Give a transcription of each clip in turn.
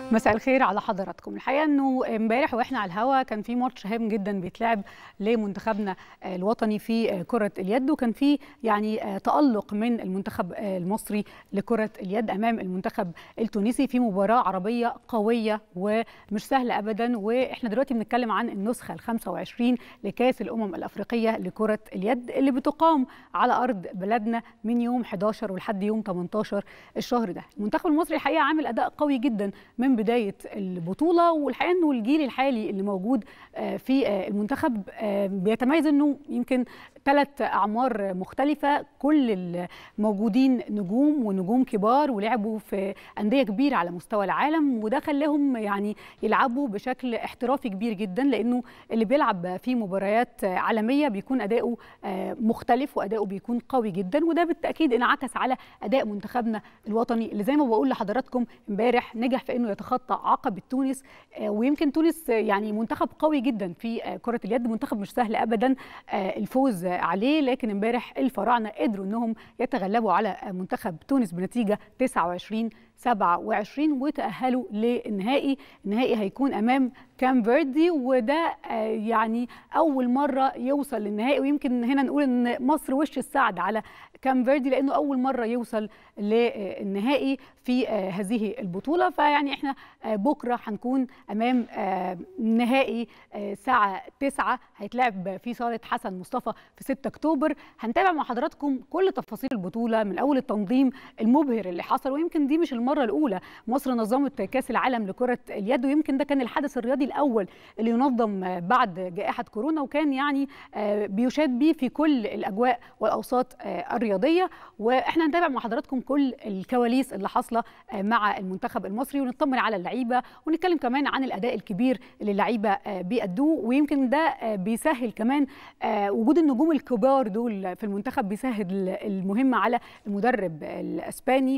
مساء الخير على حضراتكم الحقيقه انه امبارح واحنا على الهوا كان في ماتش هام جدا بيتلعب لمنتخبنا الوطني في كره اليد وكان في يعني تالق من المنتخب المصري لكره اليد امام المنتخب التونسي في مباراه عربيه قويه ومش سهله ابدا واحنا دلوقتي بنتكلم عن النسخه ال 25 لكاس الامم الافريقيه لكره اليد اللي بتقام على ارض بلدنا من يوم 11 ولحد يوم 18 الشهر ده المنتخب المصري الحقيقه عامل اداء قوي جدا من بدايه البطوله والحقيقه انه الجيل الحالي اللي موجود في المنتخب بيتميز انه يمكن ثلاث اعمار مختلفه كل الموجودين نجوم ونجوم كبار ولعبوا في انديه كبيره على مستوى العالم وده خلاهم يعني يلعبوا بشكل احترافي كبير جدا لانه اللي بيلعب في مباريات عالميه بيكون اداؤه مختلف واداؤه بيكون قوي جدا وده بالتاكيد انعكس على اداء منتخبنا الوطني اللي زي ما بقول لحضراتكم امبارح نجح في انه يتخطى عقبه تونس ويمكن تونس يعني منتخب قوي جدا في كره اليد منتخب مش سهل ابدا الفوز عليه لكن امبارح الفراعنه قدروا انهم يتغلبوا على منتخب تونس بنتيجه 29 27 وتأهلوا للنهائي النهائي هيكون أمام كام فيردي وده يعني أول مرة يوصل للنهائي ويمكن هنا نقول إن مصر وش السعد على كام فيردي لأنه أول مرة يوصل للنهائي في هذه البطولة فيعني احنا بكرة هنكون أمام نهائي الساعة 9 هيتلعب في صالة حسن مصطفى في 6 أكتوبر هنتابع مع حضراتكم كل تفاصيل البطولة من أول التنظيم المبهر اللي حصل ويمكن دي مش المرة الأولى مصر نظمت كأس العالم لكرة اليد ويمكن ده كان الحدث الرياضي الأول اللي ينظم بعد جائحة كورونا وكان يعني بيشاد بيه في كل الأجواء والأوساط الرياضية وإحنا هنتابع مع حضراتكم كل الكواليس اللي حاصلة مع المنتخب المصري ونطمن على اللعيبة ونتكلم كمان عن الأداء الكبير اللي اللعيبة بيأدوه ويمكن ده بيسهل كمان وجود النجوم الكبار دول في المنتخب بيسهل المهمة على المدرب الأسباني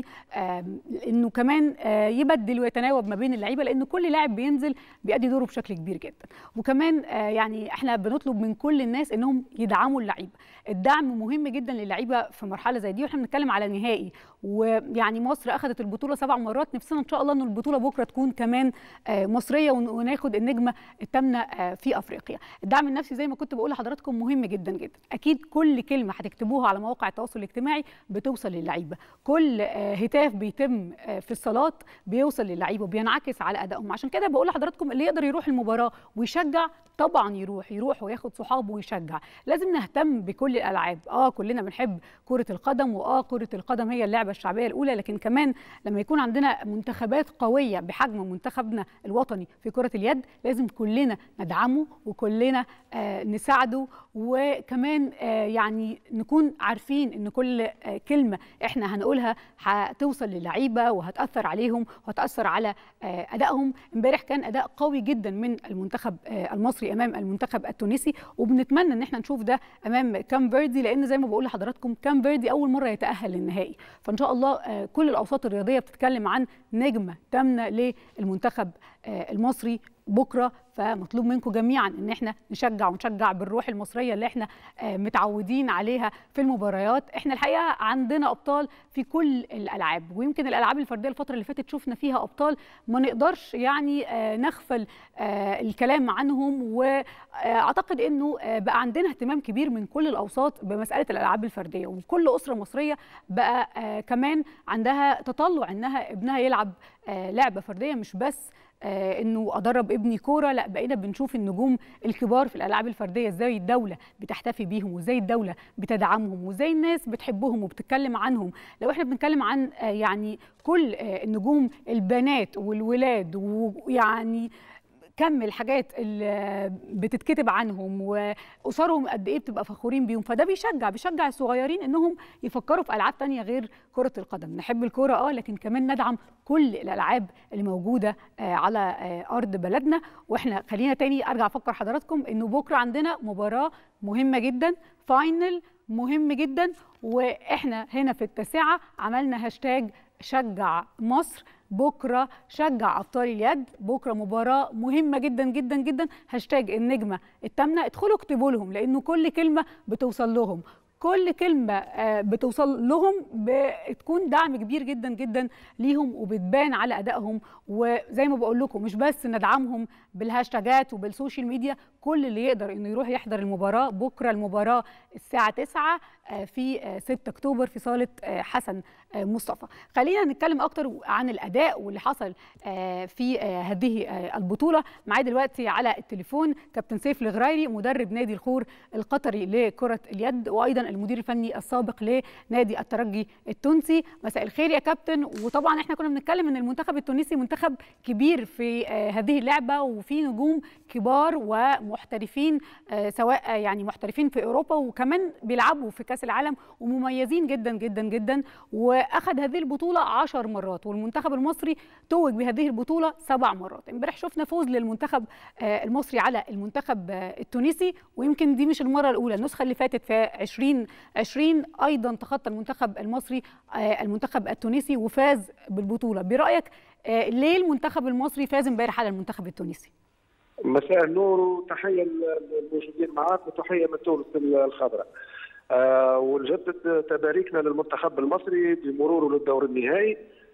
انه كمان يبدل ويتناوب ما بين اللعيبه لان كل لاعب بينزل بيأدي دوره بشكل كبير جدا وكمان يعني احنا بنطلب من كل الناس انهم يدعموا اللعيبه الدعم مهم جدا للعيبه في مرحله زي دي واحنا بنتكلم على نهائي ويعني مصر اخذت البطوله سبع مرات نفسنا ان شاء الله ان البطوله بكره تكون كمان مصريه وناخد النجمه الثامنه في افريقيا الدعم النفسي زي ما كنت بقول لحضراتكم مهم جدا جدا اكيد كل كلمه هتكتبوها على مواقع التواصل الاجتماعي بتوصل للعيبه كل هتاف بيتم في الصالات بيوصل للعيبه وبينعكس على ادائهم عشان كده بقول لحضراتكم اللي يقدر يروح المباراه ويشجع طبعا يروح يروح وياخد صحابه ويشجع لازم نهتم بكل الالعاب اه كلنا بنحب كره القدم واه كره القدم هي اللعبه الشعبيه الاولى لكن كمان لما يكون عندنا منتخبات قويه بحجم منتخبنا الوطني في كره اليد لازم كلنا ندعمه وكلنا آه نساعده وكمان آه يعني نكون عارفين ان كل آه كلمه احنا هنقولها هتوصل للعيبه وهتاثر عليهم وهتاثر على ادائهم امبارح كان اداء قوي جدا من المنتخب المصري امام المنتخب التونسي وبنتمنى ان احنا نشوف ده امام كام فيردي لان زي ما بقول لحضراتكم كام فيردي اول مره يتاهل للنهائي فان شاء الله كل الاوساط الرياضيه بتتكلم عن نجمه تامنه للمنتخب المصري بكره فمطلوب منكم جميعا ان احنا نشجع ونشجع بالروح المصريه اللي احنا متعودين عليها في المباريات احنا الحقيقه عندنا ابطال في كل الالعاب ويمكن الالعاب الفرديه الفتره اللي فاتت شفنا فيها ابطال ما نقدرش يعني نغفل الكلام عنهم واعتقد انه بقى عندنا اهتمام كبير من كل الاوساط بمساله الالعاب الفرديه وكل اسره مصريه بقى كمان عندها تطلع انها ابنها يلعب لعبه فرديه مش بس آه انه ادرب ابني كوره لا بقينا بنشوف النجوم الكبار في الالعاب الفرديه ازاي الدوله بتحتفي بيهم وازاي الدوله بتدعمهم وازاي الناس بتحبهم وبتتكلم عنهم لو احنا بنتكلم عن آه يعني كل آه النجوم البنات والولاد ويعني كم الحاجات اللي بتتكتب عنهم واسرهم قد ايه بتبقى فخورين بيهم فده بيشجع بيشجع الصغيرين انهم يفكروا في العاب تانية غير كره القدم نحب الكوره اه لكن كمان ندعم كل الالعاب اللي موجوده على ارض بلدنا واحنا خلينا تاني ارجع افكر حضراتكم انه بكره عندنا مباراه مهمه جدا فاينل مهم جدا واحنا هنا في التاسعه عملنا هاشتاج شجع مصر بكره شجع ابطال اليد بكره مباراه مهمه جدا جدا جدا هاشتاج النجمه الثامنه ادخلوا اكتبوا لهم لانه كل كلمه بتوصل لهم كل كلمه بتوصل لهم بتكون دعم كبير جدا جدا ليهم وبتبان على ادائهم وزي ما بقول لكم مش بس ندعمهم بالهاشتاجات وبالسوشيال ميديا كل اللي يقدر انه يروح يحضر المباراه بكره المباراه الساعه 9 في 6 اكتوبر في صاله حسن مصطفى خلينا نتكلم اكتر عن الاداء واللي حصل في هذه البطوله معايا دلوقتي على التليفون كابتن سيف الغرايري مدرب نادي الخور القطري لكره اليد وايضا المدير الفني السابق لنادي الترجي التونسي مساء الخير يا كابتن وطبعا احنا كنا بنتكلم ان المنتخب التونسي منتخب كبير في هذه اللعبه وفي نجوم كبار ومحترفين سواء يعني محترفين في اوروبا وكمان بيلعبوا في كاس العالم ومميزين جدا جدا جدا واخذ هذه البطوله 10 مرات والمنتخب المصري توج بهذه البطوله سبع مرات امبارح شفنا فوز للمنتخب المصري على المنتخب التونسي ويمكن دي مش المره الاولى النسخه اللي فاتت في 2020 ايضا تخطى المنتخب المصري المنتخب التونسي وفاز بالبطوله برايك ليه المنتخب المصري فاز امبارح على المنتخب التونسي مساء النور وتحيه للموجودين معك وتحيه من تونس الخضراء آه ونجدد تباريكنا للمنتخب المصري بمروره للدور النهائي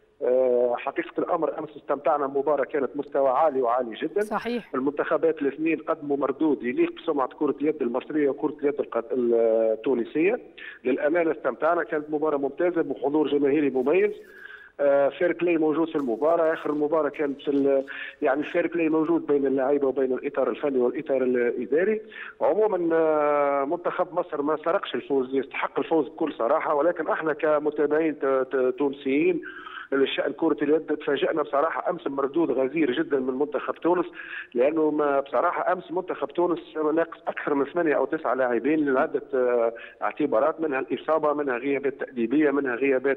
آه حقيقة الأمر أمس استمتعنا بمباراة كانت مستوى عالي وعالي جدا صحيح المنتخبات الاثنين قدموا مردود يليق بسمعة كرة اليد المصرية وكرة اليد التونسية للأمانة استمتعنا كانت مباراة ممتازة بحضور جماهيري مميز آه فير بلاي موجود في المباراه اخر المباراه كانت في يعني الفير بلاي موجود بين اللعيبه وبين الاطار الفني والاطار الاداري عموما آه منتخب مصر ما سرقش الفوز يستحق الفوز بكل صراحه ولكن احنا كمتابعين تونسيين لشأن كرة اليد تفاجأنا بصراحة أمس مردود غزير جدا من منتخب تونس لأنه ما بصراحة أمس منتخب تونس ناقص أكثر من ثمانية أو تسعة لاعبين لعدة اعتبارات منها الإصابة منها غيابات تأديبية منها غيابات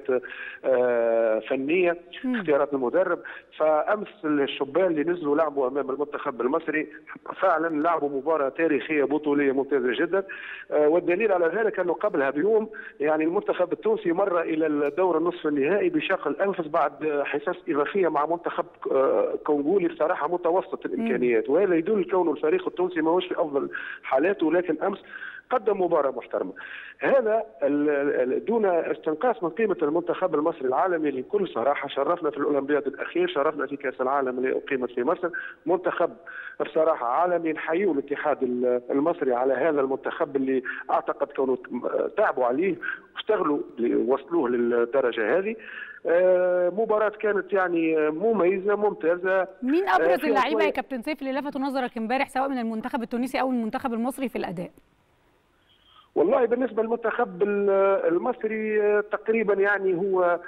فنية اختيارات المدرب فأمس الشبان اللي نزلوا لعبوا أمام المنتخب المصري فعلا لعبوا مباراة تاريخية بطولية ممتازة جدا والدليل على ذلك أنه قبلها بيوم يعني المنتخب التونسي مر إلى الدور النصف النهائي بشق الأنفس بعد حصص اضافيه مع منتخب كونغولي بصراحه متوسط الامكانيات وهذا يدل كونه الفريق التونسي ما هوش في افضل حالاته لكن امس قدم مباراه محترمه. هذا دون استنقاص من قيمه المنتخب المصري العالمي اللي بكل صراحه شرفنا في الاولمبياد الاخير، شرفنا في كاس العالم اللي اقيمت في مصر، منتخب بصراحه عالمي نحييه الاتحاد المصري على هذا المنتخب اللي اعتقد كونه تعبوا عليه واشتغلوا وصلوه للدرجه هذه. مباراة كانت يعني مميزة ممتازة مين أبرز اللعيبة يا كابتن سيف اللي لفتوا نظرك امبارح سواء من المنتخب التونسي أو المنتخب المصري في الأداء؟ والله بالنسبة للمنتخب المصري تقريبا يعني هو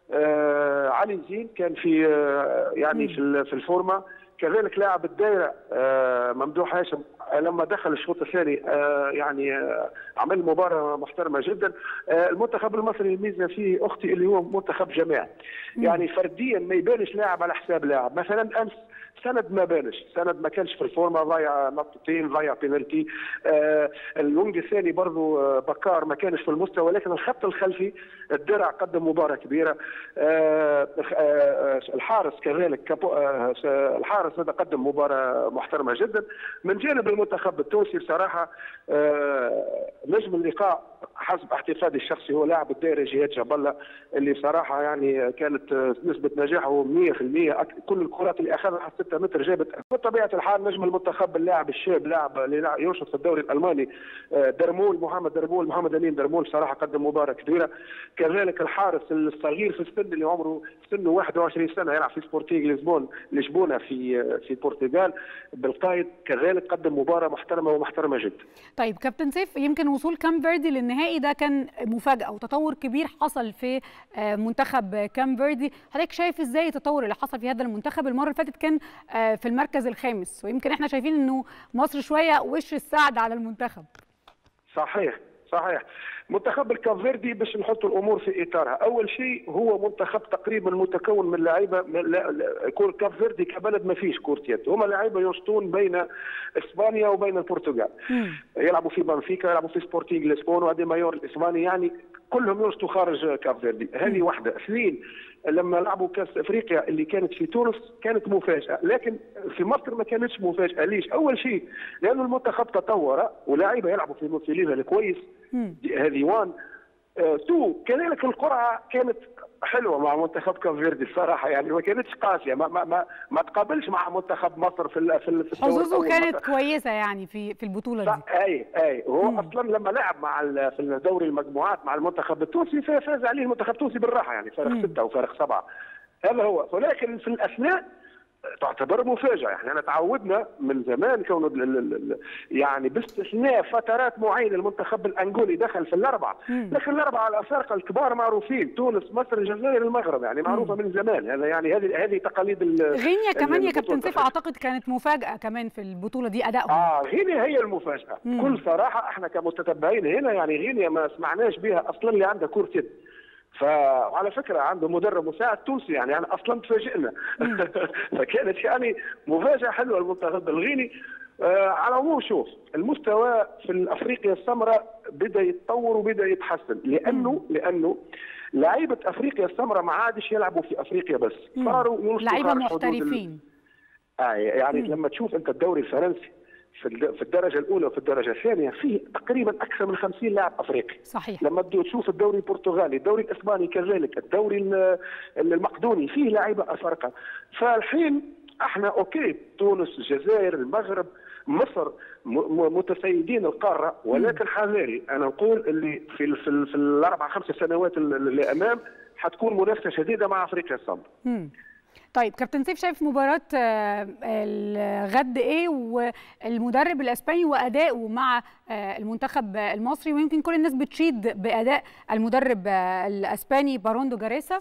علي زين كان في يعني في الفورمة كذلك لاعب الدائرة ممدوح هاشم لما دخل الشوط الثاني يعني عمل مباراة محترمة جدا المنتخب المصري الميزة فيه أختي اللي هو منتخب جماعي يعني فرديا ما يبانش لاعب على حساب لاعب مثلا أمس سند ما بانش سند ما كانش في الفورمه ضيع نقطتين ضيع بينالتي آه الوينج الثاني برضه آه بكار ما كانش في المستوى ولكن الخط الخلفي الدرع قدم مباراه كبيره آه آه الحارس كذلك كابو آه الحارس هذا قدم مباراه محترمه جدا من جانب المنتخب التونسي بصراحه آه نجم اللقاء حسب اعتقادي الشخصي هو لاعب الدائره جهاد جبله اللي بصراحه يعني كانت نسبه نجاحه 100% كل الكرات اللي اخذها 6 متر جابت بطبيعه الحال نجم المنتخب اللاعب الشاب لاعب اللي ينشط في الدوري الالماني درمول محمد درمول محمد امين درمول بصراحه قدم مباراه كبيره كذلك الحارس الصغير في السن اللي عمره سنه 21 سنه يلعب في سبورتيغ لشبون لشبونه في في البرتغال بالقايد كذلك قدم مباراه محترمه ومحترمه جدا. طيب كابتن سيف يمكن وصول كام فيردي للنهائي ده كان مفاجاه وتطور كبير حصل في منتخب كام فيردي، حضرتك شايف ازاي التطور اللي حصل في هذا المنتخب المره اللي فاتت كان في المركز الخامس ويمكن احنا شايفين انه مصر شويه وش السعد على المنتخب. صحيح صحيح منتخب الكافيردي باش نحط الامور في اطارها اول شيء هو منتخب تقريبا متكون من لعيبه كور كافيردي كبلد ما فيش كره يد هم لعيبه ينشطون بين اسبانيا وبين البرتغال يلعبوا في بنفيكا يلعبوا في سبورتيغ لشبون وادي مايور الاسباني يعني كلهم ينشطوا خارج كافيردي هذه واحده اثنين لما لعبوا كاس افريقيا اللي كانت في تونس كانت مفاجاه لكن في مصر ما كانتش مفاجاه ليش اول شيء لانه المنتخب تطور ولاعيبه يلعبوا في في ليفل كويس هذه وان آه تو كذلك القرعه كانت حلوه مع منتخب كاب فيردي الصراحه يعني ما كانتش قاسيه ما ما ما, ما تقابلش مع منتخب مصر في في, في حظوظه كانت مصر. كويسه يعني في في البطوله دي اي اي هو مم. اصلا لما لعب مع في الدوري المجموعات مع المنتخب التونسي فاز عليه المنتخب التونسي بالراحه يعني فارق سته وفارق سبعه هذا هو ولكن في الاثناء تعتبر مفاجاه يعني احنا تعودنا من زمان كون يعني باستثناء فترات معينه المنتخب الانغولي دخل في الاربعه لكن الاربعه الافارقه الكبار معروفين تونس مصر الجزائر المغرب يعني معروفه من زمان هذا يعني هذه هذه تقاليد غينيا كمان يا كابتن سيف اعتقد كانت مفاجاه كمان في البطوله دي ادائهم اه غينيا هي المفاجاه مم. كل صراحه احنا كمتتبعين هنا يعني غينيا ما سمعناش بها اصلا اللي عندها كره يد فعلى فكره عنده مدرب مساعد تونسي يعني, يعني اصلا تفاجئنا فكانت يعني مفاجاه حلوه المنتخب الغيني آه على العموم شوف المستوى في افريقيا السمراء بدا يتطور وبدا يتحسن لانه لانه لعيبه افريقيا السمراء ما عادش يلعبوا في افريقيا بس صاروا لعيبه محترفين ال... آه يعني مم. لما تشوف انت الدوري الفرنسي في الدرجه الاولى وفي الدرجه الثانيه فيه تقريبا اكثر من 50 لاعب افريقي صحيح لما تشوف الدوري البرتغالي الدوري الاسباني كذلك الدوري المقدوني فيه لاعيبه افارقه فالحين احنا اوكي تونس الجزائر المغرب مصر متسيدين القاره ولكن حذاري انا نقول اللي في في, في الاربع خمس سنوات اللي امام حتكون منافسه شديده مع افريقيا السمراء طيب كابتن سيف شايف مباراة الغد ايه والمدرب الاسباني وادائه مع المنتخب المصري ويمكن كل الناس بتشيد باداء المدرب الاسباني باروندو جاريسا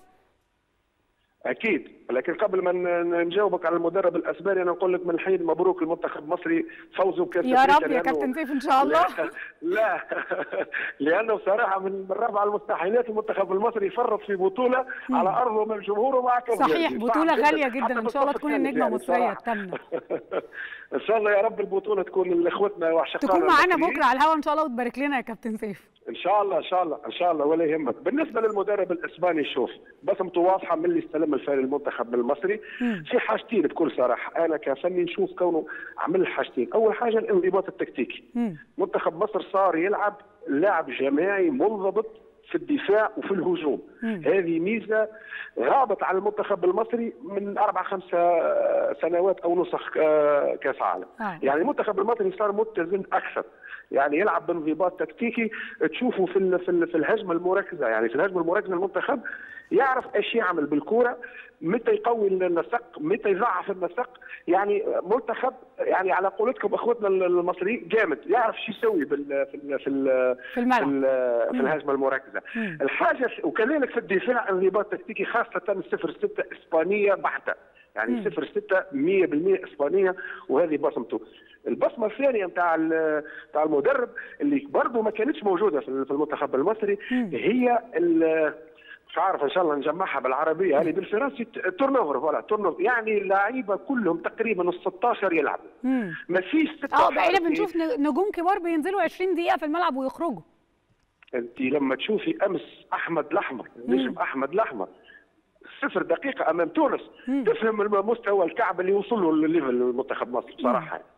اكيد لكن قبل ما نجاوبك على المدرب الاسباني انا نقول لك من الحين مبروك المنتخب المصري فوزه بكاس يا رب يا كابتن سيف ان شاء الله لا, لا لانه بصراحه من رابع المستحيلات المنتخب المصري يفرط في بطوله مم. على ارضه من جمهوره مع صحيح بطوله غاليه جدا ان شاء الله تكون النجمه المصريه الثامنه ان شاء الله يا رب البطوله تكون لاخوتنا وعشاقنا تكون معانا بكره على الهواء ان شاء الله وتبارك لنا يا كابتن سيف ان شاء الله ان شاء الله ان شاء الله ولا يهمك بالنسبه للمدرب الاسباني شوف بصمته واضحه من اللي استلم الفريق المنتخب المصري مم. في حاجتين بكل صراحه انا كفني نشوف كونه عمل حاجتين اول حاجه الانضباط التكتيكي مم. منتخب مصر صار يلعب لاعب جماعي منضبط في الدفاع وفي الهجوم مم. هذه ميزه غابت على المنتخب المصري من اربع خمس سنوات او نسخ كاس عالم آه. يعني المنتخب المصري صار متزن اكثر يعني يلعب بانضباط تكتيكي تشوفه في في, في الهجمه المركزه يعني في الهجمه المركزه المنتخب يعرف ايش يعمل بالكوره متى يقوي النسق متى يضعف النسق يعني منتخب يعني على قولتكم اخوتنا المصريين جامد يعرف شو يسوي بال في ال في ال في, الملعب. في, في الهجمه المركزه مم. الحاجه وكذلك في الدفاع انضباط تكتيكي خاصه 0 6 اسبانيه بحته يعني 0 6 100% اسبانيه وهذه بصمته البصمه الثانيه نتاع نتاع المدرب اللي برضه ما كانتش موجوده في المنتخب المصري هي مش عارف ان شاء الله نجمعها بالعربيه يعني بالفرنسي تورن اوفر فوالا تورن اوفر يعني اللعيبه كلهم تقريبا ال 16 يلعبوا ما فيش 16 اه بقينا بنشوف نجوم كبار بينزلوا 20 دقيقه في الملعب ويخرجوا انت لما تشوفي امس احمد الاحمر نجم احمد الاحمر صفر دقيقة أمام تونس مم. تفهم مستوى الكعب اللي وصل له الليفل المنتخب مصر بصراحة يعني.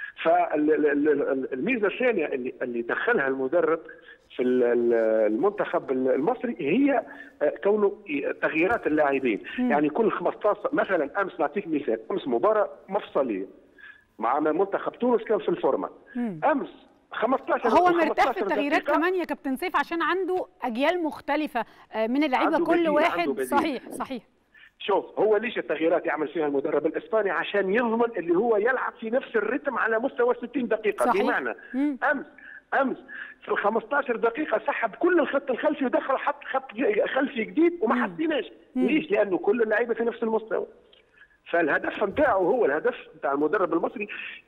فالميزه الثانيه اللي اللي دخلها المدرب في المنتخب المصري هي كونه تغييرات اللاعبين يعني كل 15 مثلا امس نعطيك مثال امس مباراه مفصليه مع منتخب تونس كان في الفورمه امس 15 هو مرتاح في التغييرات كمان يا كابتن سيف عشان عنده اجيال مختلفه من اللعيبه كل واحد صحيح صحيح شوف هو ليش التغييرات يعمل فيها المدرب الاسباني عشان يضمن اللي هو يلعب في نفس الرتم على مستوى 60 دقيقه صحيح. بمعنى مم. امس امس في ال 15 دقيقه سحب كل الخط الخلفي ودخل حط خط خلفي جديد وما حسيناش ليش؟ لانه كل اللعيبه في نفس المستوى فالهدف نتاعه هو الهدف نتاع المدرب المصري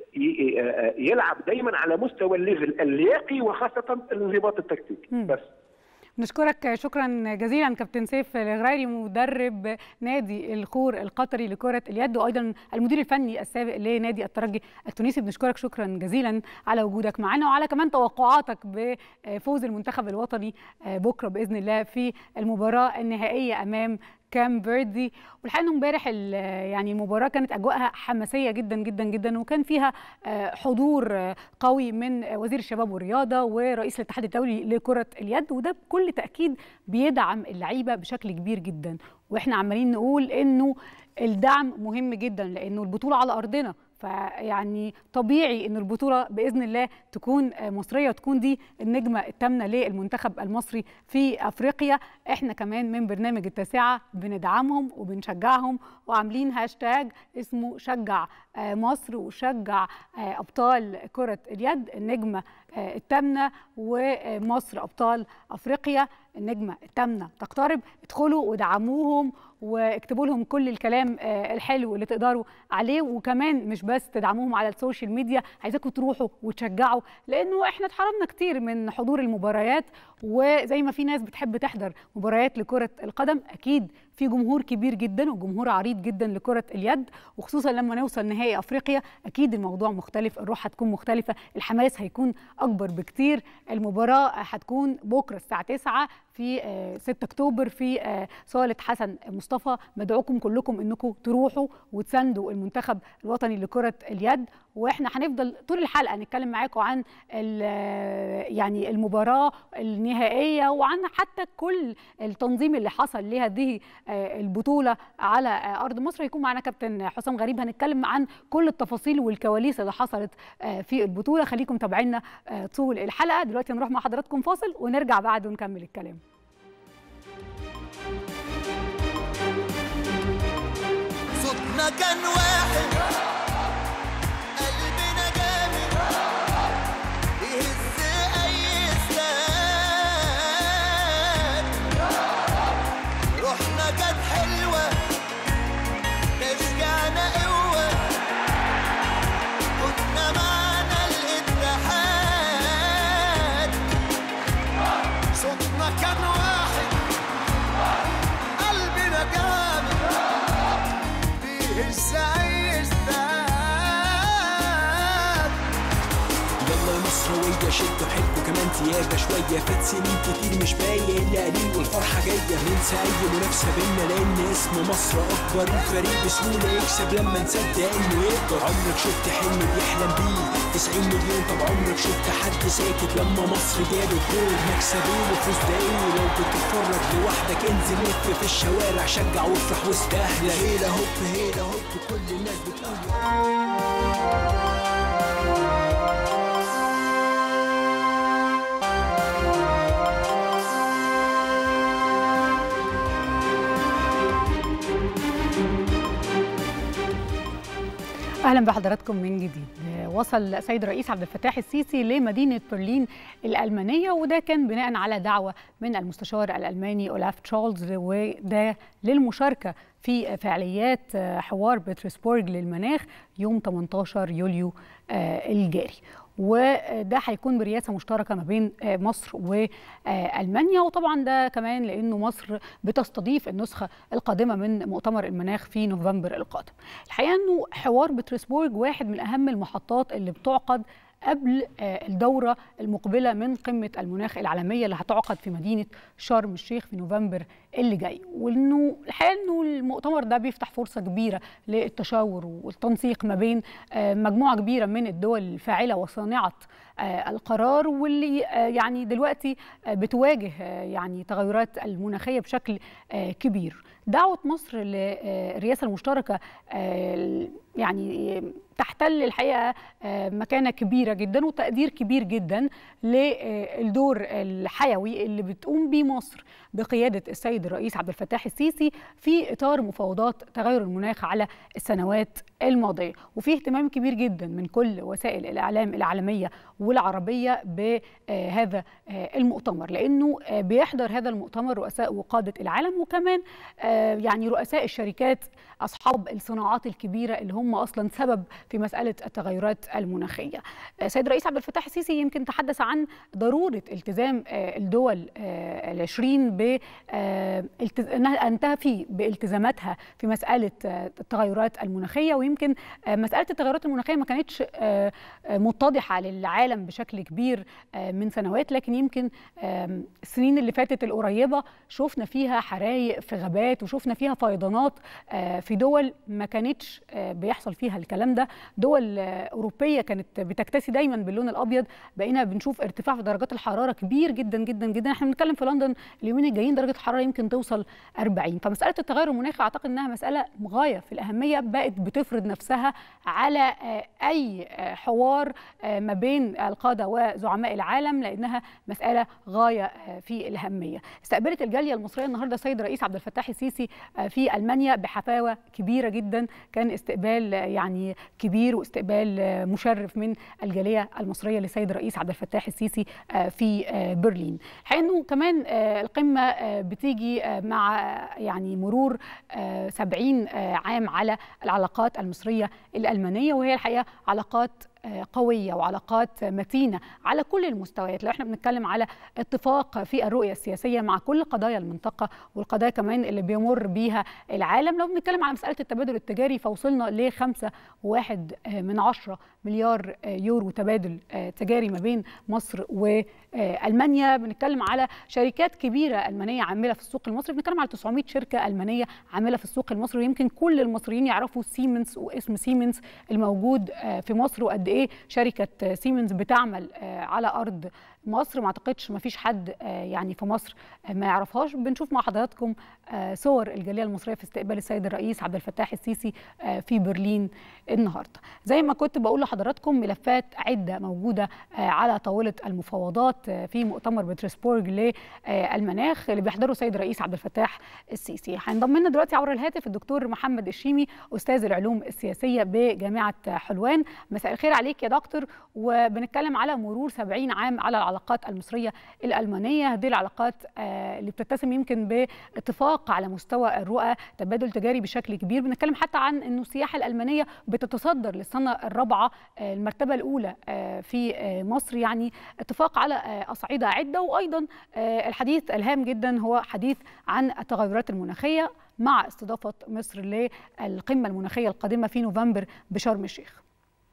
يلعب دايما على مستوى الليفل اللياقي وخاصه الانضباط التكتيكي بس نشكرك شكرا جزيلا كابتن سيف الغريري مدرب نادي الخور القطري لكرة اليد وأيضا المدير الفني السابق لنادي الترجي التونسي بنشكرك شكرا جزيلا على وجودك معنا وعلى كمان توقعاتك بفوز المنتخب الوطني بكرة بإذن الله في المباراة النهائية أمام كام فيردي والحقيقه انه امبارح يعني المباراه كانت اجواءها حماسيه جدا جدا جدا وكان فيها حضور قوي من وزير الشباب والرياضه ورئيس الاتحاد الدولي لكره اليد وده بكل تاكيد بيدعم اللعيبه بشكل كبير جدا واحنا عمالين نقول انه الدعم مهم جدا لانه البطوله على ارضنا فيعني طبيعي ان البطوله باذن الله تكون مصريه وتكون دي النجمه الثامنه للمنتخب المصري في افريقيا احنا كمان من برنامج التاسعه بندعمهم وبنشجعهم وعاملين هاشتاج اسمه شجع مصر وشجع ابطال كره اليد النجمه الثامنه ومصر ابطال افريقيا النجمه الثامنه تقترب ادخلوا ودعموهم واكتبوا لهم كل الكلام الحلو اللي تقدروا عليه وكمان مش بس تدعموهم على السوشيال ميديا عايزاكم تروحوا وتشجعوا لانه احنا اتحرمنا كتير من حضور المباريات وزي ما في ناس بتحب تحضر مباريات لكره القدم اكيد في جمهور كبير جدا وجمهور عريض جدا لكره اليد وخصوصا لما نوصل نهائي افريقيا اكيد الموضوع مختلف الروح هتكون مختلفه الحماس هيكون اكبر بكتير المباراه هتكون بكره الساعه 9 في 6 اكتوبر في صاله حسن مصطفى مدعوكم كلكم انكم تروحوا وتساندوا المنتخب الوطني لكره اليد واحنا هنفضل طول الحلقه نتكلم معاكم عن يعني المباراه النهائيه وعن حتى كل التنظيم اللي حصل لهذه البطوله على ارض مصر هيكون معنا كابتن حسام غريب هنتكلم عن كل التفاصيل والكواليس اللي حصلت في البطوله خليكم تابعينا طول الحلقه دلوقتي نروح مع حضراتكم فاصل ونرجع بعد ونكمل الكلام صوتنا كان واحد قلبنا جامد يهز اي استاد روحنا كانت حلوه تشجعنا قوه كنا معنا الاتحاد صوتنا كان واحد قلبنا جامد بيهز اي استاد يلا يا مصروية شدوا حلكوا كمان تيابة شوية فات سنين كتير مش باين إلا قليل والفرحة جاية ننسى أي منافسة بينا لأن اسم مصر أكبر الفريق بسهولة يكسب لما نصدق إنه يقدر عمرك شفت حلم بيحلم بيه 90 مليون طب عمرك شفت حد ساكت لما مصر جابت جول مكسبين وفوز دقيقي لو بتتفرج لوحدك انزل لف في الشوارع شجع وافرح وسط أهلك هيلا هوب هيلا هوب كل الناس بتقول يا اهلا بحضراتكم من جديد وصل السيد الرئيس عبد الفتاح السيسي لمدينه برلين الالمانيه وده كان بناء على دعوه من المستشار الالماني اولاف تشارلز وده للمشاركه في فعاليات حوار بطرسبورغ للمناخ يوم 18 يوليو الجاري وده هيكون برئاسه مشتركه ما بين مصر والمانيا وطبعا ده كمان لانه مصر بتستضيف النسخه القادمه من مؤتمر المناخ في نوفمبر القادم. الحقيقه انه حوار بطرسبورغ واحد من اهم المحطات اللي بتعقد قبل الدورة المقبلة من قمة المناخ العالمية اللي هتعقد في مدينة شرم الشيخ في نوفمبر اللي جاي وانه الحقيقة انه المؤتمر ده بيفتح فرصة كبيرة للتشاور والتنسيق ما بين مجموعة كبيرة من الدول الفاعلة وصانعة القرار واللي يعني دلوقتي بتواجه يعني تغيرات المناخية بشكل كبير دعوة مصر للرئاسة المشتركة يعني تحتل الحقيقه مكانه كبيره جدا وتقدير كبير جدا للدور الحيوي اللي بتقوم بيه مصر بقياده السيد الرئيس عبد الفتاح السيسي في اطار مفاوضات تغير المناخ على السنوات الماضيه وفي اهتمام كبير جدا من كل وسائل الاعلام العالميه والعربيه بهذا المؤتمر لانه بيحضر هذا المؤتمر رؤساء وقاده العالم وكمان يعني رؤساء الشركات اصحاب الصناعات الكبيره اللي هم اصلا سبب في مساله التغيرات المناخيه. السيد الرئيس عبد الفتاح السيسي يمكن تحدث عن ضروره التزام الدول العشرين ب آه، التز... انها انتهى فيه بالتزاماتها في مساله آه، التغيرات المناخيه ويمكن آه، مساله التغيرات المناخيه ما كانتش آه، آه، متضحه للعالم بشكل كبير آه، من سنوات لكن يمكن آم، السنين اللي فاتت القريبه شفنا فيها حرايق في غابات وشفنا فيها فيضانات آه، في دول ما كانتش آه، بيحصل فيها الكلام ده دول آه، اوروبيه كانت بتكتسي دايما باللون الابيض بقينا بنشوف ارتفاع في درجات الحراره كبير جدا جدا جدا احنا بنتكلم في لندن اليومين الجايين درجه الحراره يمكن توصل 40 فمساله التغير المناخي اعتقد انها مساله غايه في الاهميه بقت بتفرض نفسها على آه، اي آه، حوار آه، ما بين القاده وزعماء العالم لانها مساله غايه آه، في الاهميه استقبلت الجاليه المصريه النهارده السيد الرئيس عبد الفتاح السيسي آه، في المانيا بحفاوه كبيره جدا كان استقبال آه، يعني كبير واستقبال آه، مشرف من الجاليه المصريه للسيد الرئيس عبد الفتاح السيسي آه، في آه، برلين الحقيقه انه كمان آه، القمه آه، بتيجي آه، مع آه، يعني مرور آه، 70 آه، عام على العلاقات المصريه الالمانيه وهي الحقيقه علاقات آه، قوية وعلاقات متينة على كل المستويات لو احنا بنتكلم على اتفاق في الرؤية السياسية مع كل قضايا المنطقة والقضايا كمان اللي بيمر بيها العالم لو بنتكلم على مسألة التبادل التجاري فوصلنا لخمسة واحد آه، من عشرة مليار آه، يورو تبادل آه، تجاري ما بين مصر وألمانيا بنتكلم على شركات كبيرة ألمانية عاملة في السوق المصري بنتكلم على 900 شركة ألمانية عاملة في السوق المصري ويمكن كل المصريين يعرفوا سيمنز واسم سيمنز الموجود آه، في مصر وقد ايه شركه آه، سيمنز بتعمل آه، على ارض مصر ما اعتقدش ما فيش حد آه، يعني في مصر آه، ما يعرفهاش بنشوف مع حضراتكم آه، صور الجاليه المصريه في استقبال السيد الرئيس عبد الفتاح السيسي آه، في برلين النهارده زي ما كنت بقول لحضراتكم ملفات عده موجوده آه، على طاوله المفاوضات آه، في مؤتمر بطرسبورج للمناخ اللي بيحضره السيد الرئيس عبد الفتاح السيسي هينضم لنا دلوقتي عبر الهاتف الدكتور محمد الشيمي استاذ العلوم السياسيه بجامعه حلوان مساء الخير عليك يا دكتور وبنتكلم على مرور 70 عام على العلاقات المصريه الالمانيه هذه العلاقات آه، اللي بتتسم يمكن باتفاق على مستوى الرؤى تبادل تجاري بشكل كبير بنتكلم حتى عن انه السياحه الالمانيه بتتصدر للسنه الرابعه آه، المرتبه الاولى آه، في آه، مصر يعني اتفاق على آه، اصعده عده وايضا آه، الحديث الهام جدا هو حديث عن التغيرات المناخيه مع استضافه مصر للقمه المناخيه القادمه في نوفمبر بشرم الشيخ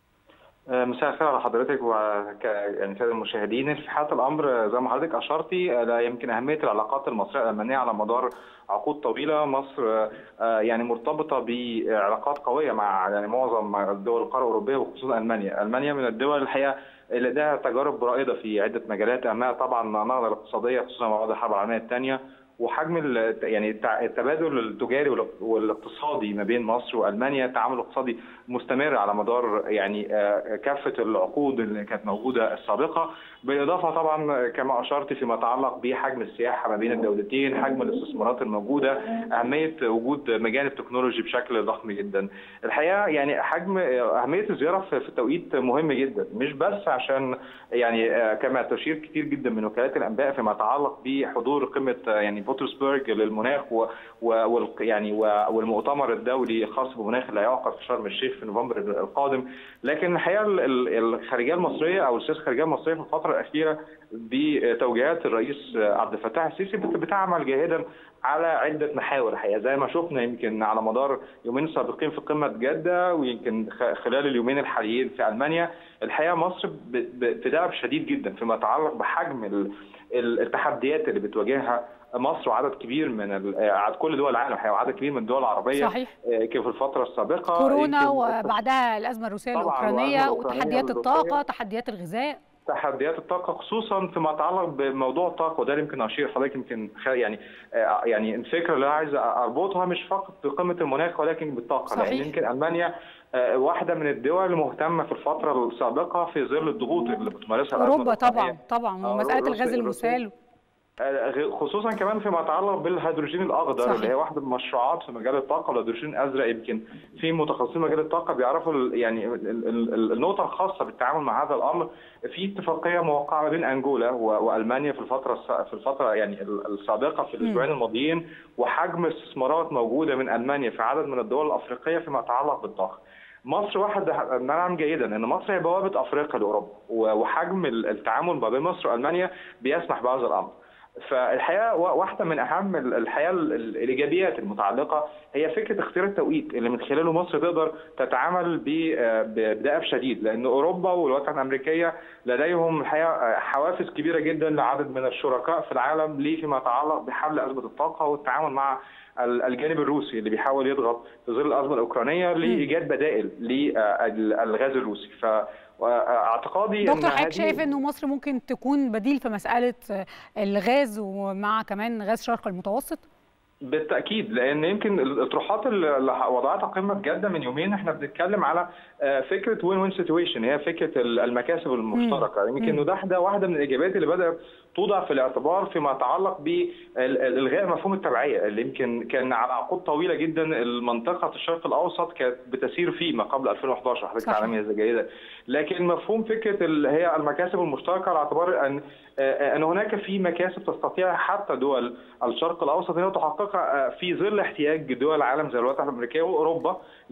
آه، مساء الخير على حضرتك وعلى ك- يعني ساده المشاهدين في حاله الامر آه، زي ما حضرتك اشرتي آه، لا يمكن اهميه العلاقات المصريه الالمانيه على مدار عقود طويله مصر آه، آه، يعني مرتبطه بعلاقات قويه مع يعني معظم الدول القاره الاوروبيه وخصوصا المانيا، المانيا من الدول الحقيقه اللي لديها تجارب رائده في عده مجالات اهمها طبعا النهضه الاقتصاديه خصوصا بعد الحرب العالميه الثانيه وحجم ال- يعني التع- التبادل التجاري والاق- والاقتصادي ما بين مصر والمانيا تعامل اقتصادي مستمر على مدار يعني آه، كافه العقود اللي كانت موجوده السابقه بالاضافه طبعا كما اشرت فيما يتعلق بحجم السياحه ما بين الدولتين حجم الاستثمارات الموجوده اهميه وجود مجانب تكنولوجي بشكل ضخم جدا الحقيقه يعني حجم اهميه الزياره في في توقيت مهم جدا مش بس عشان يعني آه، كما تشير كتير جدا من وكالات الانباء فيما يتعلق بحضور قمه آه، يعني بوترسبرج للمناخ و و وال يعني و- والمؤتمر الدولي الخاص بالمناخ اللي هيعقد في شرم الشيخ في نوفمبر القادم لكن الحقيقه ال- ال- الخارجيه المصريه او السياسه الخارجيه المصريه في الفتره الاخيره بتوجيهات الرئيس عبد الفتاح السيسي بت- بتعمل جاهدا على عده محاور الحقيقه زي ما شفنا يمكن على مدار يومين سابقين في قمه جده ويمكن خ- خلال اليومين الحاليين في المانيا الحقيقه مصر ب- ب- في دعم شديد جدا فيما يتعلق بحجم ال- ال- التحديات اللي بتواجهها مصر وعدد كبير من ال- عدد كل دول العالم الحقيقه وعدد كبير من الدول العربيه صحيح. آه، كان في الفتره السابقه كورونا يمكن وبعدها الازمه الروسيه طبعاً، الاوكرانيه والأزمة الأوكرانية وتحديات والروسية. الطاقه تحديات الغذاء تحديات الطاقة خصوصا فيما يتعلق بموضوع الطاقة وده اللي يمكن أشير حضرتك يمكن خ- يعني آه، يعني الفكرة اللي أنا عايز أربطها مش فقط بقمة المناخ ولكن بالطاقة صحيح. لأن يمكن ألمانيا آه، واحدة من الدول المهتمة في الفترة السابقة في ظل الضغوط اللي بتمارسها الأزمة اوروبا طبعا الأوكرانية. طبعا آه، ومساله روسيا- الغاز روسيا. المسال آه، غ- خصوصا كمان فيما يتعلق بالهيدروجين الاخضر صحيح. اللي هي واحده من المشروعات في مجال الطاقه والهيدروجين الازرق يمكن في متخصصين مجال الطاقه بيعرفوا ال- يعني ال- ال- ال- النقطه الخاصه بالتعامل مع هذا الامر في اتفاقيه موقعه ما بين انجولا و- والمانيا في الفتره الس- في الفتره يعني ال- السابقه في الاسبوعين الماضيين وحجم استثمارات موجوده من المانيا في عدد من الدول الافريقيه فيما يتعلق بالطاقه. مصر واحد نعم جيدا ان مصر هي بوابه افريقيا لاوروبا و- وحجم ال- التعامل ما بين مصر والمانيا بيسمح بهذا الامر. فالحقيقه واحده من اهم الحقيقه الايجابيات المتعلقه هي فكره اختيار التوقيت اللي من خلاله مصر تقدر تتعامل بدأب شديد لان اوروبا والولايات الامريكيه لديهم الحقيقه حوافز كبيره جدا لعدد من الشركاء في العالم ليه فيما يتعلق بحل ازمه الطاقه والتعامل مع الجانب الروسي اللي بيحاول يضغط في ظل الازمه الاوكرانيه لايجاد بدائل للغاز الروسي ف اعتقادي دكتور حضرتك شايف انه مصر ممكن تكون بديل في مساله الغاز ومع كمان غاز شرق المتوسط؟ بالتاكيد لان يمكن الاطروحات اللي وضعتها قمه جده من يومين احنا بنتكلم على فكره وين وين سيتويشن هي فكره المكاسب المشتركه يمكن ده ده واحده من الاجابات اللي بدات توضع في الاعتبار فيما يتعلق بالغاء مفهوم التبعيه اللي يمكن كان على عقود طويله جدا المنطقه الشرق الاوسط كانت بتسير فيه ما قبل 2011 حضرتك تعلمي هذا جيدا لكن مفهوم فكره هي المكاسب المشتركه على اعتبار ان ان هناك في مكاسب تستطيع حتى دول الشرق الاوسط ان تحققها في ظل احتياج دول العالم زي الولايات الامريكيه واوروبا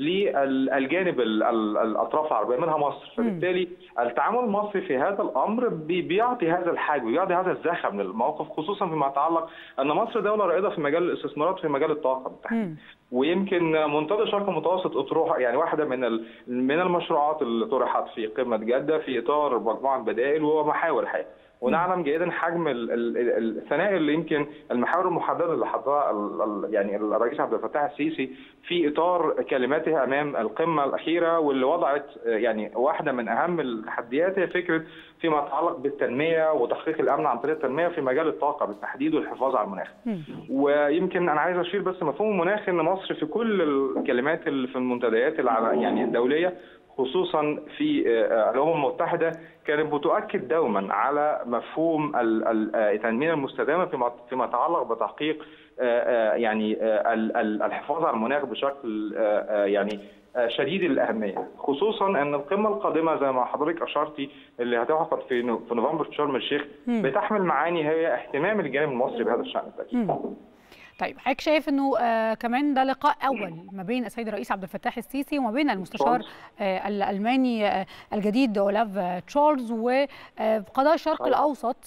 للجانب الاطراف العربيه منها مصر فبالتالي التعامل المصري في هذا الامر بيعطي هذا الحجم بيعطي هذا الزخم للموقف خصوصا فيما يتعلق ان مصر دوله رائده في مجال الاستثمارات في مجال الطاقه بالتحديد ويمكن منتدى الشرق المتوسط اطروحه يعني واحده من من المشروعات اللي طرحت في قمه جده في اطار مجموعه بدائل ومحاور الحقيقه ونعلم جيدا حجم الثناء اللي يمكن المحاور المحدده اللي حطها يعني الرئيس عبد الفتاح السيسي في اطار كلماته امام القمه الاخيره واللي وضعت يعني واحده من اهم التحديات هي فكره فيما يتعلق بالتنميه وتحقيق الامن عن طريق التنميه في مجال الطاقه بالتحديد والحفاظ على المناخ. ويمكن انا عايز اشير بس مفهوم المناخ ان مصر في كل الكلمات اللي في المنتديات يعني الدوليه خصوصا في الامم المتحده كانت بتؤكد دوما على مفهوم التنميه المستدامه فيما فيما يتعلق بتحقيق يعني الحفاظ على المناخ بشكل يعني شديد الاهميه خصوصا ان القمه القادمه زي ما حضرتك اشرتي اللي هتعقد في في نوفمبر في شرم الشيخ بتحمل معاني هي اهتمام الجانب المصري بهذا الشان بالتاكيد طيب حضرتك شايف انه آه كمان ده لقاء اول ما بين السيد الرئيس عبد الفتاح السيسي وما بين المستشار آه الالماني آه الجديد اولاف آه تشارلز وقضاء الشرق طيب. الاوسط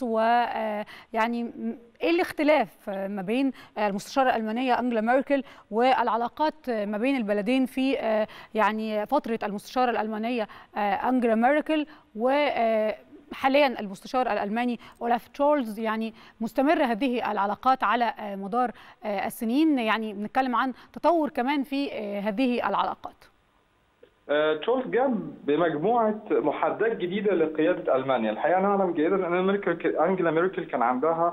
ويعني ايه الاختلاف ما بين المستشاره الالمانيه انجلا ميركل والعلاقات ما بين البلدين في يعني فتره المستشاره الالمانيه انجلا ميركل و حاليا المستشار الالماني اولاف تشارلز يعني مستمره هذه العلاقات على مدار السنين يعني بنتكلم عن تطور كمان في هذه العلاقات تشارلز جاب بمجموعه محادثات جديده لقياده المانيا، الحقيقه نعلم جيدا ان ميركل انجلا ميركل كان عندها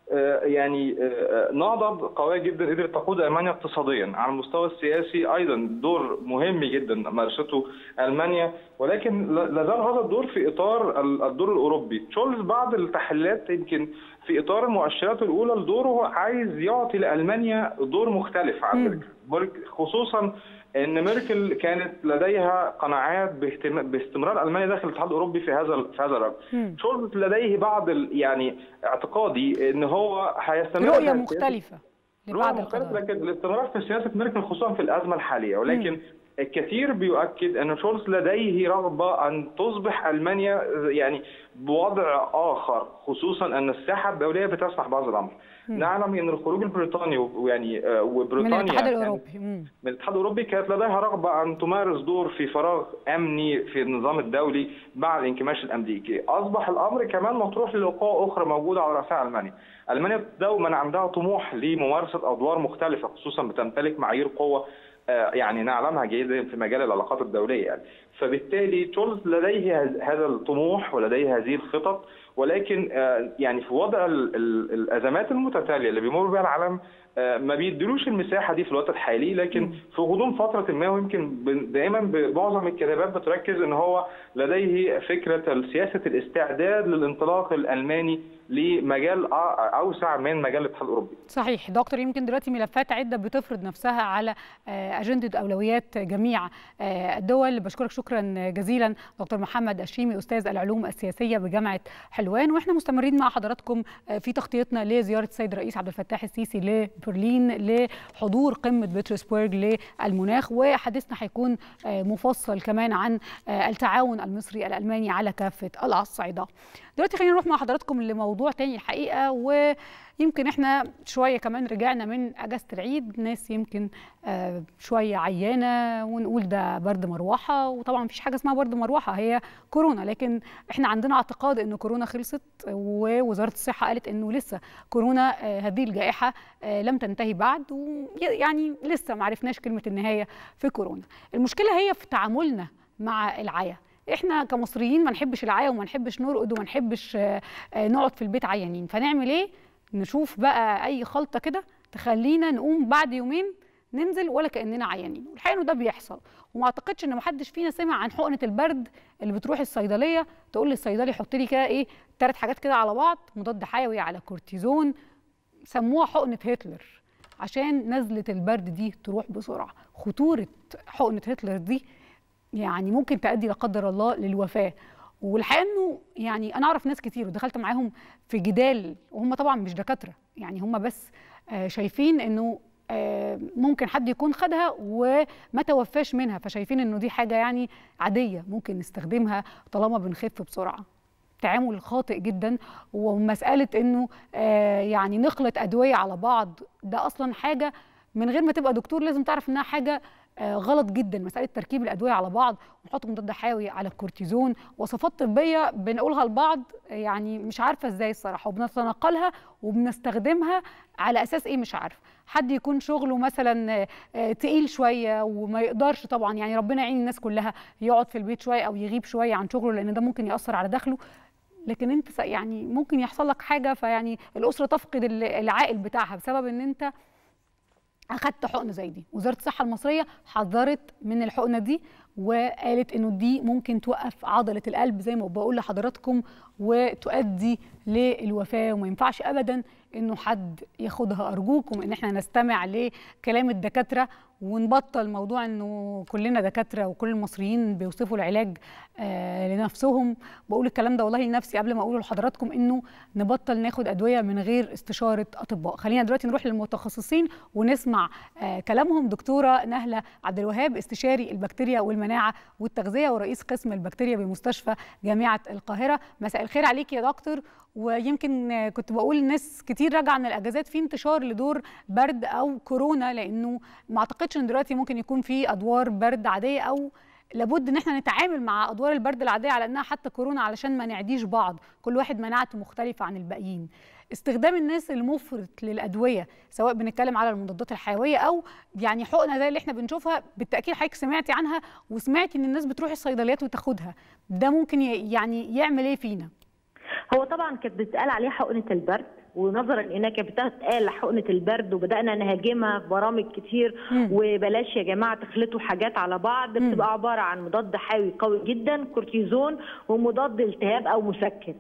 يعني نهضه قويه جدا قدرت تقود المانيا اقتصاديا على المستوى السياسي ايضا دور مهم جدا مارسته المانيا ولكن لا زال هذا الدور في اطار الدور الاوروبي تشارلز بعد التحليلات يمكن في اطار المؤشرات الاولى لدوره عايز يعطي لالمانيا دور مختلف عن ميركل خصوصا ان ميركل كانت لديها قناعات باستمرار المانيا داخل الاتحاد الاوروبي في هذا في هذا الرجل شولز لديه بعض يعني اعتقادي ان هو هيستمر رؤيه مختلفه لبعض مختلفه لكن الاستمرار في سياسه ميركل خصوصا في الازمه الحاليه ولكن م. الكثير بيؤكد ان شولز لديه رغبه ان تصبح المانيا يعني بوضع اخر خصوصا ان الساحه الدوليه بتسمح بهذا الامر. م. نعلم ان الخروج البريطاني ويعني وبريطانيا من الاتحاد الاوروبي من الاتحاد الاوروبي كانت لديها رغبه ان تمارس دور في فراغ امني في النظام الدولي بعد الانكماش الامريكي، اصبح الامر كمان مطروح لقوى اخرى موجوده على راسها المانيا. المانيا دوما عندها طموح لممارسه ادوار مختلفه خصوصا بتمتلك معايير قوه يعني نعلمها جيدا في مجال العلاقات الدوليه يعني فبالتالي تشارلز لديه هذا الطموح ولديه هذه الخطط ولكن يعني في وضع الازمات المتتاليه اللي بيمر بها العالم ما بيدلوش المساحه دي في الوقت الحالي لكن في غضون فتره ما ويمكن دائما معظم الكتابات بتركز ان هو لديه فكره سياسه الاستعداد للانطلاق الالماني لمجال اوسع من مجال الاتحاد الاوروبي. صحيح دكتور يمكن دلوقتي ملفات عده بتفرض نفسها على اجنده اولويات جميع الدول بشكرك شكرا جزيلا دكتور محمد الشيمي استاذ العلوم السياسيه بجامعه حلوان حلوان واحنا مستمرين مع حضراتكم في تغطيتنا لزياره السيد الرئيس عبد الفتاح السيسي لبرلين لحضور قمه بيترسبرج للمناخ وحديثنا هيكون مفصل كمان عن التعاون المصري الالماني على كافه الأصعدة دلوقتي خلينا نروح مع حضراتكم لموضوع تاني الحقيقه ويمكن احنا شويه كمان رجعنا من اجازه العيد ناس يمكن شويه عيانه ونقول ده برد مروحه وطبعا مفيش حاجه اسمها برد مروحه هي كورونا لكن احنا عندنا اعتقاد ان كورونا خلصت ووزاره الصحه قالت انه لسه كورونا هذه الجائحه لم تنتهي بعد ويعني لسه ما عرفناش كلمه النهايه في كورونا المشكله هي في تعاملنا مع العيا احنا كمصريين ما نحبش العيا وما نحبش نرقد وما نحبش نقعد في البيت عيانين فنعمل ايه نشوف بقى اي خلطه كده تخلينا نقوم بعد يومين ننزل ولا كاننا عيانين والحقيقه انه ده بيحصل وما اعتقدش ان محدش فينا سمع عن حقنه البرد اللي بتروح الصيدليه تقول للصيدلي حط لي كده ايه ثلاث حاجات كده على بعض مضاد حيوي على كورتيزون سموها حقنه هتلر عشان نزله البرد دي تروح بسرعه خطوره حقنه هتلر دي يعني ممكن تؤدي لا قدر الله للوفاه والحقيقه انه يعني انا اعرف ناس كتير ودخلت معاهم في جدال وهم طبعا مش دكاتره يعني هم بس شايفين انه ممكن حد يكون خدها وما توفاش منها فشايفين انه دي حاجه يعني عاديه ممكن نستخدمها طالما بنخف بسرعه تعامل خاطئ جدا ومساله انه يعني نخلط ادويه على بعض ده اصلا حاجه من غير ما تبقى دكتور لازم تعرف انها حاجه غلط جدا مساله تركيب الادويه على بعض ونحط مضاد حيوي على الكورتيزون وصفات طبيه بنقولها لبعض يعني مش عارفه ازاي الصراحه وبنتناقلها وبنستخدمها على اساس ايه مش عارفه حد يكون شغله مثلا تقيل شويه وما يقدرش طبعا يعني ربنا يعين الناس كلها يقعد في البيت شويه او يغيب شويه عن شغله لان ده ممكن ياثر على دخله لكن انت يعني ممكن يحصل لك حاجه فيعني الاسره تفقد العائل بتاعها بسبب ان انت اخدت حقنه زي دي وزاره الصحه المصريه حذرت من الحقنه دي وقالت انه دي ممكن توقف عضله القلب زي ما بقول لحضراتكم وتؤدي للوفاه وما ينفعش ابدا انه حد ياخدها ارجوكم ان احنا نستمع لكلام الدكاتره ونبطل موضوع انه كلنا دكاتره وكل المصريين بيوصفوا العلاج آه لنفسهم بقول الكلام ده والله لنفسي قبل ما اقوله لحضراتكم انه نبطل ناخد ادويه من غير استشاره اطباء خلينا دلوقتي نروح للمتخصصين ونسمع آه كلامهم دكتوره نهله عبد الوهاب استشاري البكتيريا والمناعه والتغذيه ورئيس قسم البكتيريا بمستشفى جامعه القاهره مساء الخير عليك يا دكتور ويمكن كنت بقول لناس كتير راجعه من الاجازات في انتشار لدور برد او كورونا لانه ما اعتقدش ان دلوقتي ممكن يكون في ادوار برد عاديه او لابد ان احنا نتعامل مع ادوار البرد العاديه على انها حتى كورونا علشان ما نعديش بعض كل واحد مناعته مختلفه عن الباقيين استخدام الناس المفرط للادويه سواء بنتكلم على المضادات الحيويه او يعني حقنه زي اللي احنا بنشوفها بالتاكيد حضرتك سمعتي عنها وسمعتي ان الناس بتروح الصيدليات وتاخدها ده ممكن يعني يعمل ايه فينا هو طبعا كانت بتتقال عليها حقنه البرد ونظرا انها كانت بتتقال حقنه البرد وبدانا نهاجمها في برامج كتير م. وبلاش يا جماعه تخلطوا حاجات على بعض بتبقى عباره عن مضاد حيوي قوي جدا كورتيزون ومضاد التهاب او مسكن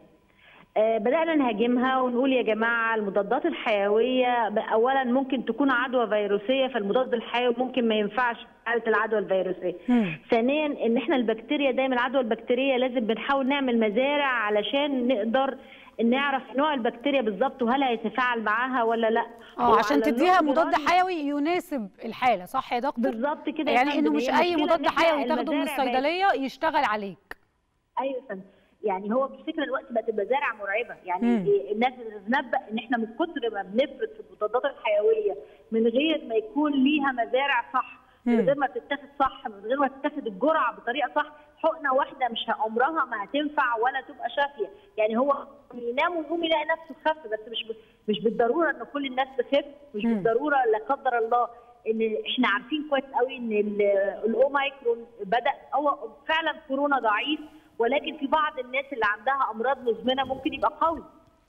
آه بدانا نهاجمها ونقول يا جماعه المضادات الحيويه اولا ممكن تكون عدوى فيروسيه فالمضاد الحيوي ممكن ما ينفعش في حاله العدوى الفيروسيه. ثانيا ان احنا البكتيريا دايما العدوى البكتيريه لازم بنحاول نعمل مزارع علشان نقدر نعرف نوع البكتيريا بالظبط وهل هيتفاعل معاها ولا لا اه عشان تديها مضاد حيوي يناسب الحاله صح يا دكتور بالظبط كده يعني انه مش اي مضاد حيوي تاخده من الصيدليه يشتغل عليك ايوه فندم يعني هو بفكره الوقت بقت المزارع مرعبه يعني مم. الناس بتتنبأ ان احنا من كتر ما بنفرط في المضادات الحيويه من غير ما يكون ليها مزارع صح من غير ما تتاخد صح من غير ما تتاخد الجرعه بطريقه صح حقنه واحده مش عمرها ما هتنفع ولا تبقى شافيه يعني هو ينام ويقوم يلاقي نفسه خف بس مش مش بالضروره ان كل الناس تخف مش مم. بالضروره لا قدر الله ان احنا عارفين كويس قوي ان الاوميكرون بدا هو فعلا كورونا ضعيف ولكن في بعض الناس اللي عندها امراض مزمنه ممكن يبقى قوي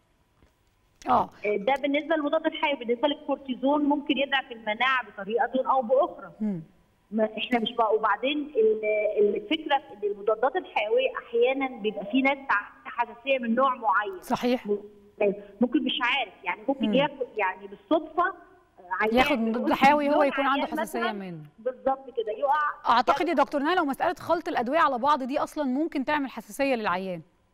اه ده بالنسبه للمضاد الحيوي بالنسبه للكورتيزون ممكن يضعف المناعه بطريقه او باخرى م. ما احنا مش بقى وبعدين الفكره في ان المضادات الحيويه احيانا بيبقى في ناس حساسيه من نوع معين صحيح ممكن مش عارف يعني ممكن م. ياخد يعني بالصدفه ياخد مضاد حيوي هو يكون عنده حساسيه منه بالظبط كده يقع اعتقد يا دكتور نهى لو مساله خلط الادويه على بعض دي اصلا ممكن تعمل حساسيه للعيان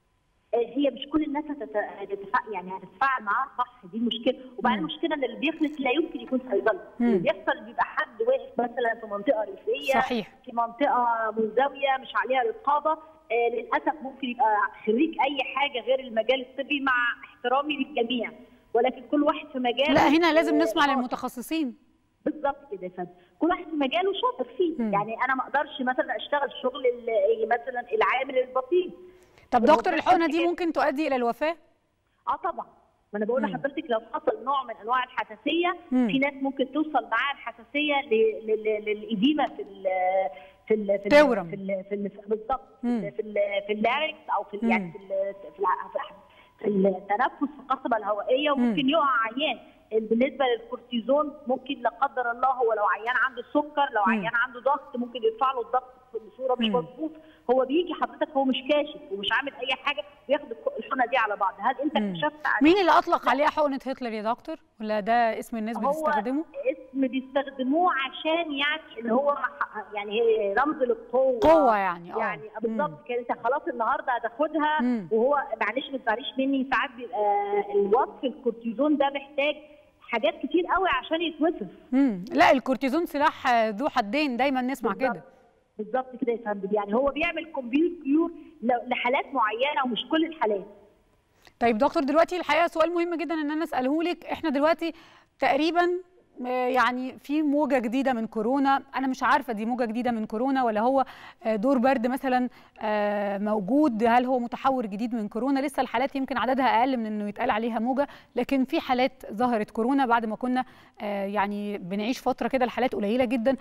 آه، هي مش كل الناس هتت... هتتفع... يعني هتتفاعل معاها صح دي المشكله وبعدين مم. المشكله ان اللي بيخلص لا يمكن يكون صيدلي مم. اللي بيحصل بيبقى حد واقف مثلا في منطقه ريفيه صحيح في منطقه منزويه مش عليها رقابه آه، للاسف ممكن يبقى خريج اي حاجه غير المجال الطبي مع احترامي للجميع ولكن كل واحد في مجاله لا هنا لازم آه، نسمع شاطر. للمتخصصين بالظبط كده يا فندم كل واحد في مجاله شاطر فيه مم. يعني انا ما اقدرش مثلا اشتغل شغل ال- مثلا العامل البسيط طب هو دكتور بس الحقنه دي كده. ممكن تؤدي الى الوفاه اه طبعا ما انا بقول مم. لحضرتك لو حصل نوع من انواع الحساسيه مم. في ناس ممكن توصل معاها الحساسيه ل- ل- ل- للاديمه في ال في ال في ال تورم. في ال في ال بالظبط في مم. ال- في ال- في اللاركس او في ال- مم. يعني في ال- في الع- في التنفس في القصبه الهوائيه وممكن يقع عيان بالنسبه للكورتيزون ممكن لا قدر الله هو لو عيان عنده سكر لو مم. عيان عنده ضغط ممكن يرفع له الضغط بصوره مش مم. مظبوط هو بيجي حضرتك هو مش كاشف ومش عامل اي حاجه بياخد الك- الحقنه دي على بعض هل انت مم. اكتشفت عن مين اللي اطلق عليها حقنه هتلر يا دكتور ولا ده اسم الناس هو بتستخدمه اسم بيستخدموه عشان يعني اللي هو ح- يعني هي رمز للقوه قوه يعني اه يعني مم. بالظبط كده انت خلاص النهارده هتاخدها مم. وهو معلش ما تزعليش مني ساعات بيبقى الوصف الكورتيزون ده محتاج حاجات كتير قوي عشان يتوصف مم. لا الكورتيزون سلاح آه، ذو حدين دايما نسمع بالظبط. كده بالظبط كده يا فندم يعني هو بيعمل كومبيوت كيور ل- لحالات معينه ومش كل الحالات طيب دكتور دلوقتي الحقيقه سؤال مهم جدا ان انا اساله لك احنا دلوقتي تقريبا آه، يعني في موجه جديده من كورونا انا مش عارفه دي موجه جديده من كورونا ولا هو آه، دور برد مثلا آه، موجود هل هو متحور جديد من كورونا لسه الحالات يمكن عددها اقل من انه يتقال عليها موجه لكن في حالات ظهرت كورونا بعد ما كنا آه، يعني بنعيش فتره كده الحالات قليله جدا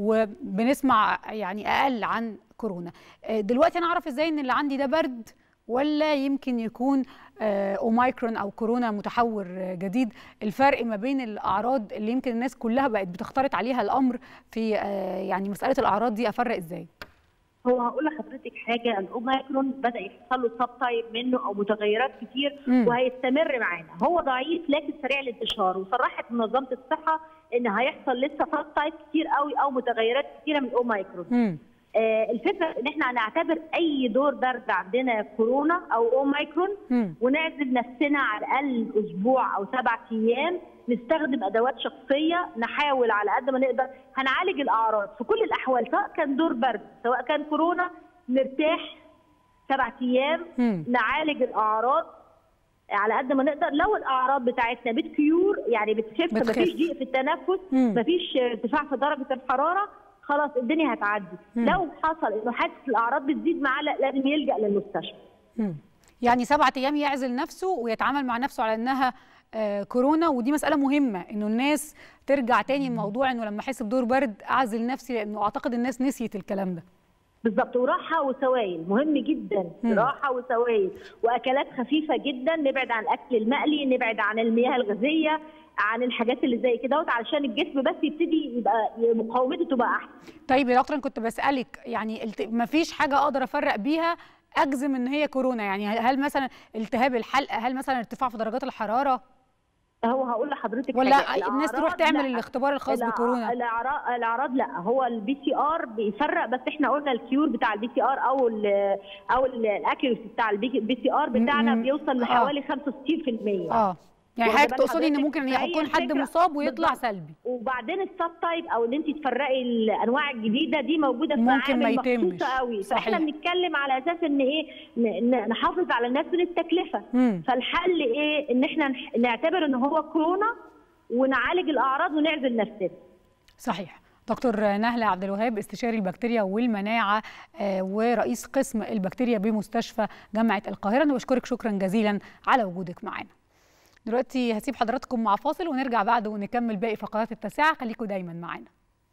وبنسمع يعني اقل عن كورونا آه، دلوقتي انا اعرف ازاي ان اللي عندي ده برد ولا يمكن يكون آه، اوميكرون او كورونا متحور آه، جديد الفرق ما بين الاعراض اللي يمكن الناس كلها بقت بتختلط عليها الامر في آه، يعني مساله الاعراض دي افرق ازاي هو هقول لحضرتك حاجه الاوميكرون بدا يحصل له سب تايب منه او متغيرات كتير مم. وهيستمر معانا هو ضعيف لكن سريع الانتشار وصرحت منظمه الصحه ان هيحصل لسه سب تايب كتير قوي او متغيرات كتيره من الاوميكرون مم. آه الفكره ان احنا هنعتبر اي دور برد عندنا كورونا او اوميكرون مم. ونعزل نفسنا على الاقل اسبوع او سبع ايام نستخدم ادوات شخصيه نحاول على قد ما نقدر هنعالج الاعراض في كل الاحوال سواء كان دور برد سواء كان كورونا نرتاح سبع ايام مم. نعالج الاعراض على قد ما نقدر لو الاعراض بتاعتنا بتكيور يعني بتخف بتخف. مفيش ضيق في التنفس مم. مفيش ارتفاع في درجه الحراره خلاص الدنيا هتعدي مم. لو حصل انه حاسس الاعراض بتزيد معاه لا لازم يلجا للمستشفى مم. يعني سبعة ايام يعزل نفسه ويتعامل مع نفسه على انها آه، كورونا ودي مسألة مهمة انه الناس ترجع تاني الموضوع انه لما احس بدور برد اعزل نفسي لانه اعتقد الناس نسيت الكلام ده بالظبط وراحه وسوائل مهم جدا مم. راحه وسوائل واكلات خفيفه جدا نبعد عن الاكل المقلي نبعد عن المياه الغازيه عن الحاجات اللي زي كده علشان الجسم بس يبتدي يبقى مقاومته تبقى احسن طيب يا دكتور أنا كنت بسألك يعني الت... مفيش حاجة اقدر افرق بيها اجزم ان هي كورونا يعني هل مثلا التهاب الحلق هل مثلا ارتفاع في درجات الحرارة هو هقول لحضرتك ولا حاجة. الناس تروح الأعراض تعمل لا. الاختبار الخاص الأع- بكورونا الاعراض الاعراض لا هو البي سي ار بيفرق بس احنا قلنا الكيور بتاع البي سي ار او ال او الاكيورسي بتاع البي سي ار بتاعنا م- م. بيوصل لحوالي 65% اه يعني واخدة حضرتك بال تقصدي ان حضرتك؟ ممكن فهي يكون حد الفكرة مصاب ويطلع بالظبط. سلبي وبعدين السب تايب او ان انت تفرقي الانواع الجديده دي موجوده في ممكن ما معامل يتمش. مخصوصه قوي صحيح. فاحنا بنتكلم على اساس ان ايه ن- ن- نحافظ على الناس من التكلفه مم. فالحل ايه ان احنا نح- نعتبر ان هو كورونا ونعالج الاعراض ونعزل نفسنا صحيح دكتور نهلة عبد الوهاب استشاري البكتيريا والمناعة آه، ورئيس قسم البكتيريا بمستشفى جامعة القاهرة أنا بشكرك شكرا جزيلا على وجودك معنا دلوقتي هسيب حضراتكم مع فاصل ونرجع بعده ونكمل باقي فقرات التاسعة خليكم دايما معنا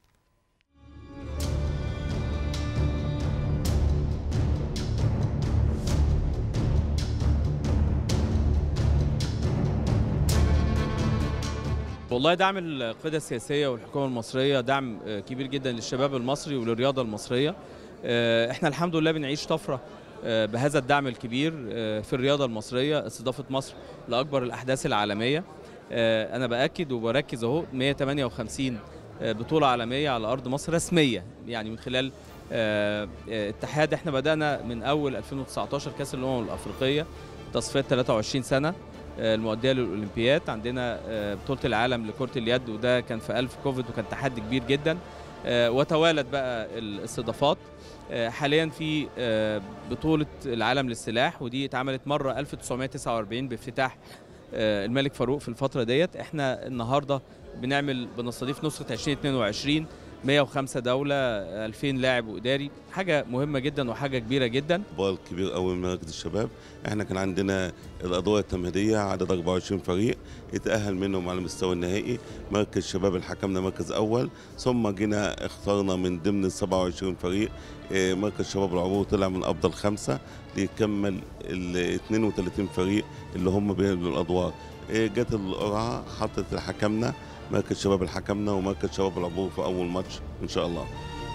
والله دعم القيادة السياسية والحكومة المصرية دعم آه، كبير جدا للشباب المصري وللرياضة المصرية آه، احنا الحمد لله بنعيش طفرة آه، بهذا الدعم الكبير آه، في الرياضة المصرية استضافة مصر لأكبر الأحداث العالمية آه، أنا بأكد وبركز أهو 158 آه، بطولة عالمية على أرض مصر رسمية يعني من خلال آه، آه، اتحاد احنا بدانا من اول 2019 كاس الامم الافريقيه تصفيات 23 سنه آه، المؤديه للاولمبياد عندنا آه، بطوله العالم لكره اليد وده كان في ألف كوفيد وكان تحدي كبير جدا آه، وتوالت بقى الاستضافات آه، حاليا في آه، بطوله العالم للسلاح ودي اتعملت مره 1949 بافتتاح آه، الملك فاروق في الفتره ديت احنا النهارده بنعمل بنستضيف نسخه 2022 105 دوله 2000 لاعب واداري حاجه مهمه جدا وحاجه كبيره جدا بال كبير قوي من مركز الشباب احنا كان عندنا الادوار التمهيديه عدد 24 فريق اتاهل منهم على المستوى النهائي مركز شباب الحكمنا مركز اول ثم جينا اخترنا من ضمن ال 27 فريق اه، مركز شباب العبور طلع من افضل خمسه ليكمل ال 32 فريق اللي هم بينزلوا الادوار اه، جت القرعه حطت حكمنا مركز شباب الحكمنا ومركز شباب العبور في اول ماتش ان شاء الله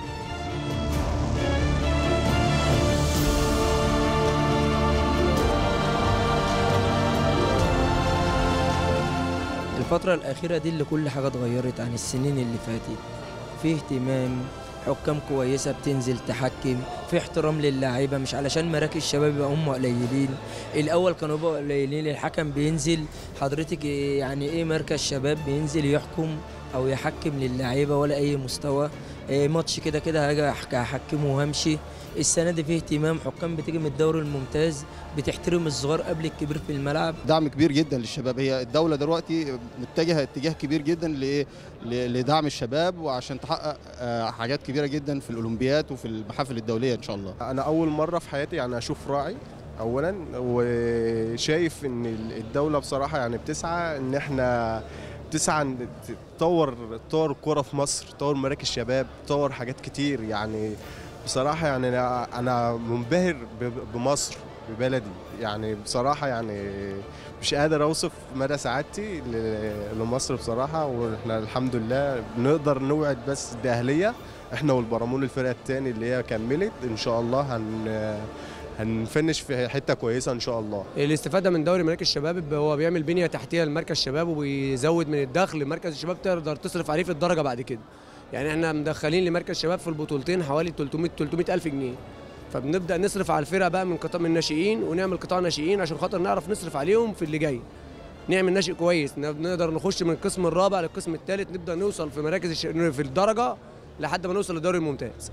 الفترة الأخيرة دي اللي كل حاجة اتغيرت عن السنين اللي فاتت في اهتمام حكام كويسة بتنزل تحكم في احترام للاعيبة مش علشان مراكز الشباب يبقى هم قليلين الأول كانوا بقوا قليلين الحكم بينزل حضرتك إيه- يعني إيه مركز شباب بينزل يحكم أو يحكم للاعيبة ولا أي مستوى إيه ماتش كده كده هاجي أحك- هحكمه وهمشي السنة دي فيه اهتمام حكام بتيجي من الدوري الممتاز بتحترم الصغار قبل الكبير في الملعب دعم كبير جدا للشباب هي الدولة دلوقتي متجهة اتجاه كبير جدا ل- ل- لدعم الشباب وعشان تحقق آه، حاجات كبيرة جدا في الأولمبياد وفي المحافل الدولية إن شاء الله انا اول مره في حياتي يعني اشوف راعي اولا وشايف ان الدوله بصراحه يعني بتسعى ان احنا بتسعى ان تطور تطور الكوره في مصر تطور مراكز شباب تطور حاجات كتير يعني بصراحه يعني انا انا منبهر ب- بمصر ببلدي يعني بصراحه يعني مش قادر اوصف مدى سعادتي ل- لمصر بصراحه واحنا الحمد لله نقدر نوعد بس الداهليه احنا والبرامون الفرقه التاني اللي هي كملت ان شاء الله هن هنفنش في حته كويسه ان شاء الله الاستفاده من دوري مراكز الشباب هو بيعمل بنيه تحتيه لمركز الشباب وبيزود من الدخل مركز الشباب تقدر تصرف عليه في الدرجه بعد كده يعني احنا مدخلين لمركز الشباب في البطولتين حوالي 300 300 الف جنيه فبنبدا نصرف على الفرقه بقى من قطاع من الناشئين ونعمل قطاع ناشئين عشان خاطر نعرف نصرف عليهم في اللي جاي نعمل ناشئ كويس نقدر نخش من القسم الرابع للقسم الثالث نبدا نوصل في مراكز الش... في الدرجه لحد ما نوصل للدوري الممتاز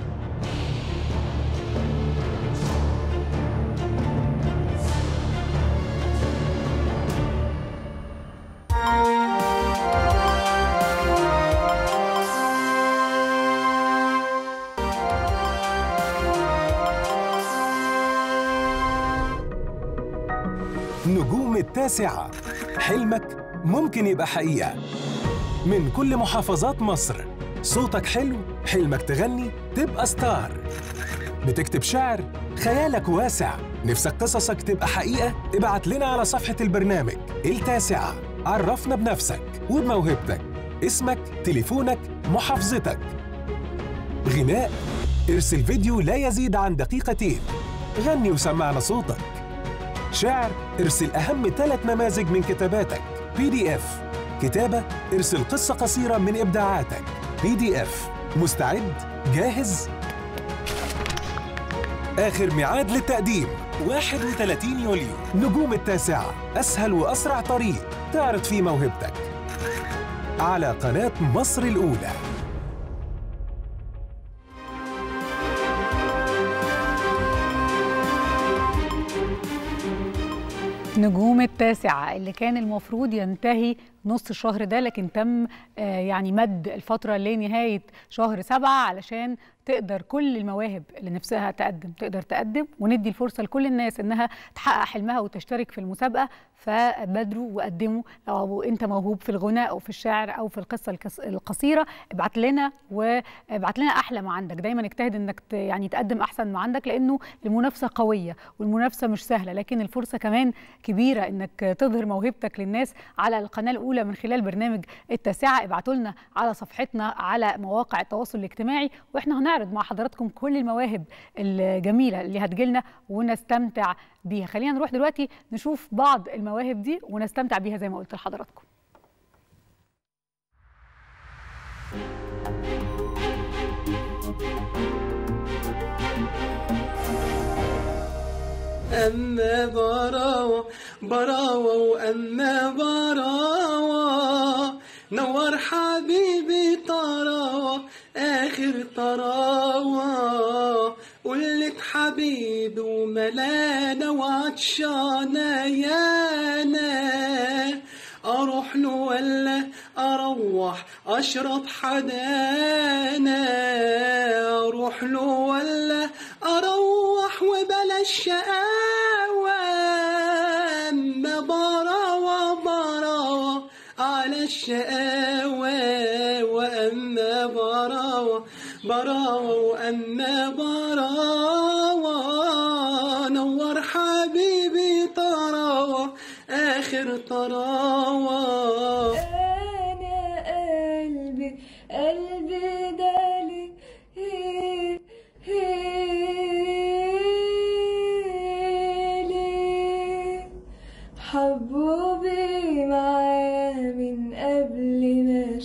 نجوم التاسعة حلمك ممكن يبقى حقيقة من كل محافظات مصر صوتك حلو حلمك تغني تبقى ستار بتكتب شعر خيالك واسع نفسك قصصك تبقى حقيقة ابعت لنا على صفحة البرنامج التاسعة عرفنا بنفسك وبموهبتك اسمك تليفونك محافظتك غناء ارسل فيديو لا يزيد عن دقيقتين غني وسمعنا صوتك شعر ارسل أهم ثلاث نماذج من كتاباتك بي دي اف كتابة ارسل قصة قصيرة من إبداعاتك بي دي اف مستعد؟ جاهز؟ آخر ميعاد للتقديم 31 يوليو نجوم التاسعة أسهل وأسرع طريق تعرض فيه موهبتك على قناة مصر الأولى نجوم التاسعة اللي كان المفروض ينتهي نص الشهر ده لكن تم آه، يعني مد الفترة لنهاية شهر سبعة علشان تقدر كل المواهب اللي نفسها تقدم تقدر تقدم وندي الفرصة لكل الناس انها تحقق حلمها وتشترك في المسابقة فبادروا وقدموا لو انت موهوب في الغناء او في الشعر او في القصة الكس- القصيرة ابعت لنا وابعت لنا احلى ما عندك دايما اجتهد انك ت- يعني تقدم احسن ما عندك لانه المنافسة قوية والمنافسة مش سهلة لكن الفرصة كمان كبيرة انك تظهر موهبتك للناس على القناة الاولى من خلال برنامج التاسعة ابعتوا لنا على صفحتنا على مواقع التواصل الاجتماعي واحنا هنعرض مع حضراتكم كل المواهب الجميلة اللي هتجيلنا ونستمتع بيها خلينا نروح دلوقتي نشوف بعض المواهب دي ونستمتع بيها زي ما قلت لحضراتكم أما براوة براوة وأما براوة نور حبيبي طراوة آخر طراوة قلت حبيبي وملانة وعطشانة يانا أروح له ولا أروح أشرب حدانا أروح له ولا أروح وبلاش شقاوة أما براوة براوة على الشقاوة وأما براوة براوة وأما براوة نور حبيبي طراوة آخر طراوة أنا قلبي قلبي دالي هي هيلي حبوبي معايا من قبل ما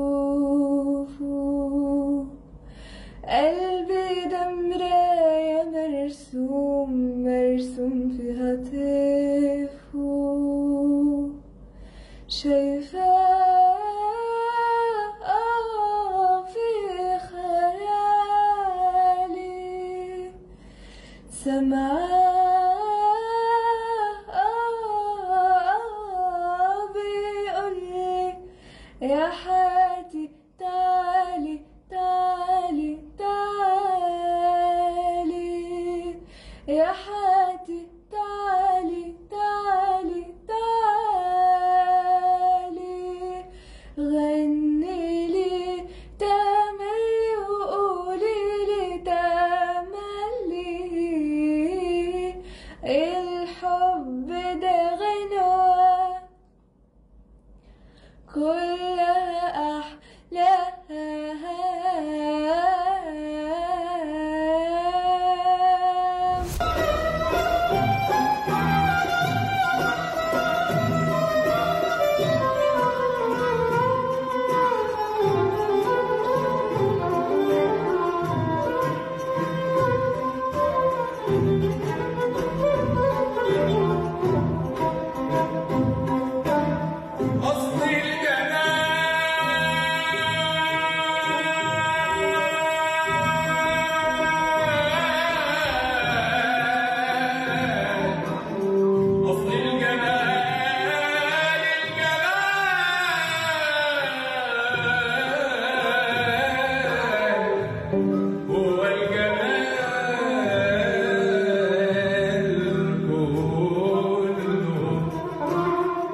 اشوفه قلبي ده مراية مرسوم مرسوم فيها طيفه شايفاه في خيالي سمعاه بيقولي يا حياتي تعالي تعالي تعالي يا حياتي تعالي تعالي تعالي غني لي تملي وقولي لي تملي الحب ده غنوة كلها أحلام أصل الجمال أصل الجمال الجمال هو الجمال كله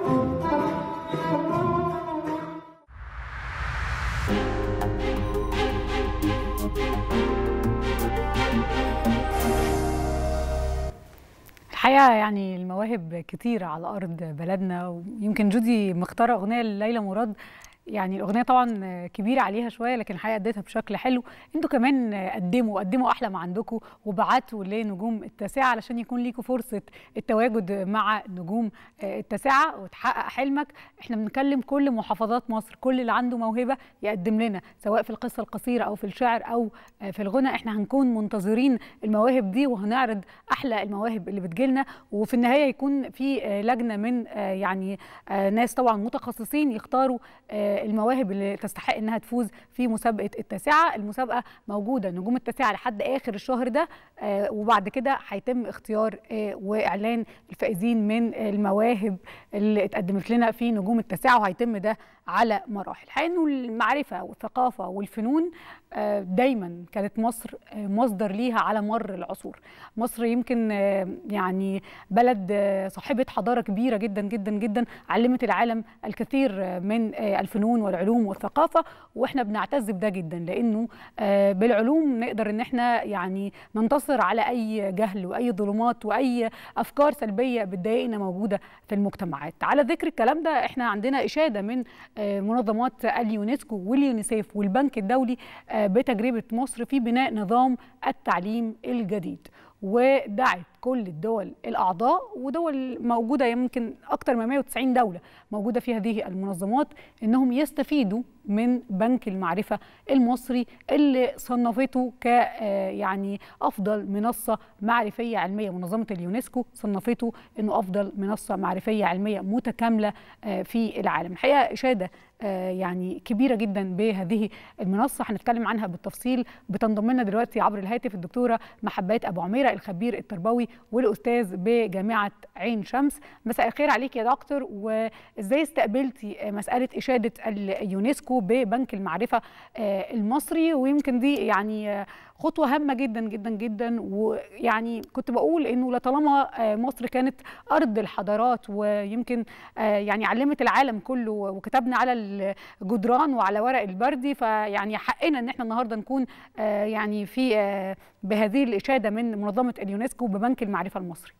الحقيقه يعني المواهب كتيره على ارض بلدنا ويمكن جودي مختاره اغنيه لليلى مراد يعني الاغنيه طبعا كبيره عليها شويه لكن الحقيقه اديتها بشكل حلو انتوا كمان قدموا قدموا احلى ما عندكم وبعتوا لنجوم التاسعه علشان يكون ليكم فرصه التواجد مع نجوم التاسعه وتحقق حلمك احنا بنكلم كل محافظات مصر كل اللي عنده موهبه يقدم لنا سواء في القصه القصيره او في الشعر او في الغنى احنا هنكون منتظرين المواهب دي وهنعرض احلى المواهب اللي بتجيلنا وفي النهايه يكون في لجنه من يعني ناس طبعا متخصصين يختاروا المواهب اللي تستحق انها تفوز في مسابقه التاسعه المسابقه موجوده نجوم التاسعه لحد اخر الشهر ده وبعد كده هيتم اختيار واعلان الفائزين من المواهب اللي اتقدمت لنا في نجوم التاسعه وهيتم ده على مراحل الحقيقه انه المعرفه والثقافه والفنون دايما كانت مصر مصدر ليها على مر العصور مصر يمكن يعني بلد صاحبه حضاره كبيره جدا جدا جدا علمت العالم الكثير من الفنون والعلوم والثقافه واحنا بنعتز بده جدا لانه بالعلوم نقدر ان احنا يعني ننتصر على اي جهل واي ظلمات واي افكار سلبيه بتضايقنا موجوده في المجتمعات على ذكر الكلام ده احنا عندنا اشاده من منظمات اليونسكو واليونيسيف والبنك الدولي بتجربه مصر في بناء نظام التعليم الجديد ودعت كل الدول الاعضاء ودول موجوده يمكن اكثر من 190 دوله موجوده في هذه المنظمات انهم يستفيدوا من بنك المعرفة المصري اللي صنفته ك آه، يعني أفضل منصة معرفية علمية منظمة اليونسكو صنفته أنه أفضل منصة معرفية علمية متكاملة آه، في العالم الحقيقة إشادة آه، يعني كبيرة جدا بهذه المنصة هنتكلم عنها بالتفصيل بتنضم لنا دلوقتي عبر الهاتف الدكتورة محبات أبو عميرة الخبير التربوي والأستاذ بجامعة عين شمس مساء الخير عليك يا دكتور وإزاي استقبلتي مسألة إشادة اليونسكو ببنك المعرفة آه، المصري ويمكن دي يعني آه، خطوة هامة جدا جدا جدا ويعني كنت بقول إنه لطالما آه، مصر كانت أرض الحضارات ويمكن آه، يعني علمت العالم كله وكتبنا على الجدران وعلى ورق البردي فيعني حقنا إن احنا النهاردة نكون آه، يعني في آه، بهذه الإشادة من منظمة اليونسكو ببنك المعرفة المصري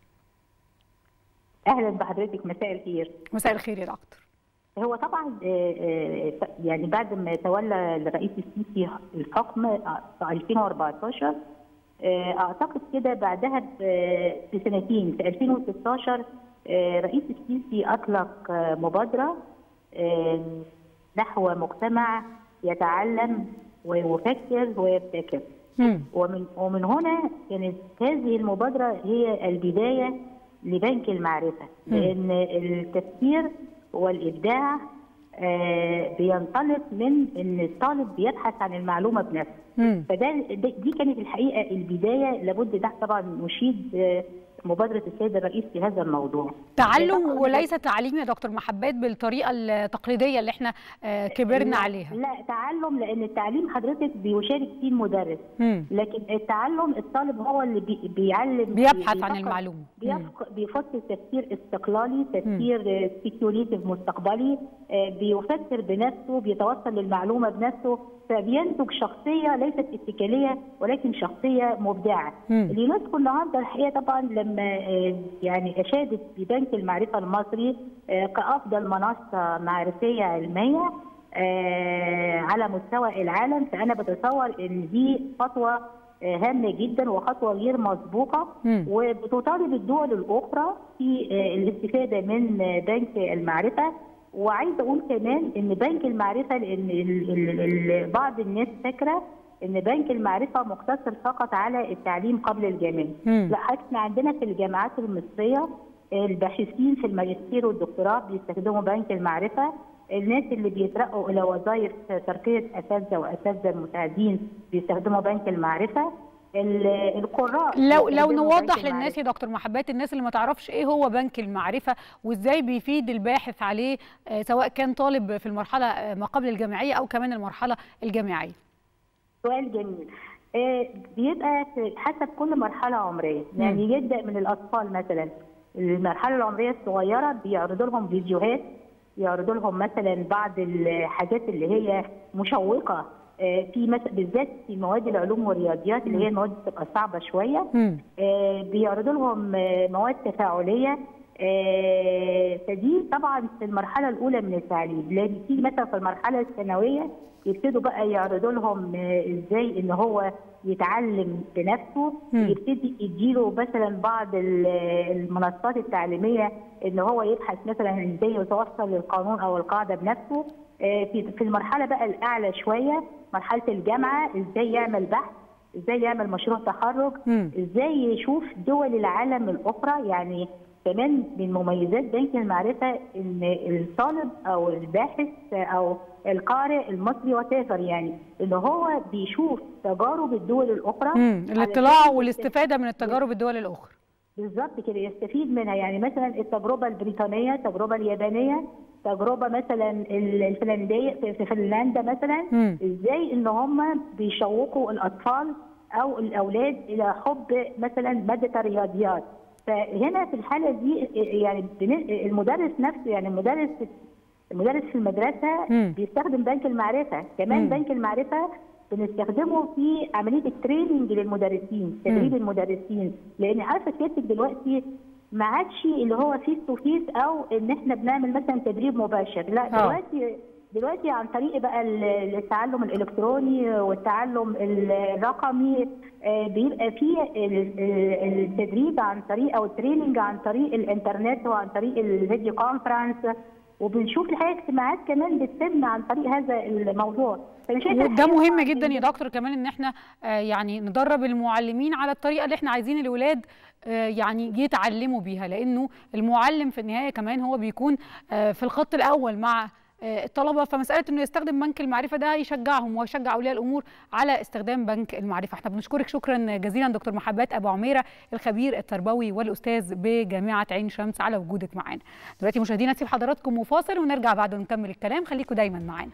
اهلا بحضرتك مساء الخير مساء الخير يا دكتور هو طبعا آه، آه، يعني بعد ما تولى الرئيس السيسي الحكم آه، في 2014 آه، اعتقد كده بعدها ب- بسنتين في 2016 آه، رئيس السيسي اطلق آه، مبادره آه، نحو مجتمع يتعلم ويفكر ويبتكر ومن ومن هنا كانت هذه المبادره هي البدايه لبنك المعرفه مم. لان التفكير والابداع آه، بينطلق من ان الطالب بيبحث عن المعلومه بنفسه فده ده- دي كانت الحقيقه البدايه لابد ده طبعا نشيد آه، مبادره السيد الرئيس في هذا الموضوع تعلم وليس تعليم يا دكتور محبات بالطريقة التقليدية اللي احنا آه، كبرنا لا- عليها لا تعلم لان التعليم حضرتك بيشارك فيه المدرس مم. لكن التعلم الطالب هو اللي بي بيعلم بيبحث عن بيفكر- المعلومة. بيفك- بيفكر تفكير استقلالي تفكير سبيكيوليتيف مستقبلي آه، بيفكر بنفسه بيتوصل للمعلومه بنفسه فبينتج شخصيه ليست اتكاليه ولكن شخصيه مبدعه مم. اليونسكو النهارده الحقيقه طبعا لما آه، يعني اشادت ببنك المعرفه المصري آه، كافضل منصه معرفيه علميه آه، على مستوى العالم فانا بتصور ان دي خطوه آه، هامه جدا وخطوه غير مسبوقه مم. وبتطالب الدول الاخرى في آه، الاستفاده من آه، بنك المعرفه وعايزه اقول كمان ان بنك المعرفه لان ال- ال- ال- بعض الناس فاكره ان بنك المعرفه مقتصر فقط على التعليم قبل الجامعي مم. لا احنا عندنا في الجامعات المصريه الباحثين في الماجستير والدكتوراه بيستخدموا بنك المعرفه الناس اللي بيترقوا الى وظائف ترقيه اساتذه واساتذه مساعدين بيستخدموا بنك المعرفه ال- القراء لو لو بيستخدموا نوضح بنك للناس يا دكتور محبات الناس اللي ما تعرفش ايه هو بنك المعرفة وازاي بيفيد الباحث عليه آه، سواء كان طالب في المرحلة آه، ما قبل الجامعية او كمان المرحلة الجامعية سؤال جميل آه، بيبقى في حسب كل مرحله عمريه يعني يبدا من الاطفال مثلا المرحله العمريه الصغيره بيعرضوا لهم فيديوهات يعرضوا لهم مثلا بعض الحاجات اللي هي مشوقه آه، في مثلا بالذات في مواد العلوم والرياضيات اللي هي المواد بتبقى صعبه شويه آه، بيعرضوا لهم آه، مواد تفاعليه آه، فدي طبعا في المرحله الاولى من التعليم لان في مثلا في المرحله الثانويه يبتدوا بقى يعرضوا لهم آه، ازاي ان هو يتعلم بنفسه مم. يبتدي يديله مثلا بعض ال- المنصات التعليميه ان هو يبحث مثلا ازاي يتوصل للقانون او القاعده بنفسه آه، في في المرحله بقى الاعلى شويه مرحله الجامعه ازاي يعمل بحث ازاي يعمل مشروع تخرج مم. ازاي يشوف دول العالم الاخرى يعني كمان من مميزات بنك المعرفه ان الطالب او الباحث او القارئ المصري وتافر يعني ان هو بيشوف تجارب الدول الاخرى مم. علشان الاطلاع والاستفادة من التجارب الدول الأخرى بالظبط كده يستفيد منها يعني مثلا التجربه البريطانيه التجربه اليابانيه تجربه مثلا ال- الفنلنديه في في فنلندا مثلا مم. ازاي ان هم بيشوقوا الاطفال او الاولاد الى حب مثلا ماده الرياضيات فهنا في الحاله دي يعني بن- المدرس نفسه يعني المدرس المدرس في المدرسه مم. بيستخدم بنك المعرفه كمان مم. بنك المعرفه بنستخدمه في عمليه التريننج للمدرسين تدريب المدرسين لان عارفه سيادتك دلوقتي ما عادش اللي هو فيس تو فيس او ان احنا بنعمل مثلا تدريب مباشر لا آه. دلوقتي دلوقتي عن طريق بقى ال- التعلم الالكتروني والتعلم الرقمي آه، بيبقى فيه ال- ال- التدريب عن طريق او التريننج عن طريق الانترنت وعن طريق الفيديو كونفرنس وبنشوف الحقيقه اجتماعات كمان بتتم عن طريق هذا الموضوع فأنا شايفة وده الحقيقة مهم جدا يا دكتور كمان ان احنا آه، يعني ندرب المعلمين على الطريقه اللي احنا عايزين الولاد آه، يعني يتعلموا بيها لانه المعلم في النهايه كمان هو بيكون آه، في الخط الاول مع آه، الطلبه فمساله انه يستخدم بنك المعرفه ده يشجعهم ويشجع اولياء الامور على استخدام بنك المعرفه احنا بنشكرك شكرا جزيلا دكتور محبات ابو عميره الخبير التربوي والاستاذ بجامعه عين شمس على وجودك معانا دلوقتي مشاهدينا نسيب حضراتكم وفاصل ونرجع بعد ونكمل الكلام خليكم دايما معانا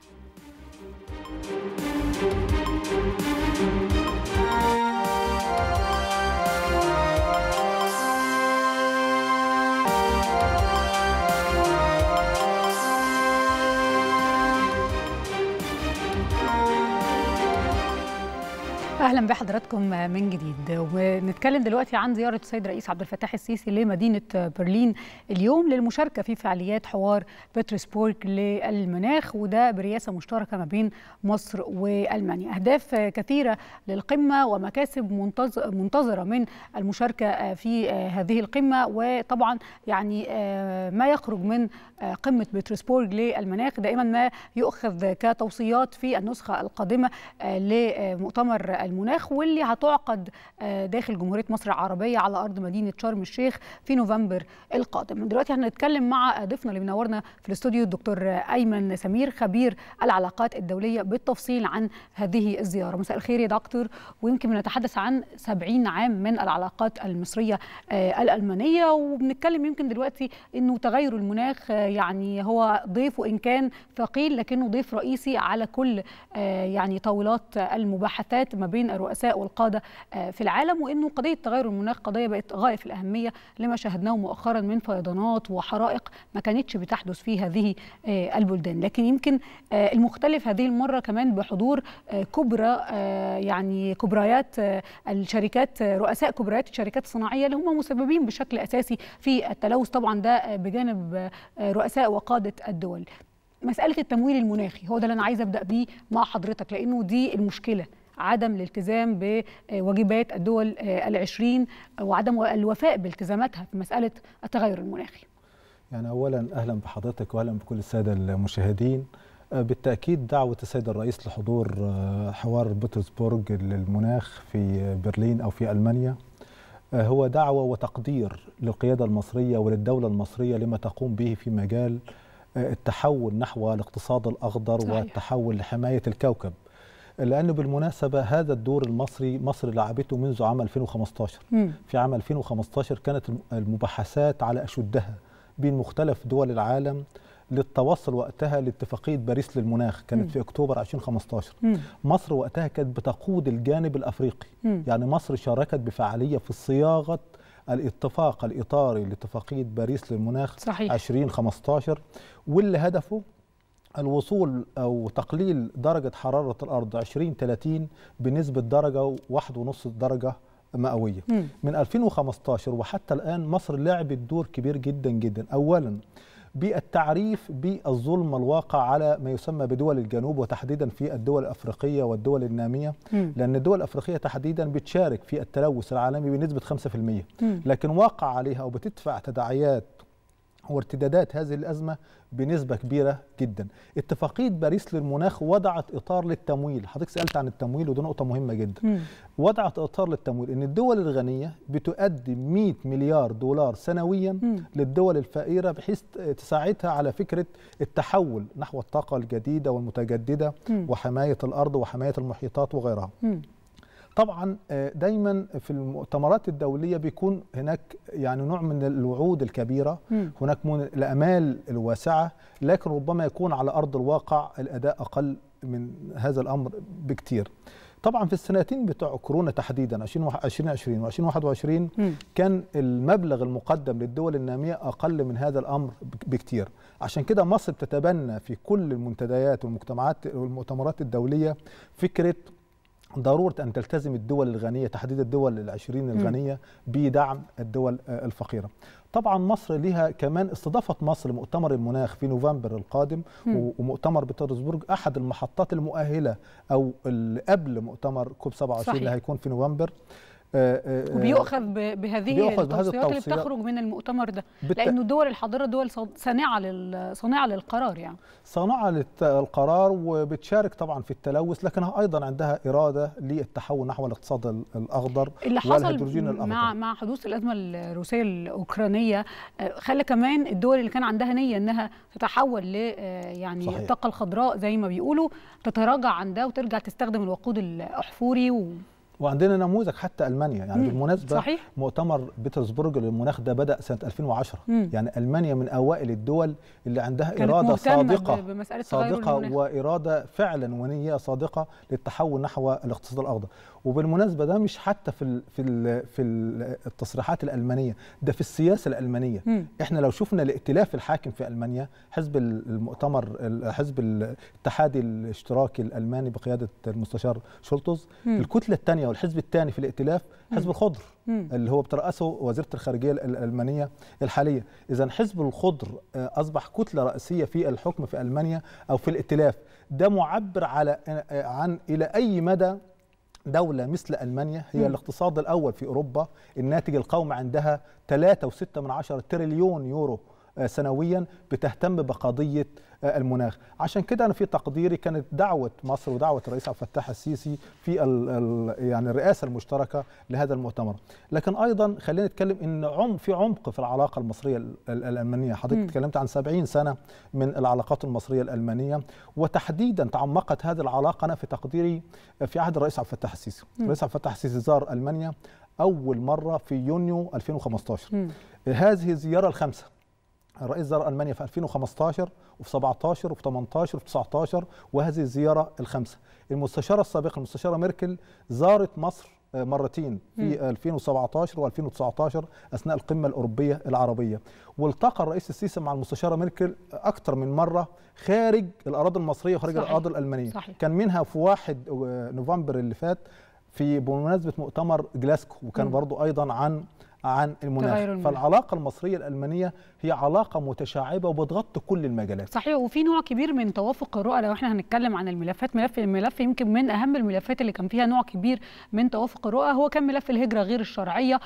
اهلا بحضراتكم من جديد ونتكلم دلوقتي عن زياره السيد الرئيس عبد الفتاح السيسي لمدينه برلين اليوم للمشاركه في فعاليات حوار بطرسبورغ للمناخ وده برئاسه مشتركه ما بين مصر والمانيا اهداف كثيره للقمه ومكاسب منتظ- منتظره من المشاركه في هذه القمه وطبعا يعني ما يخرج من قمه بطرسبورغ للمناخ دائما ما يؤخذ كتوصيات في النسخه القادمه لمؤتمر المناخ واللي هتعقد آه، داخل جمهوريه مصر العربيه على ارض مدينه شرم الشيخ في نوفمبر القادم. دلوقتي هنتكلم مع ضيفنا اللي منورنا في الاستوديو الدكتور ايمن سمير خبير العلاقات الدوليه بالتفصيل عن هذه الزياره. مساء الخير يا دكتور ويمكن بنتحدث عن 70 عام من العلاقات المصريه آه، الالمانيه وبنتكلم يمكن دلوقتي انه تغير المناخ آه، يعني هو ضيف وان كان ثقيل لكنه ضيف رئيسي على كل آه، يعني طاولات المباحثات ما بين الرؤساء والقاده آه، في العالم وانه قضيه تغير المناخ قضيه بقت غايه في الاهميه لما شاهدناه مؤخرا من فيضانات وحرائق ما كانتش بتحدث في هذه آه، البلدان لكن يمكن آه، المختلف هذه المره كمان بحضور آه، كبرى آه، يعني كبريات آه، الشركات آه، رؤساء كبريات الشركات الصناعيه اللي هم مسببين بشكل اساسي في التلوث طبعا ده آه، بجانب آه، رؤساء وقاده الدول مساله التمويل المناخي هو ده اللي انا عايزه ابدا بيه مع حضرتك لانه دي المشكله عدم الالتزام بواجبات الدول العشرين وعدم الوفاء بالتزاماتها في مسألة التغير المناخي يعني اولا اهلا بحضرتك واهلا بكل الساده المشاهدين آه، بالتاكيد دعوه السيد الرئيس لحضور آه، حوار بطرسبورغ للمناخ في برلين او في المانيا آه، هو دعوه وتقدير للقياده المصريه وللدوله المصريه لما تقوم به في مجال آه، التحول نحو الاقتصاد الاخضر صحيح. والتحول لحمايه الكوكب لأن بالمناسبة هذا الدور المصري مصر لعبته منذ عام 2015 مم. في عام 2015 كانت المباحثات على أشدها بين مختلف دول العالم للتوصل وقتها لاتفاقية باريس للمناخ كانت مم. في أكتوبر 2015 مم. مصر وقتها كانت بتقود الجانب الأفريقي مم. يعني مصر شاركت بفعالية في صياغة الاتفاق الإطاري لاتفاقية باريس للمناخ صحيح. 2015 واللي هدفه الوصول او تقليل درجه حراره الارض 2030 بنسبه درجه واحد ونص درجه مئويه مم. من 2015 وحتى الان مصر لعبت دور كبير جدا جدا اولا بالتعريف بالظلم الواقع على ما يسمى بدول الجنوب وتحديدا في الدول الافريقيه والدول الناميه مم. لان الدول الافريقيه تحديدا بتشارك في التلوث العالمي بنسبه 5% مم. لكن واقع عليها او بتدفع تداعيات وارتدادات هذه الأزمة بنسبة كبيرة جدا اتفاقية باريس للمناخ وضعت إطار للتمويل حضرتك سألت عن التمويل ودي نقطة مهمة جدا مم. وضعت إطار للتمويل إن الدول الغنية بتقدم 100 مليار دولار سنويا للدول الفقيرة بحيث تساعدها على فكرة التحول نحو الطاقة الجديدة والمتجددة مم. وحماية الأرض وحماية المحيطات وغيرها مم. طبعا آه، دايما في المؤتمرات الدوليه بيكون هناك يعني نوع من الوعود الكبيره مم. هناك من الامال الواسعه لكن ربما يكون على ارض الواقع الاداء اقل من هذا الامر بكتير طبعا في السنتين بتوع كورونا تحديدا 2020 و2021 مم. كان المبلغ المقدم للدول الناميه اقل من هذا الامر بك- بكتير عشان كده مصر بتتبنى في كل المنتديات والمجتمعات والمؤتمرات الدوليه فكره ضرورة أن تلتزم الدول الغنية تحديد الدول العشرين مم. الغنية بدعم الدول آه، الفقيرة طبعا مصر لها كمان استضافت مصر مؤتمر المناخ في نوفمبر القادم مم. و- ومؤتمر بطرسبورغ أحد المحطات المؤهلة أو اللي قبل مؤتمر كوب 27 صحيح. اللي هيكون في نوفمبر آه، آه، وبيؤخذ ب- بهذه بيؤخذ بهذه التوصيات اللي التوصيات. بتخرج من المؤتمر ده بالت- لانه الدول الحاضره دول ص- صانعه لل... صانعه للقرار يعني صانعة للقرار وبتشارك طبعا في التلوث لكنها ايضا عندها اراده للتحول نحو الاقتصاد ال- الاخضر اللي حصل والهيدروجين الاخضر مع مع حدوث الازمه الروسيه الاوكرانيه آه، خلى كمان الدول اللي كان عندها نيه انها تتحول ل آه، يعني صحيح. الطاقه الخضراء زي ما بيقولوا تتراجع عن ده وترجع تستخدم الوقود الاحفوري و... وعندنا نموذج حتى المانيا يعني مم. بالمناسبه صحيح. مؤتمر بيترسبرج للمناخ ده بدا سنه 2010 مم. يعني المانيا من اوائل الدول اللي عندها كانت اراده مهتمة صادقه ب- بمسألة تغير صادقه المناخ. واراده فعلا ونيه صادقه للتحول نحو الاقتصاد الاخضر وبالمناسبه ده مش حتى في ال في ال في ال- التصريحات الالمانيه ده في السياسه الالمانيه مم. احنا لو شفنا الائتلاف الحاكم في المانيا حزب المؤتمر ال- حزب الاتحاد الاشتراكي الالماني بقياده المستشار شولتز مم. الكتله الثانيه والحزب الثاني في الائتلاف حزب مم. الخضر مم. اللي هو بترأسه وزيره الخارجيه ال- الالمانيه الحاليه اذا حزب الخضر آه، اصبح كتله رئيسيه في الحكم في المانيا او في الائتلاف ده معبر على آه، عن الى اي مدى دولة مثل ألمانيا هي مم. الاقتصاد الأول في أوروبا الناتج القومي عندها 3.6 من عشرة تريليون يورو آه، سنويا بتهتم بقضية آه، المناخ عشان كده أنا في تقديري كانت دعوة مصر ودعوة الرئيس عبد الفتاح السيسي في ال ال يعني الرئاسة المشتركة لهذا المؤتمر لكن أيضا خلينا نتكلم إن عم في عمق في العلاقة المصرية ال- ال- الألمانية حضرتك مم. اتكلمت عن 70 سنة من العلاقات المصرية الألمانية وتحديدا تعمقت هذه العلاقة أنا في تقديري في عهد الرئيس عبد الفتاح السيسي مم. الرئيس عبد الفتاح السيسي زار ألمانيا أول مرة في يونيو 2015 مم. هذه الزيارة الخامسة الرئيس زار ألمانيا في 2015 وفي 17 وفي 18 وفي 19 وهذه الزيارة الخامسة المستشارة السابقة المستشارة ميركل زارت مصر آه، مرتين في 2017 و2019 اثناء القمه الاوروبيه العربيه والتقى الرئيس السيسي مع المستشاره ميركل اكثر من مره خارج الاراضي المصريه وخارج صحيح. الاراضي الالمانيه صحيح. كان منها في 1 نوفمبر اللي فات في بمناسبه مؤتمر جلاسكو وكان مم. برضو ايضا عن عن المناخ تغير المناخ. فالعلاقه المصريه الالمانيه هي علاقه متشعبه وبتغطي كل المجالات صحيح وفي نوع كبير من توافق الرؤى لو احنا هنتكلم عن الملفات ملف الملف يمكن من اهم الملفات اللي كان فيها نوع كبير من توافق الرؤى هو كان ملف الهجره غير الشرعيه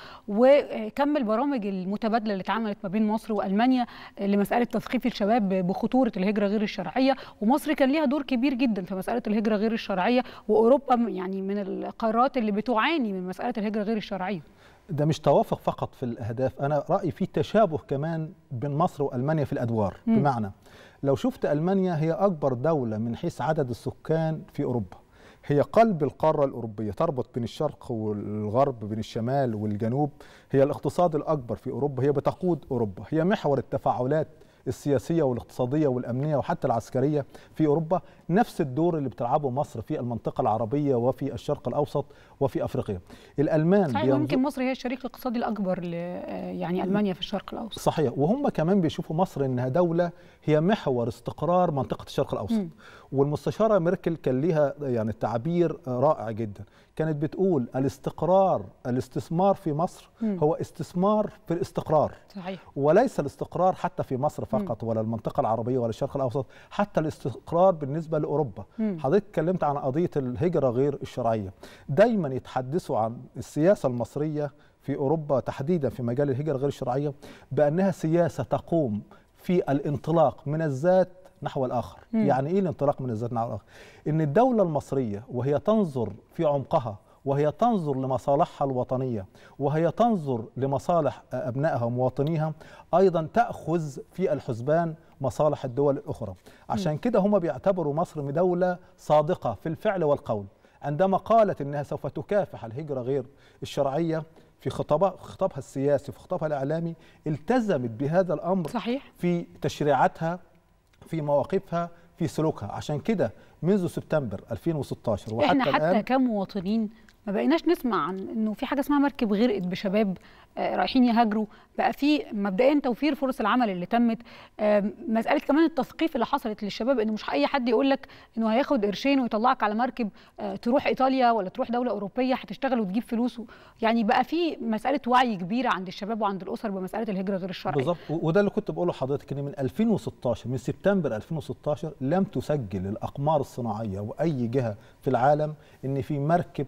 وكم البرامج المتبادله اللي اتعملت ما بين مصر والمانيا لمساله تثقيف الشباب بخطوره الهجره غير الشرعيه ومصر كان ليها دور كبير جدا في مساله الهجره غير الشرعيه واوروبا يعني من القارات اللي بتعاني من مساله الهجره غير الشرعيه ده مش توافق فقط في الاهداف انا رايي في تشابه كمان بين مصر والمانيا في الادوار مم. بمعنى لو شفت المانيا هي اكبر دوله من حيث عدد السكان في اوروبا هي قلب القاره الاوروبيه تربط بين الشرق والغرب بين الشمال والجنوب هي الاقتصاد الاكبر في اوروبا هي بتقود اوروبا هي محور التفاعلات السياسيه والاقتصاديه والامنيه وحتى العسكريه في اوروبا نفس الدور اللي بتلعبه مصر في المنطقه العربيه وفي الشرق الاوسط وفي افريقيا الالمان صحيح بينظر- ويمكن مصر هي الشريك الاقتصادي الاكبر ل يعني المانيا في الشرق الاوسط صحيح وهم كمان بيشوفوا مصر انها دوله هي محور استقرار منطقه الشرق الاوسط مم. والمستشاره ميركل كان ليها يعني تعبير رائع جدا كانت بتقول الاستقرار الاستثمار في مصر مم. هو استثمار في الاستقرار صحيح وليس الاستقرار حتى في مصر فقط ولا المنطقه العربيه ولا الشرق الاوسط حتى الاستقرار بالنسبه لاوروبا مم. حضرتك اتكلمت عن قضيه الهجره غير الشرعيه دايما يتحدثوا عن السياسه المصريه في اوروبا تحديدا في مجال الهجره غير الشرعيه بانها سياسه تقوم في الانطلاق من الذات نحو الاخر مم. يعني ايه الانطلاق من الذات نحو الاخر ان الدوله المصريه وهي تنظر في عمقها وهي تنظر لمصالحها الوطنيه وهي تنظر لمصالح ابنائها ومواطنيها ايضا تاخذ في الحسبان مصالح الدول الاخرى عشان كده هم بيعتبروا مصر دوله صادقه في الفعل والقول عندما قالت انها سوف تكافح الهجره غير الشرعيه في خطابها خطابها السياسي في خطابها الاعلامي التزمت بهذا الامر صحيح في تشريعاتها في مواقفها في سلوكها عشان كده منذ سبتمبر 2016 وحتى احنا حتى الان كمواطنين ما بقيناش نسمع عن انه في حاجه اسمها مركب غرقت بشباب آه، رايحين يهاجروا بقى في مبدئيا توفير فرص العمل اللي تمت آه، مساله كمان التثقيف اللي حصلت للشباب انه مش اي حد يقول لك انه هياخد قرشين ويطلعك على مركب آه، تروح ايطاليا ولا تروح دوله اوروبيه هتشتغل وتجيب فلوس يعني بقى في مساله وعي كبيره عند الشباب وعند الاسر بمساله الهجره غير الشرعيه بالظبط و- وده اللي كنت بقوله لحضرتك ان من 2016 من سبتمبر 2016 لم تسجل الاقمار الصناعيه واي جهه في العالم ان في مركب تحمل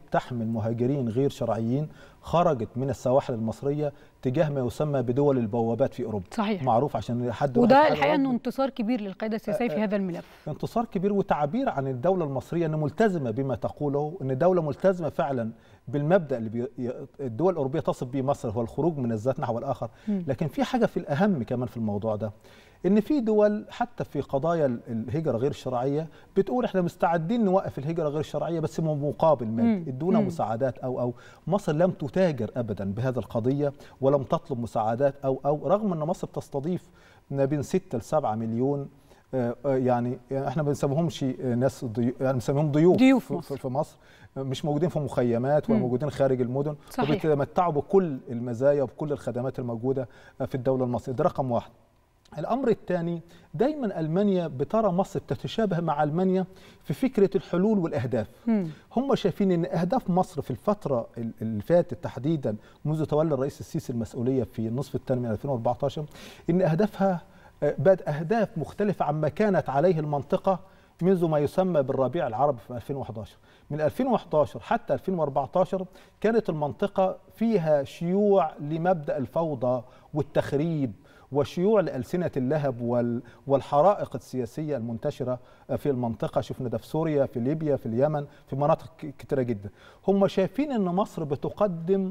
من مهاجرين غير شرعيين خرجت من السواحل المصريه تجاه ما يسمى بدول البوابات في اوروبا صحيح. معروف عشان حد وده واحد الحقيقه حاجة انه انتصار كبير للقياده السياسيه في هذا الملف انتصار كبير وتعبير عن الدولة المصرية أنها ملتزمة بما تقوله أن الدولة ملتزمة فعلا بالمبدأ اللي بي... الدول الأوروبية تصف به مصر هو الخروج من الذات نحو الآخر مم. لكن في حاجة في الأهم كمان في الموضوع ده ان في دول حتى في قضايا ال- الهجره غير الشرعيه بتقول احنا مستعدين نوقف الهجره غير الشرعيه بس مقابل مم. مادي ادونا مم. مساعدات او او مصر لم تتاجر ابدا بهذه القضيه ولم تطلب مساعدات او او رغم ان مصر تستضيف ما بين 6 ل 7 مليون آه، آه، يعني احنا ما بنسميهمش آه، ناس ضيوف يعني بنسميهم ضيوف, ضيوف في- مصر. في مصر آه، مش موجودين في مخيمات ولا مم. موجودين خارج المدن صحيح. وبيتمتعوا بكل المزايا وبكل الخدمات الموجوده آه، في الدوله المصريه ده رقم واحد الامر الثاني دايما المانيا بترى مصر تتشابه مع المانيا في فكره الحلول والاهداف مم. هم شايفين ان اهداف مصر في الفتره ال- اللي فاتت تحديدا منذ تولي الرئيس السيسي المسؤوليه في النصف الثاني من 2014 ان اهدافها آه، بقت اهداف مختلفه عما كانت عليه المنطقه منذ ما يسمى بالربيع العربي في 2011 من 2011 حتى 2014 كانت المنطقه فيها شيوع لمبدا الفوضى والتخريب وشيوع لألسنة اللهب وال- والحرائق السياسية المنتشرة في المنطقة شفنا ده في سوريا في ليبيا في اليمن في مناطق ك- كتيرة جدا هم شايفين أن مصر بتقدم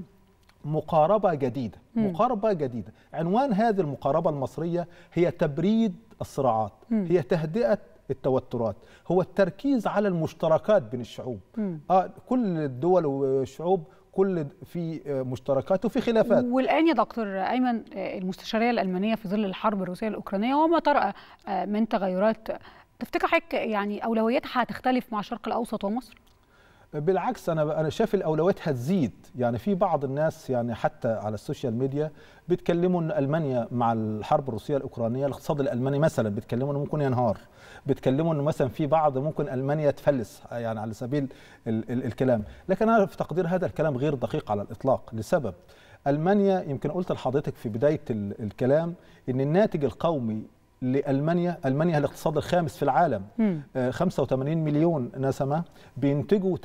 مقاربة جديدة مم. مقاربة جديدة عنوان هذه المقاربة المصرية هي تبريد الصراعات مم. هي تهدئة التوترات هو التركيز على المشتركات بين الشعوب مم. آه كل الدول والشعوب كل في آه، مشتركات وفي خلافات والان يا دكتور ايمن آه، المستشاريه الالمانيه في ظل الحرب الروسيه الاوكرانيه وما طرأ آه، من تغيرات تفتكر حضرتك يعني اولوياتها هتختلف مع الشرق الاوسط ومصر؟ بالعكس انا انا شايف الاولويات هتزيد يعني في بعض الناس يعني حتى على السوشيال ميديا بيتكلموا ان المانيا مع الحرب الروسيه الاوكرانيه الاقتصاد الالماني مثلا بيتكلموا انه ممكن ينهار بيتكلموا انه مثلا في بعض ممكن المانيا تفلس يعني على سبيل ال ال الكلام لكن انا في تقدير هذا الكلام غير دقيق على الاطلاق لسبب المانيا يمكن قلت لحضرتك في بدايه ال الكلام ان الناتج القومي لالمانيا المانيا هي الاقتصاد الخامس في العالم مم. آه، 85 مليون نسمة بينتجوا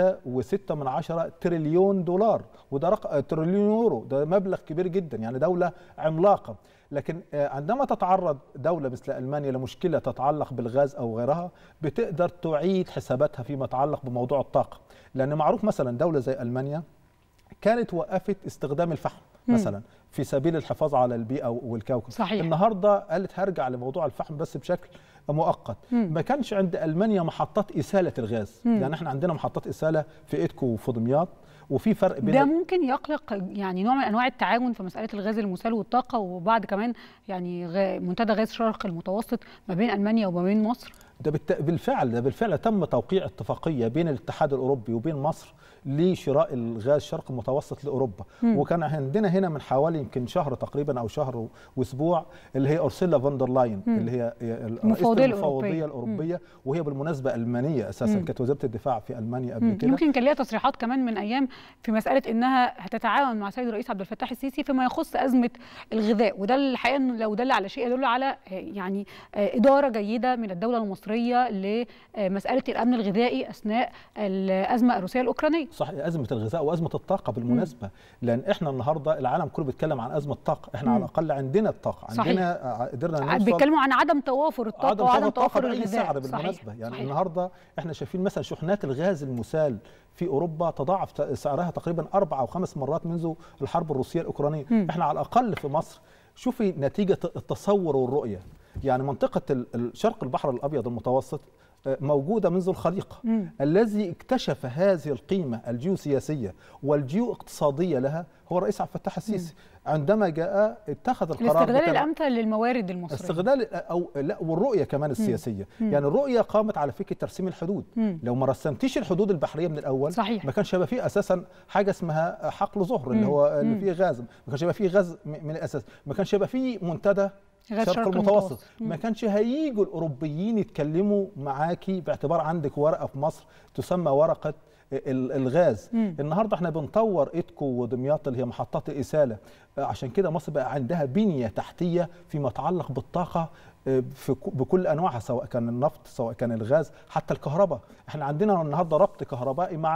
3.6 من عشرة تريليون دولار وده رقم تريليون يورو ده مبلغ كبير جدا يعني دولة عملاقة لكن آه، عندما تتعرض دولة مثل ألمانيا لمشكلة تتعلق بالغاز أو غيرها بتقدر تعيد حساباتها فيما يتعلق بموضوع الطاقة لأن معروف مثلا دولة زي ألمانيا كانت وقفت استخدام الفحم مم. مثلا في سبيل الحفاظ على البيئة والكوكب صحيح. النهاردة قالت هرجع لموضوع الفحم بس بشكل مؤقت مم. ما كانش عند المانيا محطات اساله الغاز مم. يعني احنا عندنا محطات اساله في ايدكو وفي دمياط وفي فرق بين ده ممكن يقلق يعني نوع من انواع التعاون في مساله الغاز المسال والطاقه وبعد كمان يعني غ- منتدى غاز الشرق المتوسط ما بين المانيا وما بين مصر ده بالت... بالفعل ده بالفعل تم توقيع اتفاقيه بين الاتحاد الاوروبي وبين مصر لشراء الغاز الشرق المتوسط لاوروبا مم. وكان عندنا هنا من حوالي يمكن شهر تقريبا او شهر و- واسبوع اللي هي اورسيلا فوندر لاين مم. اللي هي رئيسه المفوضية المفوضيه الأوروبية. الاوروبيه وهي بالمناسبه المانيه اساسا مم. كانت وزيره الدفاع في المانيا قبل مم. كده يمكن كان ليها تصريحات كمان من ايام في مساله انها هتتعاون مع السيد الرئيس عبد الفتاح السيسي فيما يخص ازمه الغذاء وده الحقيقه انه لو دل على شيء يدل على آه، يعني آه، اداره جيده من الدوله المصريه لمساله الامن الغذائي اثناء الازمه الروسيه الاوكرانيه صحيح ازمه الغذاء وازمه الطاقه بالمناسبه لان احنا النهارده العالم كله بيتكلم عن ازمه طاقه احنا مم. على الاقل عندنا الطاقه صحيح. عندنا ع- قدرنا نوصل بيتكلموا عن عدم توافر الطاقه عدم وعدم توافر الطاقه توافر باي الغذاء سعر صحيح. بالمناسبه يعني صحيح. النهارده احنا شايفين مثلا شحنات الغاز المسال في اوروبا تضاعف ت- سعرها تقريبا اربع او خمس مرات منذ الحرب الروسيه الاوكرانيه مم. احنا على الاقل في مصر شوفي نتيجه التصور والرؤيه يعني منطقه ال- ال- شرق البحر الابيض المتوسط آه، موجوده منذ الخليقه مم. الذي اكتشف هذه القيمه الجيوسياسيه والجيو اقتصاديه لها هو الرئيس عبد الفتاح السيسي عندما جاء اتخذ القرار الاستغلال بتاع- الامثل للموارد المصريه استغلال او لا والرؤيه كمان السياسيه مم. يعني الرؤيه قامت على فكره ترسيم الحدود مم. لو ما رسمتيش الحدود البحريه من الاول صحيح. ما كانش هيبقى فيه اساسا حاجه اسمها حقل ظهر اللي مم. هو اللي مم. فيه غاز ما كانش هيبقى فيه غاز م- من الاساس ما كانش هيبقى فيه منتدى غاز شرق شرق المتوسط المتوسط. مم. ما كانش هيجوا الاوروبيين يتكلموا معاكي باعتبار عندك ورقه في مصر تسمى ورقه ال- الغاز مم. النهارده احنا بنطور ايدكو ودمياط اللي هي محطات الاساله آه، عشان كده مصر بقى عندها بنيه تحتيه فيما يتعلق بالطاقه آه، في ك- بكل انواعها سواء كان النفط سواء كان الغاز حتى الكهرباء احنا عندنا النهارده ربط كهربائي مع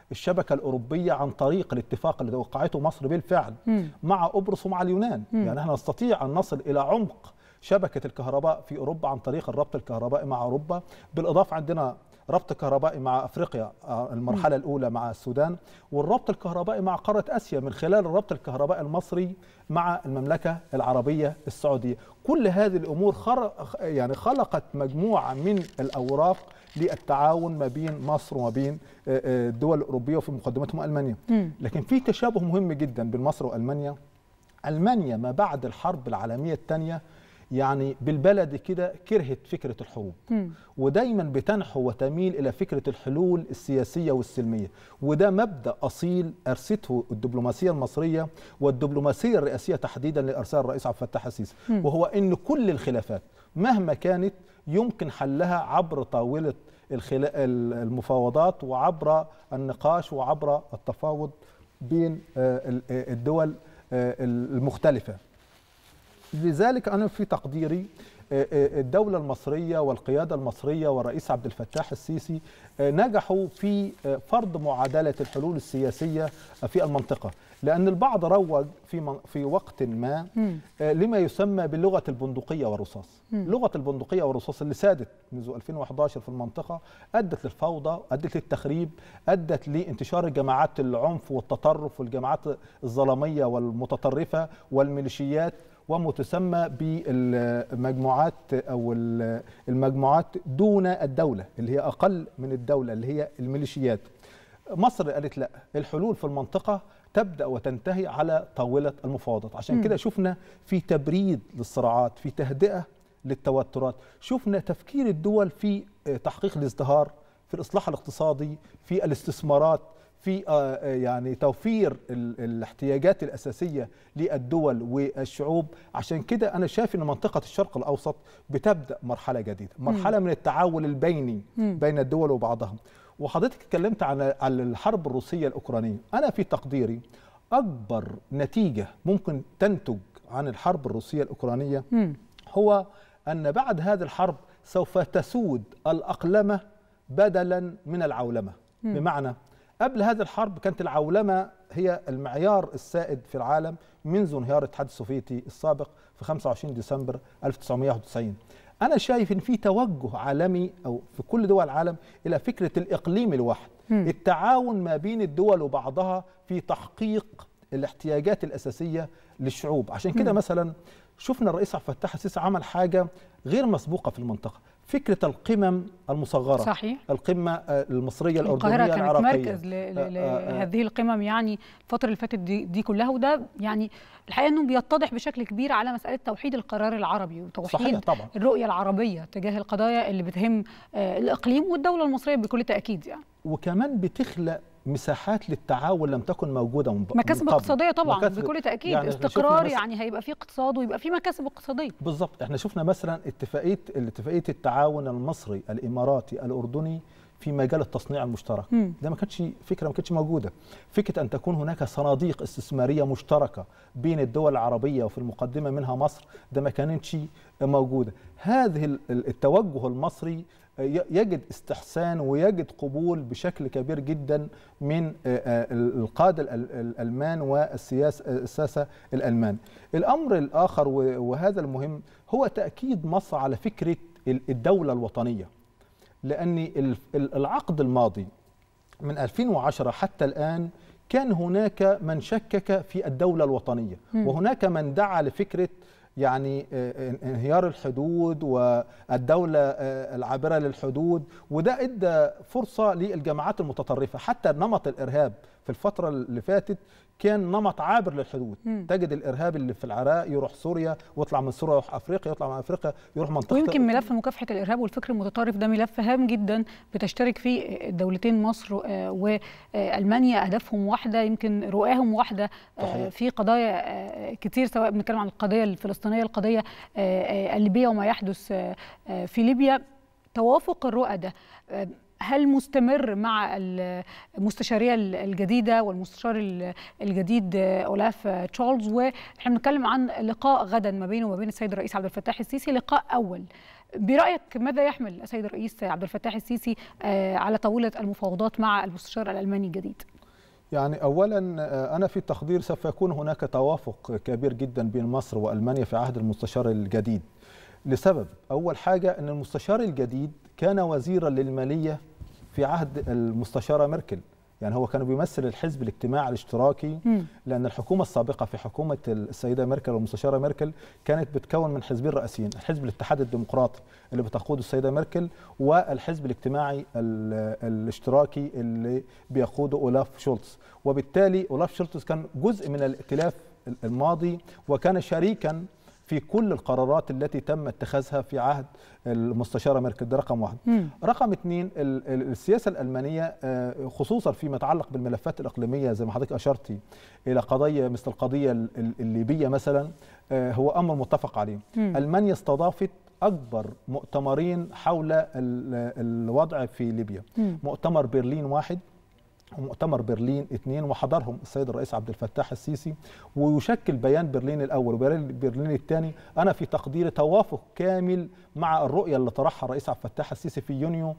الشبكه الاوروبيه عن طريق الاتفاق اللي وقعته مصر بالفعل مع قبرص ومع اليونان مم. يعني احنا نستطيع ان نصل الى عمق شبكه الكهرباء في اوروبا عن طريق الربط الكهربائي مع اوروبا بالاضافه عندنا ربط كهربائي مع افريقيا آه، المرحله الاولى مع السودان والربط الكهربائي مع قاره اسيا من خلال الربط الكهربائي المصري مع المملكه العربيه السعوديه كل هذه الامور خر... يعني خلقت مجموعه من الاوراق للتعاون ما بين مصر وما بين آه، آه، الدول الاوروبيه وفي مقدمتهم المانيا مم. لكن في تشابه مهم جدا بين مصر والمانيا المانيا ما بعد الحرب العالميه الثانيه يعني بالبلد كده كرهت فكره الحروب مم. ودايما بتنحو وتميل الى فكره الحلول السياسيه والسلميه وده مبدا اصيل ارسته الدبلوماسيه المصريه والدبلوماسيه الرئاسيه تحديدا لارسال الرئيس عبد الفتاح السيسي مم. وهو ان كل الخلافات مهما كانت يمكن حلها عبر طاوله الخلا- المفاوضات وعبر النقاش وعبر التفاوض بين آه، ال- آه، الدول آه، المختلفه لذلك انا في تقديري آه، آه، الدولة المصرية والقيادة المصرية والرئيس عبد الفتاح السيسي آه، نجحوا في آه، فرض معادلة الحلول السياسية في المنطقة لأن البعض روج في من- في وقت ما مم. آه، لما يسمى باللغة البندقية والرصاص مم. لغة البندقية والرصاص اللي سادت منذ 2011 في المنطقة أدت للفوضى أدت للتخريب أدت لانتشار الجماعات العنف والتطرف والجماعات الظلامية والمتطرفة والميليشيات وما تسمى بالمجموعات أو ال- المجموعات دون الدولة اللي هي أقل من الدولة اللي هي الميليشيات مصر قالت لا الحلول في المنطقة تبدأ وتنتهي على طاولة المفاوضات عشان مم. كده شفنا في تبريد للصراعات في تهدئة للتوترات شفنا تفكير الدول في آه، تحقيق الازدهار في الإصلاح الاقتصادي في الاستثمارات في آه، آه، يعني توفير ال- الاحتياجات الأساسية للدول والشعوب عشان كده أنا شايف أن منطقة الشرق الأوسط بتبدأ مرحلة جديدة مرحلة من التعاون البيني مم. بين الدول وبعضها وحضرتك اتكلمت عن عن الحرب الروسيه الاوكرانيه انا في تقديري اكبر نتيجه ممكن تنتج عن الحرب الروسيه الاوكرانيه مم. هو ان بعد هذه الحرب سوف تسود الاقلمه بدلا من العولمه مم. بمعنى قبل هذه الحرب كانت العولمه هي المعيار السائد في العالم منذ انهيار الاتحاد السوفيتي السابق في 25 ديسمبر 1991 انا شايف ان في توجه عالمي او في كل دول العالم الى فكره الاقليم الواحد مم. التعاون ما بين الدول وبعضها في تحقيق الاحتياجات الاساسيه للشعوب عشان كده مم. مثلا شفنا الرئيس عبد الفتاح السيسي عمل حاجه غير مسبوقه في المنطقه فكره القمم المصغره صحيح. القمه آه، المصريه الاردنيه القاهرة كانت العراقيه مركز ل- ل- آه، آه، آه. لهذه القمم يعني الفترة اللي فاتت دي, دي كلها وده يعني الحقيقة انه بيتضح بشكل كبير على مسألة توحيد القرار العربي وتوحيد صحيح طبعا الرؤية العربية تجاه القضايا اللي بتهم آه، الإقليم والدولة المصرية بكل تأكيد يعني وكمان بتخلق مساحات للتعاون لم تكن موجوده من من مكاسب قبل. اقتصادية طبعا مكاسب- بكل تأكيد يعني إحنا شفنا استقرار مثلاً- يعني هيبقى في اقتصاد ويبقى في مكاسب اقتصادية بالظبط احنا شفنا مثلا اتفاقيه اتفاقيه التعاون المصري الاماراتي الاردني في مجال التصنيع المشترك مم. ده ما كانتش فكره ما كانتش موجوده فكره ان تكون هناك صناديق استثماريه مشتركه بين الدول العربيه وفي المقدمه منها مصر ده ما كانتش موجوده هذه ال- ال- التوجه المصري ي- يجد استحسان ويجد قبول بشكل كبير جدا من آه، آه، القاده الأل- الالمان والسياسه الساسه الالمان الامر الاخر و- وهذا المهم هو تاكيد مصر على فكره ال- الدوله الوطنيه لأن ال- ال- العقد الماضي من 2010 حتى الآن كان هناك من شكك في الدولة الوطنية مم. وهناك من دعا لفكرة يعني آه، انهيار الحدود والدولة آه، العابرة للحدود وده ادى فرصة للجماعات المتطرفة حتى نمط الإرهاب في الفترة اللي فاتت كان نمط عابر للحدود مم. تجد الإرهاب اللي في العراق يروح سوريا ويطلع من سوريا يروح أفريقيا يطلع من أفريقيا يروح منطقة ويمكن ملف مكافحة الإرهاب والفكر المتطرف ده ملف هام جدا بتشترك فيه الدولتين مصر آه، وألمانيا أهدافهم واحدة يمكن رؤاهم واحدة آه، صحيح. في قضايا آه، كتير سواء بنتكلم عن القضية الفلسطينية القضية آه، آه، الليبية وما يحدث آه، آه، في ليبيا توافق الرؤى ده آه، هل مستمر مع المستشاريه الجديده والمستشار ال- الجديد آه، اولاف آه، تشارلز واحنا بنتكلم عن لقاء غدا ما بينه وما بين السيد الرئيس عبد الفتاح السيسي لقاء اول برايك ماذا يحمل السيد الرئيس عبد الفتاح السيسي آه، على طاوله المفاوضات مع المستشار الالماني الجديد يعني اولا آه، انا في تقدير سوف يكون هناك توافق كبير جدا بين مصر والمانيا في عهد المستشار الجديد لسبب اول حاجه ان المستشار الجديد كان وزيرا للماليه في عهد المستشاره ميركل يعني هو كان بيمثل الحزب الاجتماعي الاشتراكي مم. لان الحكومه السابقه في حكومه السيده ميركل والمستشاره ميركل كانت بتكون من حزبين رئيسيين الحزب الاتحاد الديمقراطي اللي بتقوده السيده ميركل والحزب الاجتماعي ال- الاشتراكي اللي بيقوده اولاف شولتز وبالتالي اولاف شولتز كان جزء من الائتلاف الماضي وكان شريكا في كل القرارات التي تم اتخاذها في عهد المستشاره ميركل ده رقم واحد مم. رقم اثنين ال- ال- السياسه الالمانيه آه، خصوصا فيما يتعلق بالملفات الاقليميه زي ما حضرتك اشرتي الى قضيه مثل القضيه ال- ال- الليبيه مثلا آه، هو امر متفق عليه مم. المانيا استضافت اكبر مؤتمرين حول ال- الوضع في ليبيا مم. مؤتمر برلين واحد ومؤتمر برلين اثنين وحضرهم السيد الرئيس عبد الفتاح السيسي ويشكل بيان برلين الاول وبيان برلين الثاني انا في تقديري توافق كامل مع الرؤيه اللي طرحها الرئيس عبد الفتاح السيسي في يونيو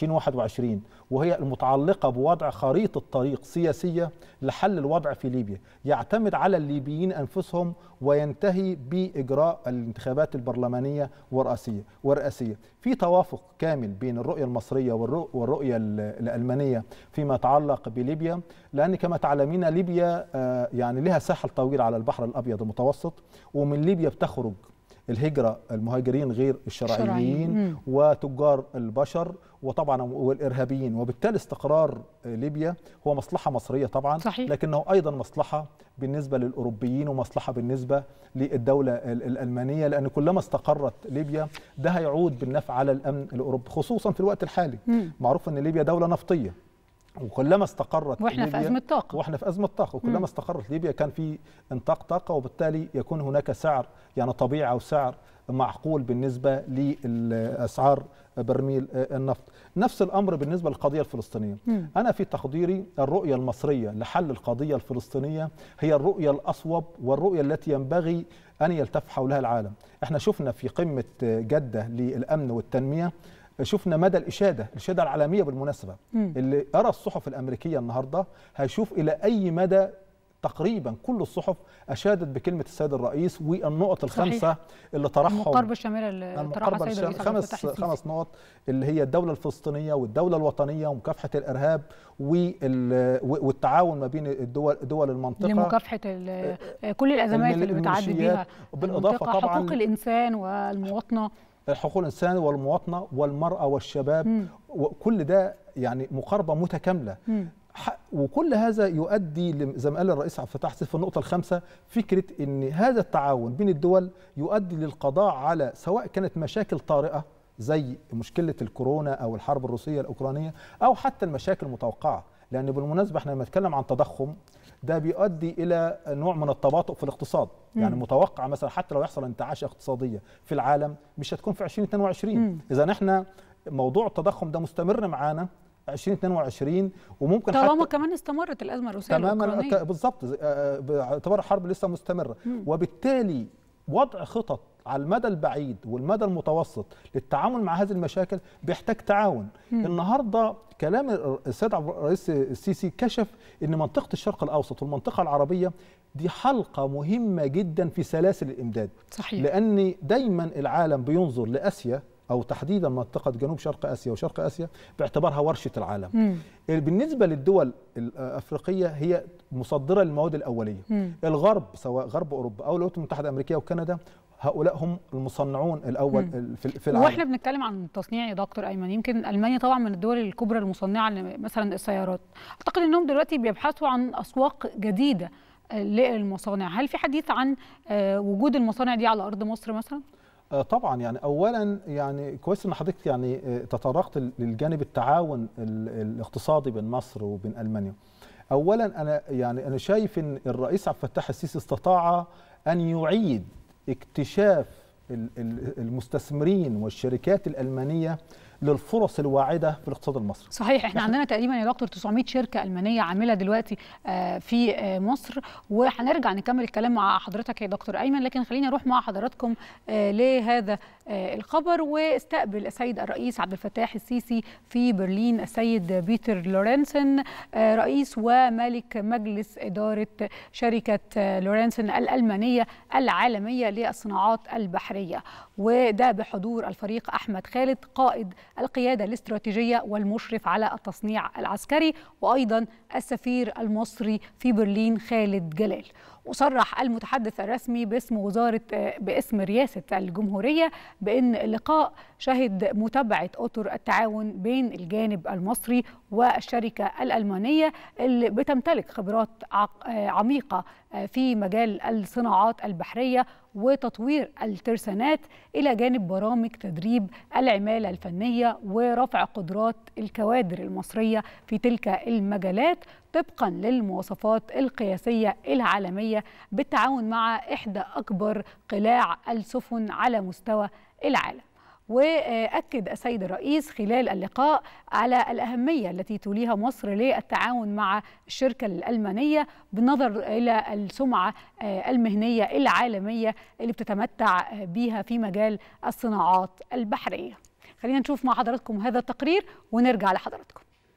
2021 وهي المتعلقه بوضع خريطه طريق سياسيه لحل الوضع في ليبيا يعتمد على الليبيين انفسهم وينتهي باجراء الانتخابات البرلمانيه والرئاسيه والرئاسيه في توافق كامل بين الرؤيه المصريه والرؤ- والرؤيه ال- الالمانيه فيما يتعلق بليبيا لان كما تعلمين ليبيا آه، يعني لها ساحل طويل على البحر الابيض المتوسط ومن ليبيا بتخرج الهجرة المهاجرين غير الشرعيين. الشرعيين مم. وتجار البشر وطبعا والارهابيين وبالتالي استقرار ليبيا هو مصلحه مصريه طبعا صحيح. لكنه ايضا مصلحه بالنسبه للاوروبيين ومصلحه بالنسبه للدوله ال- الالمانيه لان كلما استقرت ليبيا ده هيعود بالنفع على الامن الاوروبي خصوصا في الوقت الحالي مم. معروف ان ليبيا دوله نفطيه وكلما استقرت واحنا في ليبيا- ازمه طاقه واحنا في ازمه طاقه وكلما مم. استقرت ليبيا كان في انطاق طاقه وبالتالي يكون هناك سعر يعني طبيعي او سعر معقول بالنسبه لاسعار برميل النفط نفس الامر بالنسبه للقضيه الفلسطينيه مم. انا في تقديري الرؤيه المصريه لحل القضيه الفلسطينيه هي الرؤيه الاصوب والرؤيه التي ينبغي ان يلتف حولها العالم احنا شفنا في قمه جده للامن والتنميه شفنا مدى الاشاده الاشاده العالميه بالمناسبه مم. اللي قرا الصحف الامريكيه النهارده هيشوف الى اي مدى تقريبا كل الصحف اشادت بكلمه السيد الرئيس والنقط الخمسه صحيح. اللي طرحهم المقاربه الشامله اللي طرحها المقاربه السيد الرئيس الشاملة عبد خمس الفتاح السيسي خمس نقط اللي هي الدوله الفلسطينيه والدوله الوطنيه ومكافحه الارهاب وال- والتعاون ما بين الدول دول المنطقه لمكافحه ال- كل الازمات اللي بتعدي بيها الميليشيات، بالإضافة المنطقة، طبعاً حقوق الانسان والمواطنه حقوق الانسان والمواطنه والمراه والشباب مم. وكل ده يعني مقاربه متكامله مم. ح- وكل هذا يؤدي لم- زي ما قال الرئيس عبد الفتاح السيسي في النقطه الخامسه فكره ان هذا التعاون بين الدول يؤدي للقضاء على سواء كانت مشاكل طارئه زي مشكله الكورونا او الحرب الروسيه الاوكرانيه او حتى المشاكل المتوقعه لان بالمناسبه احنا لما نتكلم عن تضخم ده بيؤدي الى نوع من التباطؤ في الاقتصاد يعني مم. متوقع مثلا حتى لو يحصل انتعاش اقتصاديه في العالم مش هتكون في 2022 مم. اذا احنا موضوع التضخم ده مستمر معانا 2022 وممكن طالما حتى كمان استمرت الازمه الروسيه تماما الأوكرانية. ك- بالظبط زي- آه، باعتبار الحرب لسه مستمره مم. وبالتالي وضع خطط على المدى البعيد والمدى المتوسط للتعامل مع هذه المشاكل بيحتاج تعاون مم. النهارده كلام الر- السيد عبد الرئيس السيسي كشف ان منطقه الشرق الاوسط والمنطقه العربيه دي حلقه مهمه جدا في سلاسل الامداد صحيح لان دايما العالم بينظر لاسيا او تحديدا منطقه جنوب شرق اسيا وشرق اسيا باعتبارها ورشه العالم مم. بالنسبه للدول الافريقيه هي مصدره للمواد الاوليه مم. الغرب سواء غرب اوروبا او الولايات المتحده الامريكيه وكندا هؤلاء هم المصنعون الاول مم. في في العالم واحنا بنتكلم عن التصنيع يا دكتور ايمن يمكن المانيا طبعا من الدول الكبرى المصنعه ل- مثلا السيارات اعتقد انهم دلوقتي بيبحثوا عن اسواق جديده آه، للمصانع هل في حديث عن آه، وجود المصانع دي على ارض مصر مثلا آه، طبعا يعني اولا يعني كويس ان حضرتك يعني آه، تطرقت للجانب التعاون ال- الاقتصادي بين مصر وبين المانيا اولا انا يعني انا شايف ان الرئيس عبد الفتاح السيسي استطاع ان يعيد اكتشاف ال- ال- المستثمرين والشركات الالمانيه للفرص الواعده في الاقتصاد المصري صحيح احنا عندنا تقريبا يا دكتور 900 شركه المانيه عامله دلوقتي آه، في آه، مصر وهنرجع نكمل الكلام مع حضرتك يا دكتور ايمن لكن خليني اروح مع حضراتكم آه، لهذا آه، الخبر واستقبل السيد الرئيس عبد الفتاح السيسي في برلين السيد بيتر لورنسن آه، رئيس ومالك مجلس اداره شركه آه، لورنسن الالمانيه العالميه للصناعات البحريه وده بحضور الفريق احمد خالد قائد القياده الاستراتيجيه والمشرف على التصنيع العسكري وايضا السفير المصري في برلين خالد جلال وصرح المتحدث الرسمي باسم وزاره باسم رئاسه الجمهوريه بان اللقاء شهد متابعه اطر التعاون بين الجانب المصري والشركه الالمانيه اللي بتمتلك خبرات عق- عميقه في مجال الصناعات البحريه وتطوير الترسانات الى جانب برامج تدريب العماله الفنيه ورفع قدرات الكوادر المصريه في تلك المجالات طبقا للمواصفات القياسيه العالميه بالتعاون مع احدى اكبر قلاع السفن على مستوى العالم. واكد السيد الرئيس خلال اللقاء على الاهميه التي توليها مصر للتعاون مع الشركه الالمانيه بالنظر الى السمعه آه، المهنيه العالميه اللي بتتمتع بيها في مجال الصناعات البحريه. خلينا نشوف مع حضراتكم هذا التقرير ونرجع لحضراتكم.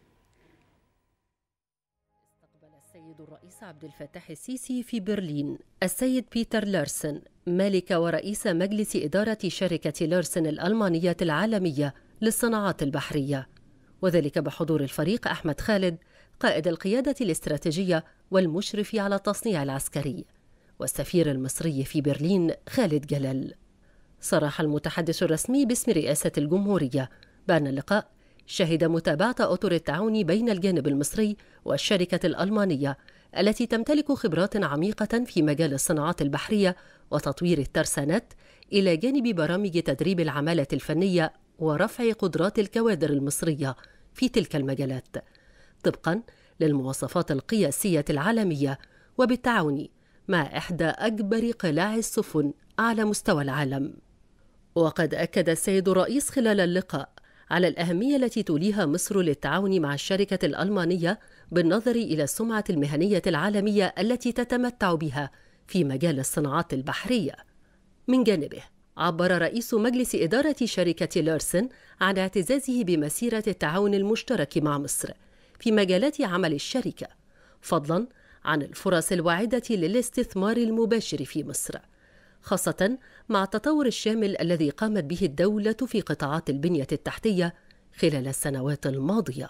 السيد الرئيس عبد الفتاح السيسي في برلين السيد بيتر لارسن مالك ورئيس مجلس إدارة شركة لارسن الألمانية العالمية للصناعات البحرية وذلك بحضور الفريق أحمد خالد قائد القيادة الاستراتيجية والمشرف على التصنيع العسكري والسفير المصري في برلين خالد جلال صرح المتحدث الرسمي باسم رئاسة الجمهورية بأن اللقاء شهد متابعة أطر التعاون بين الجانب المصري والشركة الألمانية التي تمتلك خبرات عميقة في مجال الصناعات البحرية وتطوير الترسانات إلى جانب برامج تدريب العمالة الفنية ورفع قدرات الكوادر المصرية في تلك المجالات طبقا للمواصفات القياسية العالمية وبالتعاون مع إحدى أكبر قلاع السفن على مستوى العالم وقد أكد السيد الرئيس خلال اللقاء على الأهمية التي توليها مصر للتعاون مع الشركة الألمانية بالنظر إلى السمعة المهنية العالمية التي تتمتع بها في مجال الصناعات البحرية. من جانبه، عبر رئيس مجلس إدارة شركة لارسن عن اعتزازه بمسيرة التعاون المشترك مع مصر في مجالات عمل الشركة، فضلاً عن الفرص الواعدة للاستثمار المباشر في مصر. خاصة مع التطور الشامل الذي قامت به الدولة في قطاعات البنية التحتية خلال السنوات الماضية.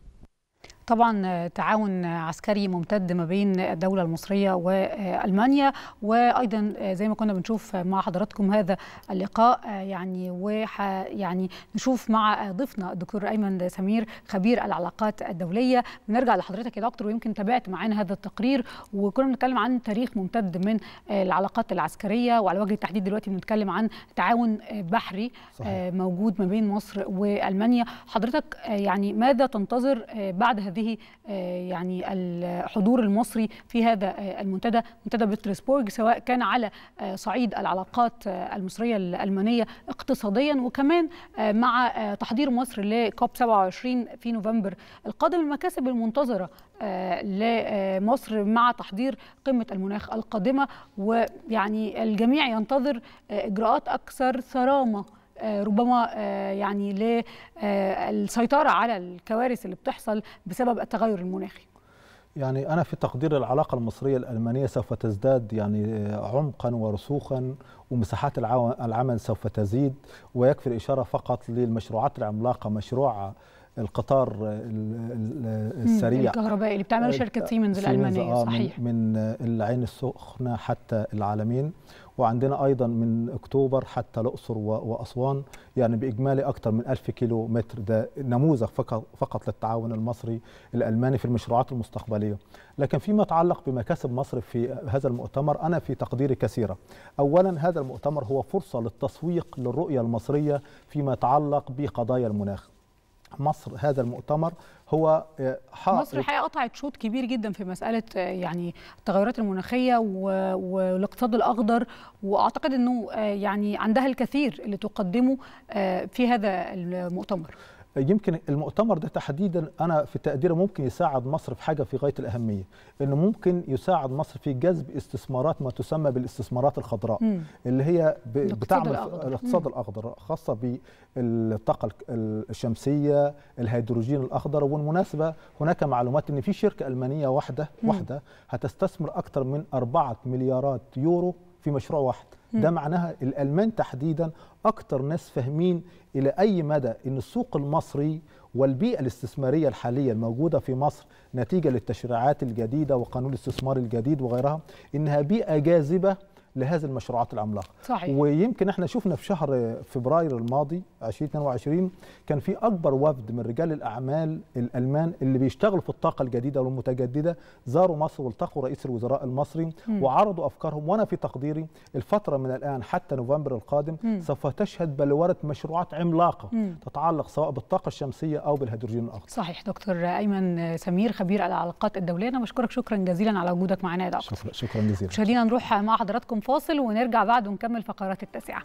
طبعا تعاون عسكري ممتد ما بين الدولة المصرية وألمانيا وأيضا زي ما كنا بنشوف مع حضراتكم هذا اللقاء يعني وح يعني نشوف مع ضيفنا الدكتور أيمن سمير خبير العلاقات الدولية بنرجع لحضرتك يا دكتور ويمكن تابعت معانا هذا التقرير وكنا بنتكلم عن تاريخ ممتد من العلاقات العسكرية وعلى وجه التحديد دلوقتي بنتكلم عن تعاون بحري صحيح. موجود ما بين مصر وألمانيا حضرتك يعني ماذا تنتظر بعد هذه هذه يعني الحضور المصري في هذا المنتدى منتدى بطرسبورغ سواء كان على صعيد العلاقات المصريه الالمانيه اقتصاديا وكمان مع تحضير مصر لكوب 27 في نوفمبر القادم المكاسب المنتظره لمصر مع تحضير قمه المناخ القادمه ويعني الجميع ينتظر اجراءات اكثر صرامه ربما يعني للسيطرة على الكوارث اللي بتحصل بسبب التغير المناخي يعني أنا في تقدير العلاقة المصرية الألمانية سوف تزداد يعني عمقا ورسوخا ومساحات العمل سوف تزيد ويكفي الإشارة فقط للمشروعات العملاقة مشروع القطار السريع الكهربائي اللي بتعمله شركة سيمنز الألمانية صحيح من العين السخنة حتى العالمين وعندنا أيضا من أكتوبر حتى الأقصر وأسوان يعني بإجمالي أكثر من ألف كيلو متر ده نموذج فقط للتعاون المصري الألماني في المشروعات المستقبلية لكن فيما يتعلق بمكاسب مصر في هذا المؤتمر أنا في تقديري كثيرة أولا هذا المؤتمر هو فرصة للتسويق للرؤية المصرية فيما يتعلق بقضايا المناخ مصر هذا المؤتمر هو آه، حائط مصر الحقيقه قطعت شوط كبير جدا في مساله آه، يعني التغيرات المناخيه و- والاقتصاد الاخضر واعتقد انه آه، يعني عندها الكثير اللي تقدمه آه، في هذا المؤتمر يمكن المؤتمر ده تحديدا انا في تقديري ممكن يساعد مصر في حاجه في غايه الاهميه انه ممكن يساعد مصر في جذب استثمارات ما تسمى بالاستثمارات الخضراء مم. اللي هي ب- الاقتصاد بتعمل الأخضر. الاقتصاد مم. الاخضر خاصه بالطاقه الك- الشمسيه الهيدروجين الاخضر وبالمناسبه هناك معلومات ان في شركه المانيه واحده مم. واحده هتستثمر اكثر من 4 مليارات يورو في مشروع واحد ده مم. معناها الالمان تحديدا اكتر ناس فاهمين الى اي مدى ان السوق المصري والبيئه الاستثماريه الحاليه الموجوده في مصر نتيجه للتشريعات الجديده وقانون الاستثمار الجديد وغيرها انها بيئه جاذبه لهذه المشروعات العملاقه صحيح. ويمكن احنا شفنا في شهر فبراير الماضي 2022 كان في اكبر وفد من رجال الاعمال الالمان اللي بيشتغلوا في الطاقه الجديده والمتجدده زاروا مصر والتقوا رئيس الوزراء المصري مم. وعرضوا افكارهم وانا في تقديري الفتره من الان حتى نوفمبر القادم مم. سوف تشهد بلوره مشروعات عملاقه مم. تتعلق سواء بالطاقه الشمسيه او بالهيدروجين الاخضر صحيح دكتور ايمن سمير خبير العلاقات الدوليه انا بشكرك شكرا جزيلا على وجودك معنا يا دكتور شكرا شكرا جزيلا مشاهدينا نروح مع حضراتكم فاصل ونرجع بعد ونكمل فقرات التاسعه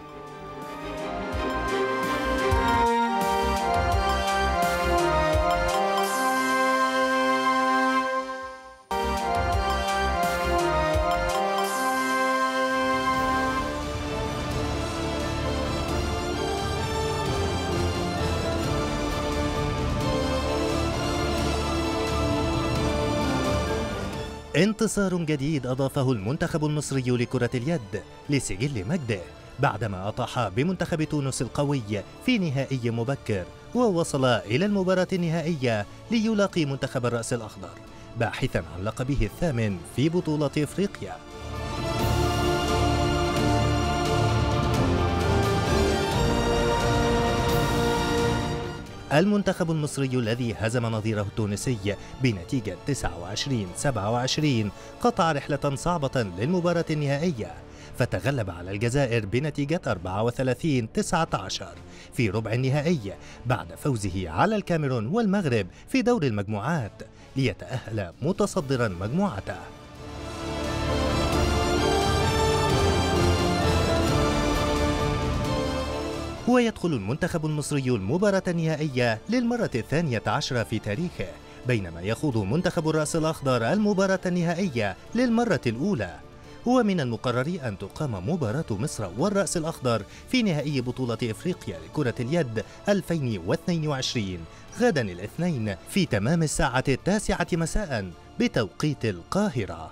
انتصار جديد أضافه المنتخب المصري لكرة اليد لسجل مجده بعدما أطاح بمنتخب تونس القوي في نهائي مبكر ووصل إلى المباراة النهائية ليلاقي منتخب الرأس الأخضر باحثا عن لقبه الثامن في بطولة إفريقيا المنتخب المصري الذي هزم نظيره التونسي بنتيجة 29-27 قطع رحلة صعبة للمباراة النهائية فتغلب على الجزائر بنتيجة 34-19 في ربع النهائي بعد فوزه على الكاميرون والمغرب في دور المجموعات ليتأهل متصدرا مجموعته ويدخل المنتخب المصري المباراة النهائية للمرة الثانية عشرة في تاريخه بينما يخوض منتخب الرأس الأخضر المباراة النهائية للمرة الأولى ومن المقرر أن تقام مباراة مصر والرأس الأخضر في نهائي بطولة إفريقيا لكرة اليد 2022 غدا الاثنين في تمام الساعة التاسعة مساء بتوقيت القاهرة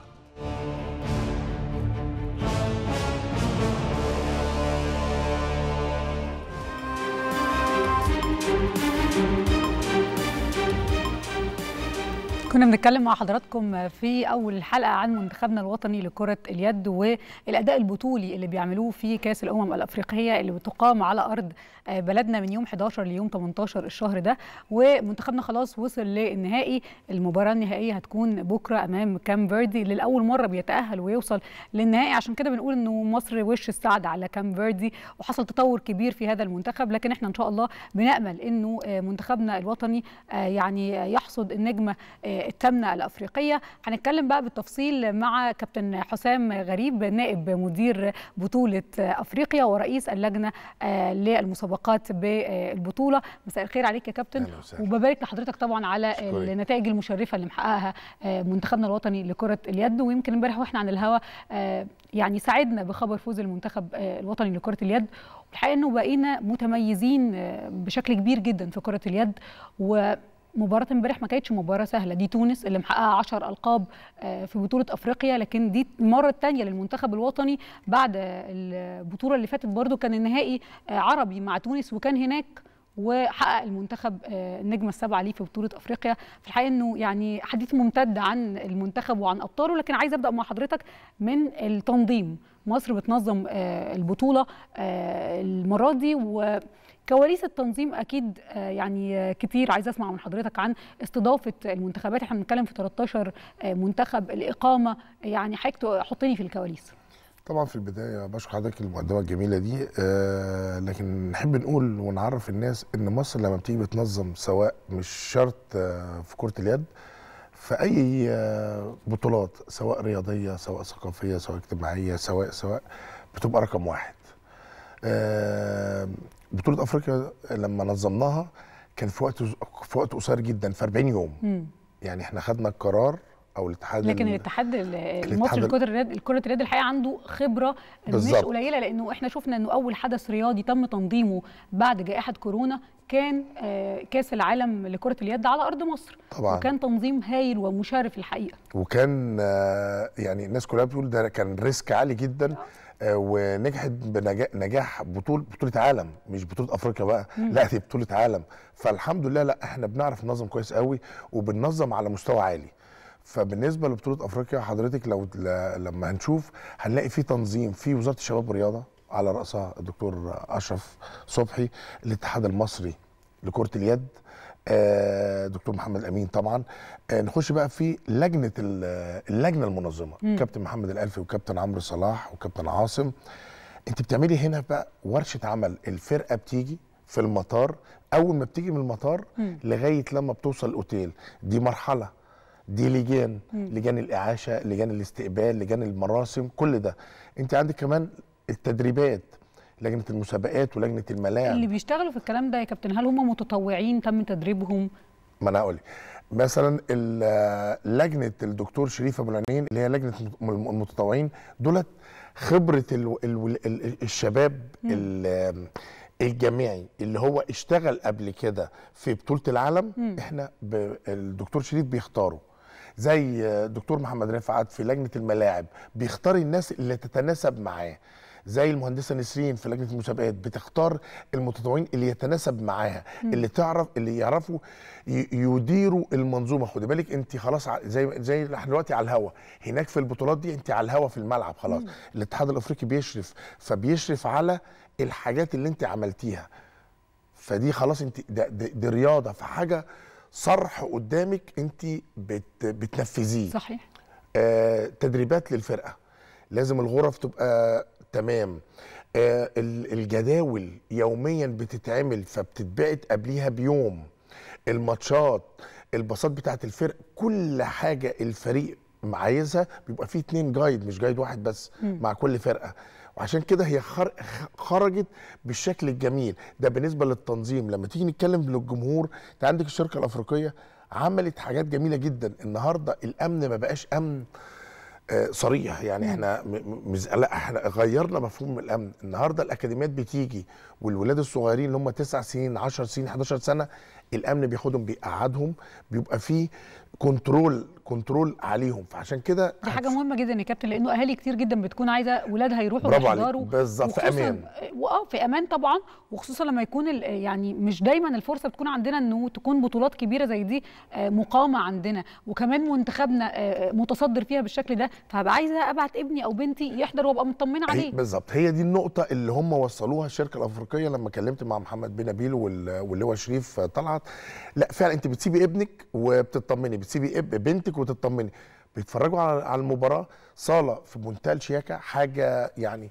كنا بنتكلم مع حضراتكم في اول حلقه عن منتخبنا الوطني لكره اليد والاداء البطولي اللي بيعملوه في كاس الامم الافريقيه اللي بتقام على ارض بلدنا من يوم 11 ليوم 18 الشهر ده ومنتخبنا خلاص وصل للنهائي المباراه النهائيه هتكون بكره امام كام فيردي اللي لاول مره بيتاهل ويوصل للنهائي عشان كده بنقول انه مصر وش السعد على كام فيردي وحصل تطور كبير في هذا المنتخب لكن احنا ان شاء الله بنامل انه منتخبنا الوطني يعني يحصد النجمه الثامنه الافريقيه هنتكلم بقى بالتفصيل مع كابتن حسام غريب نائب مدير بطوله افريقيا ورئيس اللجنه للمسابقات بالبطوله مساء الخير عليك يا كابتن وببارك لحضرتك طبعا على شكرا. النتائج المشرفه اللي محققها منتخبنا الوطني لكره اليد ويمكن امبارح واحنا عن الهوا يعني سعدنا بخبر فوز المنتخب الوطني لكره اليد والحقيقه انه بقينا متميزين بشكل كبير جدا في كره اليد و مباراة امبارح ما كانتش مباراة سهلة دي تونس اللي محققة 10 ألقاب في بطولة أفريقيا لكن دي المرة الثانية للمنتخب الوطني بعد البطولة اللي فاتت برضو كان النهائي عربي مع تونس وكان هناك وحقق المنتخب النجمه السابعه ليه في بطوله افريقيا في الحقيقه انه يعني حديث ممتد عن المنتخب وعن ابطاله لكن عايز ابدا مع حضرتك من التنظيم مصر بتنظم البطوله المره دي و كواليس التنظيم اكيد يعني كتير عايزه اسمع من حضرتك عن استضافه المنتخبات احنا بنتكلم في 13 منتخب الاقامه يعني حضرتك حطني في الكواليس طبعا في البدايه بشكر حضرتك المقدمه الجميله دي آه لكن نحب نقول ونعرف الناس ان مصر لما بتيجي بتنظم سواء مش شرط آه في كره اليد في اي آه بطولات سواء رياضيه سواء ثقافيه سواء اجتماعيه سواء سواء بتبقى رقم واحد آه بطوله افريقيا لما نظمناها كان في وقت في وقت قصير جدا في 40 يوم مم. يعني احنا خدنا القرار او الاتحاد لكن ال- الاتحاد ال- الاتحاد المصري ال- لكره اليد كره اليد الحقيقه عنده خبره مش بالظبط. قليله لانه احنا شفنا انه اول حدث رياضي تم تنظيمه بعد جائحه كورونا كان آه، كاس العالم لكره اليد على ارض مصر طبعاً. وكان تنظيم هايل ومشرف الحقيقه وكان آه، يعني الناس كلها بتقول ده كان ريسك عالي جدا آه، ونجحت بنجاح بطولة بطولة عالم مش بطولة افريقيا بقى مم. لا دي بطولة عالم فالحمد لله لا احنا بنعرف ننظم كويس قوي وبننظم على مستوى عالي فبالنسبة لبطولة افريقيا حضرتك لو ل- لما هنشوف هنلاقي في تنظيم في وزارة الشباب والرياضة على رأسها الدكتور اشرف صبحي الاتحاد المصري لكرة اليد آه، دكتور محمد امين طبعا آه، نخش بقى في لجنه ال- اللجنه المنظمه مم. كابتن محمد الالفي وكابتن عمرو صلاح وكابتن عاصم انت بتعملي هنا بقى ورشه عمل الفرقه بتيجي في المطار اول ما بتيجي من المطار مم. لغايه لما بتوصل الاوتيل دي مرحله دي لجان مم. لجان الاعاشه لجان الاستقبال لجان المراسم كل ده انت عندك كمان التدريبات لجنه المسابقات ولجنه الملاعب اللي بيشتغلوا في الكلام ده يا كابتن هل هم متطوعين تم تدريبهم ما انا هقول لك. مثلا ال- لجنه الدكتور شريف ابو العينين اللي هي لجنه الم- المتطوعين دولت خبره ال ال ال الشباب ال- الجامعي اللي هو اشتغل قبل كده في بطوله العالم مم. احنا ب- الدكتور شريف بيختاره زي الدكتور محمد رفعت في لجنه الملاعب بيختار الناس اللي تتناسب معاه زي المهندسه نسرين في لجنه المسابقات بتختار المتطوعين اللي يتناسب معاها مم. اللي تعرف اللي يعرفوا ي- يديروا المنظومه خدي بالك انت خلاص ع- زي زي احنا دلوقتي على الهوا هناك في البطولات دي انت على الهوا في الملعب خلاص مم. الاتحاد الافريقي بيشرف فبيشرف على الحاجات اللي انت عملتيها فدي خلاص انت ده دي, دي رياضه فحاجه صرح قدامك انت بت بتنفذيه صحيح آه تدريبات للفرقه لازم الغرف تبقى تمام آه ال- الجداول يوميا بتتعمل فبتتبعت قبليها بيوم الماتشات الباصات بتاعت الفرق كل حاجه الفريق عايزها بيبقى فيه اتنين جايد مش جايد واحد بس مم. مع كل فرقه وعشان كده هي خر... خرجت بالشكل الجميل ده بالنسبه للتنظيم لما تيجي نتكلم للجمهور انت عندك الشركه الافريقيه عملت حاجات جميله جدا النهارده الامن ما بقاش امن آه، صريح يعني احنا م- م- مز... لا احنا غيرنا مفهوم الامن النهارده الاكاديميات بتيجي والولاد الصغيرين اللي هم 9 سنين 10 سنين 11 سنه الامن بياخدهم بيقعدهم بيبقى فيه كنترول كنترول عليهم فعشان كده دي حاجه مهمه جدا يا كابتن لانه اهالي كتير جدا بتكون عايزه ولادها يروحوا برافو عليك. يحضروا بالظبط، في وخصوصاً- أمان. واه في امان طبعا وخصوصا لما يكون ال- يعني مش دايما الفرصه بتكون عندنا انه تكون بطولات كبيره زي دي آه، مقامه عندنا وكمان منتخبنا آه، متصدر فيها بالشكل ده فهبقى عايزه ابعت ابني او بنتي يحضر وابقى مطمنه هي عليه بالظبط هي دي النقطة اللي هم وصلوها الشركة الأفريقية لما كلمت مع محمد بن نبيل وال- واللواء شريف طلعت لا فعلا أنت بتسيبي ابنك وبتطمني بتسيبي اب بنتك وتطمني بيتفرجوا على على المباراة صالة في منتهى الشياكة حاجة يعني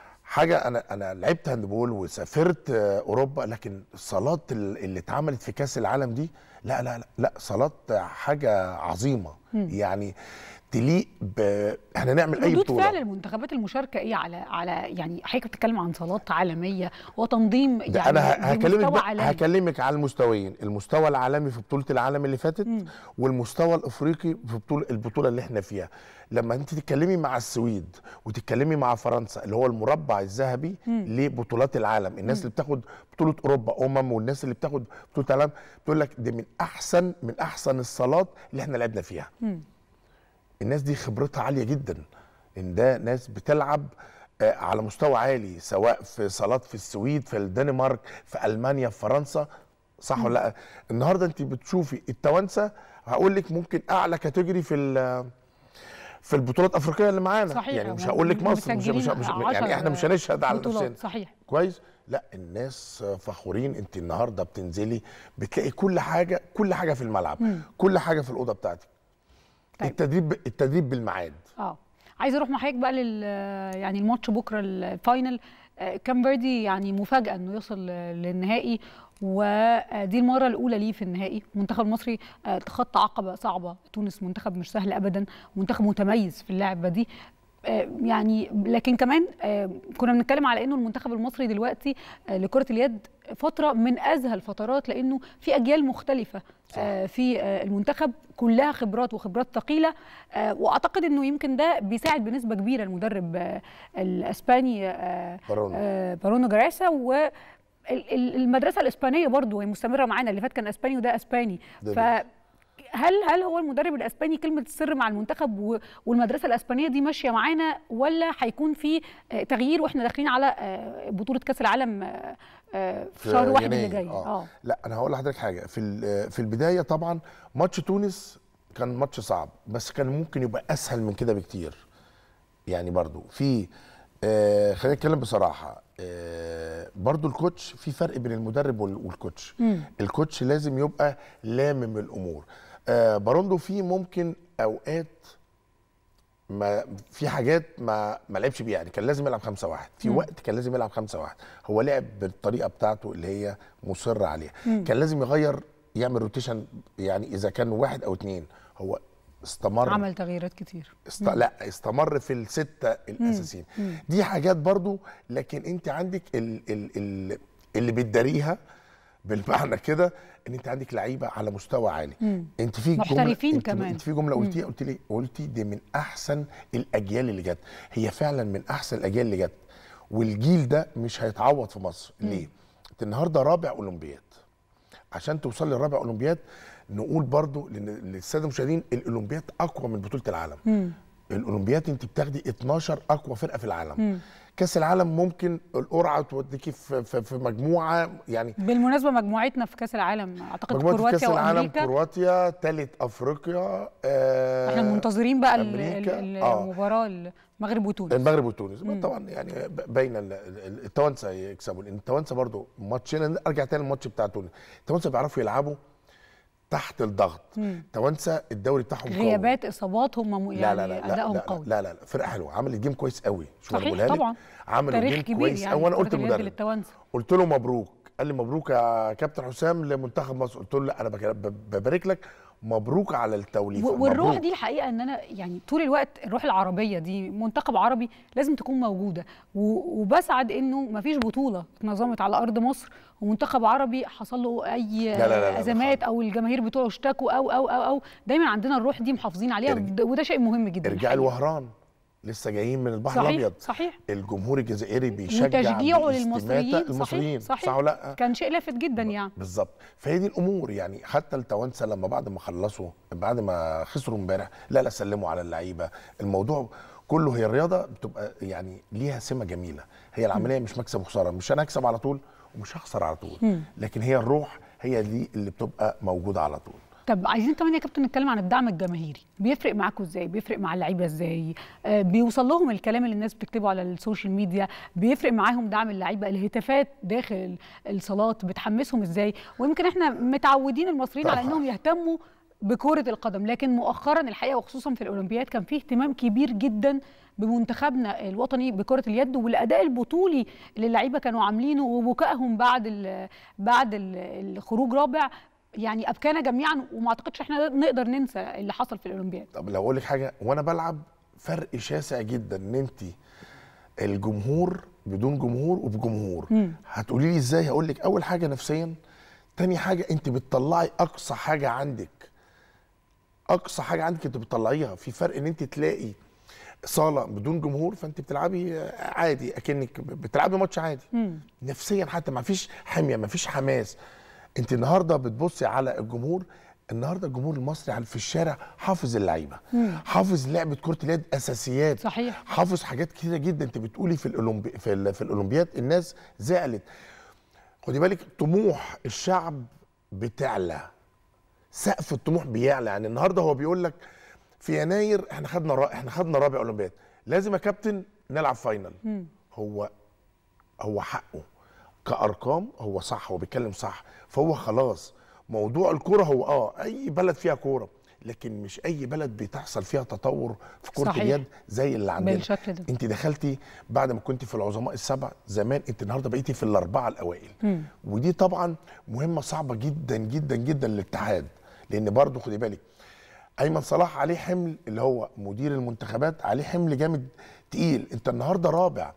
حاجة أنا أنا لعبت هاندبول وسافرت آه، أوروبا لكن الصالات ال- اللي اتعملت في كأس العالم دي لا لا لا لا صالات حاجة عظيمة مم. يعني تليق ب احنا نعمل أي ردود بطولة فعل المنتخبات المشاركه ايه على على يعني حضرتك بتتكلم عن صالات عالميه وتنظيم ده يعني انا ه- هكلمك بمستوى بقى عالمي هكلمك على المستويين المستوى العالمي في بطوله العالم اللي فاتت والمستوى الافريقي في بطوله البطوله اللي احنا فيها لما انت تتكلمي مع السويد وتتكلمي مع فرنسا اللي هو المربع الذهبي مم. لبطولات العالم الناس مم. اللي بتاخد بطوله اوروبا امم والناس اللي بتاخد بطوله العالم تقول لك دي من احسن من احسن الصالات اللي احنا لعبنا فيها مم. الناس دي خبرتها عاليه جدا ان ده ناس بتلعب آه، على مستوى عالي سواء في صالات في السويد في الدنمارك في المانيا في فرنسا صح ولا لا النهارده انت بتشوفي التوانسه هقول لك ممكن اعلى كاتيجوري في ال- في البطولات الافريقيه اللي معانا صحيح، يعني مش هم هقول لك مصر مش, مش, مسجلين مش عشر يعني احنا مش هنشهد على بطولات، نفسنا صحيح كويس لا الناس فخورين انت النهارده بتنزلي بتلاقي كل حاجه كل حاجه في الملعب مم. كل حاجه في الاوضه بتاعتك التدريب التدريب بالميعاد اه عايزه اروح مع حضرتك بقى لل يعني الماتش بكره الفاينل آه، كام فيردي يعني مفاجاه انه يوصل للنهائي ودي المره الاولى ليه في النهائي المنتخب المصري آه، تخطى عقبه صعبه تونس منتخب مش سهل ابدا منتخب متميز في اللعبه دي آه، يعني لكن كمان آه، كنا بنتكلم على انه المنتخب المصري دلوقتي آه، لكره اليد فتره من ازهى الفترات لانه في اجيال مختلفه آه، في آه، المنتخب كلها خبرات وخبرات ثقيله آه، واعتقد انه يمكن ده بيساعد بنسبه كبيره المدرب آه، الاسباني آه، برونو. آه، برونو جراسا و ال- ال- المدرسه الاسبانيه برضو هي مستمره معانا اللي فات كان اسباني وده اسباني ده ف هل هل هو المدرب الاسباني كلمه السر مع المنتخب و- والمدرسه الاسبانيه دي ماشيه معانا ولا هيكون في آه، تغيير واحنا داخلين على آه، بطوله كاس العالم آه، آه، في شهر واحد اللي يناير. جاي آه. لا انا هقول لحضرتك حاجه في ال- في البدايه طبعا ماتش تونس كان ماتش صعب بس كان ممكن يبقى اسهل من كده بكتير يعني برضو في آه خلينا نتكلم بصراحه آه برضو الكوتش في فرق بين المدرب وال- والكوتش مم. الكوتش لازم يبقى لامم الامور آه باروندو في ممكن اوقات ما في حاجات ما ما لعبش بيها يعني كان لازم يلعب 5 1 في مم. وقت كان لازم يلعب 5 1 هو لعب بالطريقه بتاعته اللي هي مصر عليها مم. كان لازم يغير يعمل روتيشن يعني اذا كان واحد او اتنين هو استمر عمل تغييرات كتير است... لا استمر في الستة الأساسيين مم. دي حاجات برضو لكن انت عندك ال... ال... ال... اللي بتداريها بالمعنى كده ان انت عندك لعيبه على مستوى عالي مم. انت في جمله محترفين انت كمان. انت في جمله مم. قلتيها قلت لي قلتي دي من احسن الاجيال اللي جت هي فعلا من احسن الاجيال اللي جت والجيل ده مش هيتعوض في مصر مم. ليه انت النهارده رابع اولمبياد عشان توصل لرابع اولمبياد نقول برضو لان للساده المشاهدين الاولمبياد اقوى من بطوله العالم مم. الاولمبياد انت بتاخدي 12 اقوى فرقه في العالم مم. كاس العالم ممكن القرعه توديكي في, في, في مجموعه يعني بالمناسبه مجموعتنا في كاس العالم اعتقد مجموعه كاس كرواتيا العالم وامريكا كرواتيا ثالث افريقيا آه احنا منتظرين بقى ال- أمريكا. ال- آه. المباراه المغرب وتونس المغرب وتونس مم. طبعا يعني ب- باينه ال- ال- التوانسه يكسبوا لان التوانسه برضو ماتشين ارجع تاني الماتش بتاع تونس التوانسه بيعرفوا يلعبوا تحت الضغط مم. التوانسه الدوري بتاعهم قوي غيابات اصابات هم م- لا يعني لا لا لا ادائهم لا, قوي لا لا لا فرقه حلوه عملت جيم كويس قوي شوف انا صحيح بقولها لك طبعا عملوا تاريخ جيم كبير كويس يعني قوي وانا كرة قلت اليد للمدرب للتوانسه قلت له مبروك قال لي مبروك يا كابتن حسام لمنتخب مصر قلت له لا انا بك- ب- ببارك لك مبروك على التوليفه و- والروح مبروك. دي الحقيقه ان انا يعني طول الوقت الروح العربيه دي منتخب عربي لازم تكون موجوده و- وبسعد انه ما فيش بطوله اتنظمت على ارض مصر ومنتخب عربي حصل له اي لا لا لا لا ازمات او الجماهير بتوعه اشتكوا او او او او دايما عندنا الروح دي محافظين عليها ارجع- وده- وده شيء مهم جدا ارجعي الحقيقة. الوهران لسه جايين من البحر صحيح الابيض صحيح الجمهور الجزائري بيشجع وتشجيعه باستماتة للمصريين المصريين صحيح صح ولا لا كان شيء لافت جدا يعني بالظبط فهي دي الامور يعني حتى التوانسه لما بعد ما خلصوا بعد ما خسروا امبارح لا لا سلموا على اللعيبه الموضوع كله هي الرياضه بتبقى يعني ليها سمه جميله هي العمليه مش مكسب وخساره مش انا هكسب على طول ومش هخسر على طول مم. لكن هي الروح هي دي اللي بتبقى موجوده على طول طب عايزين كمان يا كابتن نتكلم عن الدعم الجماهيري بيفرق معاكم ازاي بيفرق مع اللعيبه ازاي آه بيوصل لهم الكلام اللي الناس بتكتبه على السوشيال ميديا بيفرق معاهم دعم اللعيبه الهتافات داخل الصالات بتحمسهم ازاي ويمكن احنا متعودين المصريين على طبعاً. انهم يهتموا بكرة القدم لكن مؤخرا الحقيقة وخصوصا في الأولمبياد كان فيه اهتمام كبير جدا بمنتخبنا الوطني بكرة اليد والأداء البطولي اللي اللعيبة كانوا عاملينه وبكائهم بعد ال بعد ال الخروج رابع يعني أبكانا جميعا وما أعتقدش احنا نقدر ننسى اللي حصل في الأولمبياد طب لو اقول لك حاجه وانا بلعب فرق شاسع جدا ان انت الجمهور بدون جمهور وبجمهور مم. هتقولي لي ازاي هقول لك اول حاجه نفسيا تاني حاجه انت بتطلعي اقصى حاجه عندك اقصى حاجه عندك انت بتطلعيها في فرق ان انت تلاقي صاله بدون جمهور فانت بتلعبي عادي اكنك بتلعبي ماتش عادي مم. نفسيا حتى ما فيش حميه ما فيش حماس انت النهارده بتبصي على الجمهور النهارده الجمهور المصري على- في الشارع حافظ اللعيبه مم. حافظ لعبه كره اليد اساسيات صحيح حافظ حاجات كتيره جدا انت بتقولي في الاولمبي في, ال... في الاولمبياد الناس زعلت خدي بالك طموح الشعب بتعلى سقف الطموح بيعلى يعني النهارده هو بيقول لك في يناير احنا خدنا را... احنا خدنا رابع اولمبياد لازم يا كابتن نلعب فاينل مم. هو هو حقه كارقام هو صح هو بيتكلم صح فهو خلاص موضوع الكوره هو اه اي بلد فيها كوره لكن مش اي بلد بتحصل فيها تطور في كره صحيح. اليد زي اللي عندنا بالشكل ده. انت دخلتي بعد ما كنت في العظماء السبع زمان انت النهارده بقيتي في الاربعه الاوائل مم. ودي طبعا مهمه صعبه جدا جدا جدا للاتحاد لان برضه خدي بالك ايمن صلاح عليه حمل اللي هو مدير المنتخبات عليه حمل جامد تقيل انت النهارده رابع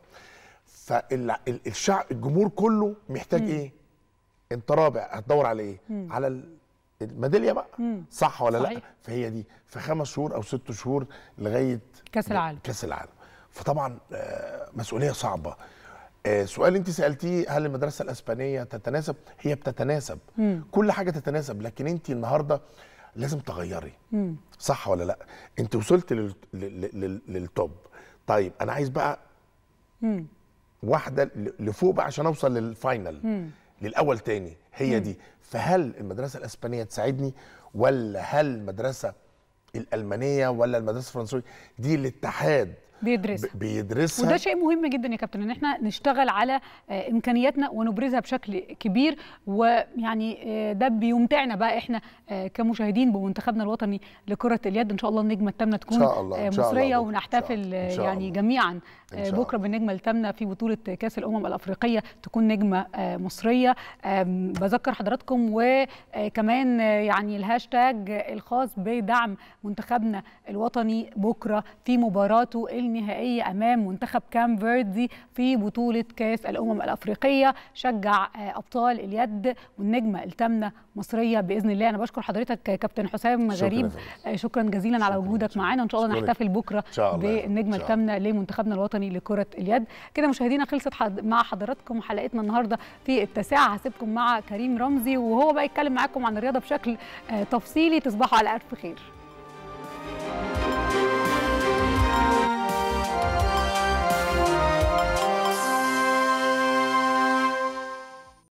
فالشعب الجمهور كله محتاج مم. ايه انت رابع هتدور على ايه مم. على ال- الميداليه بقى مم. صح ولا لا صحيح. فهي دي في خمس شهور او ست شهور لغايه كاس العالم كاس العالم فطبعا آه، مسؤوليه صعبه آه، سؤال انت سالتيه هل المدرسه الاسبانيه تتناسب هي بتتناسب مم. كل حاجه تتناسب لكن انت النهارده لازم تغيري مم. صح ولا لا انت وصلت لل... لل... لل... للتوب طيب انا عايز بقى مم. واحده ل- لفوق بقى عشان اوصل للفاينل مم. للاول تاني هي مم. دي فهل المدرسه الاسبانيه تساعدني ولا هل المدرسه الالمانيه ولا المدرسه الفرنسويه دي الاتحاد بيدرسها ب- بيدرسها وده شيء مهم جدا يا كابتن ان احنا نشتغل على آه، امكانياتنا ونبرزها بشكل كبير ويعني آه، ده بيمتعنا بقى احنا آه، كمشاهدين بمنتخبنا الوطني لكره اليد ان شاء الله النجمه الثامنه تكون شاء الله، آه، إن شاء الله مصريه بكرة، ونحتفل إن شاء يعني الله. جميعا إن آه، شاء بكره بالنجمه الثامنه في بطوله كاس الامم الافريقيه تكون نجمه آه، مصريه آم، بذكر حضراتكم وكمان يعني الهاشتاج الخاص بدعم منتخبنا الوطني بكره في مباراته النهائيه امام منتخب كام فيردي في بطوله كاس الامم الافريقيه شجع آه، ابطال اليد والنجمه الثامنه مصريه باذن الله انا بشكر حضرتك يا كابتن حسام شكراً يا غريب فندم. آه، شكرا جزيلا على وجودك معانا وان شاء الله شكراً. نحتفل بكره إن شاء الله. بالنجمه إن شاء الله. الثامنه لمنتخبنا الوطني لكره اليد كده مشاهدينا خلصت حد مع حضراتكم حلقتنا النهارده في التاسعه هسيبكم مع كريم رمزي وهو بقى يتكلم معاكم عن الرياضه بشكل آه، تفصيلي تصبحوا على الف خير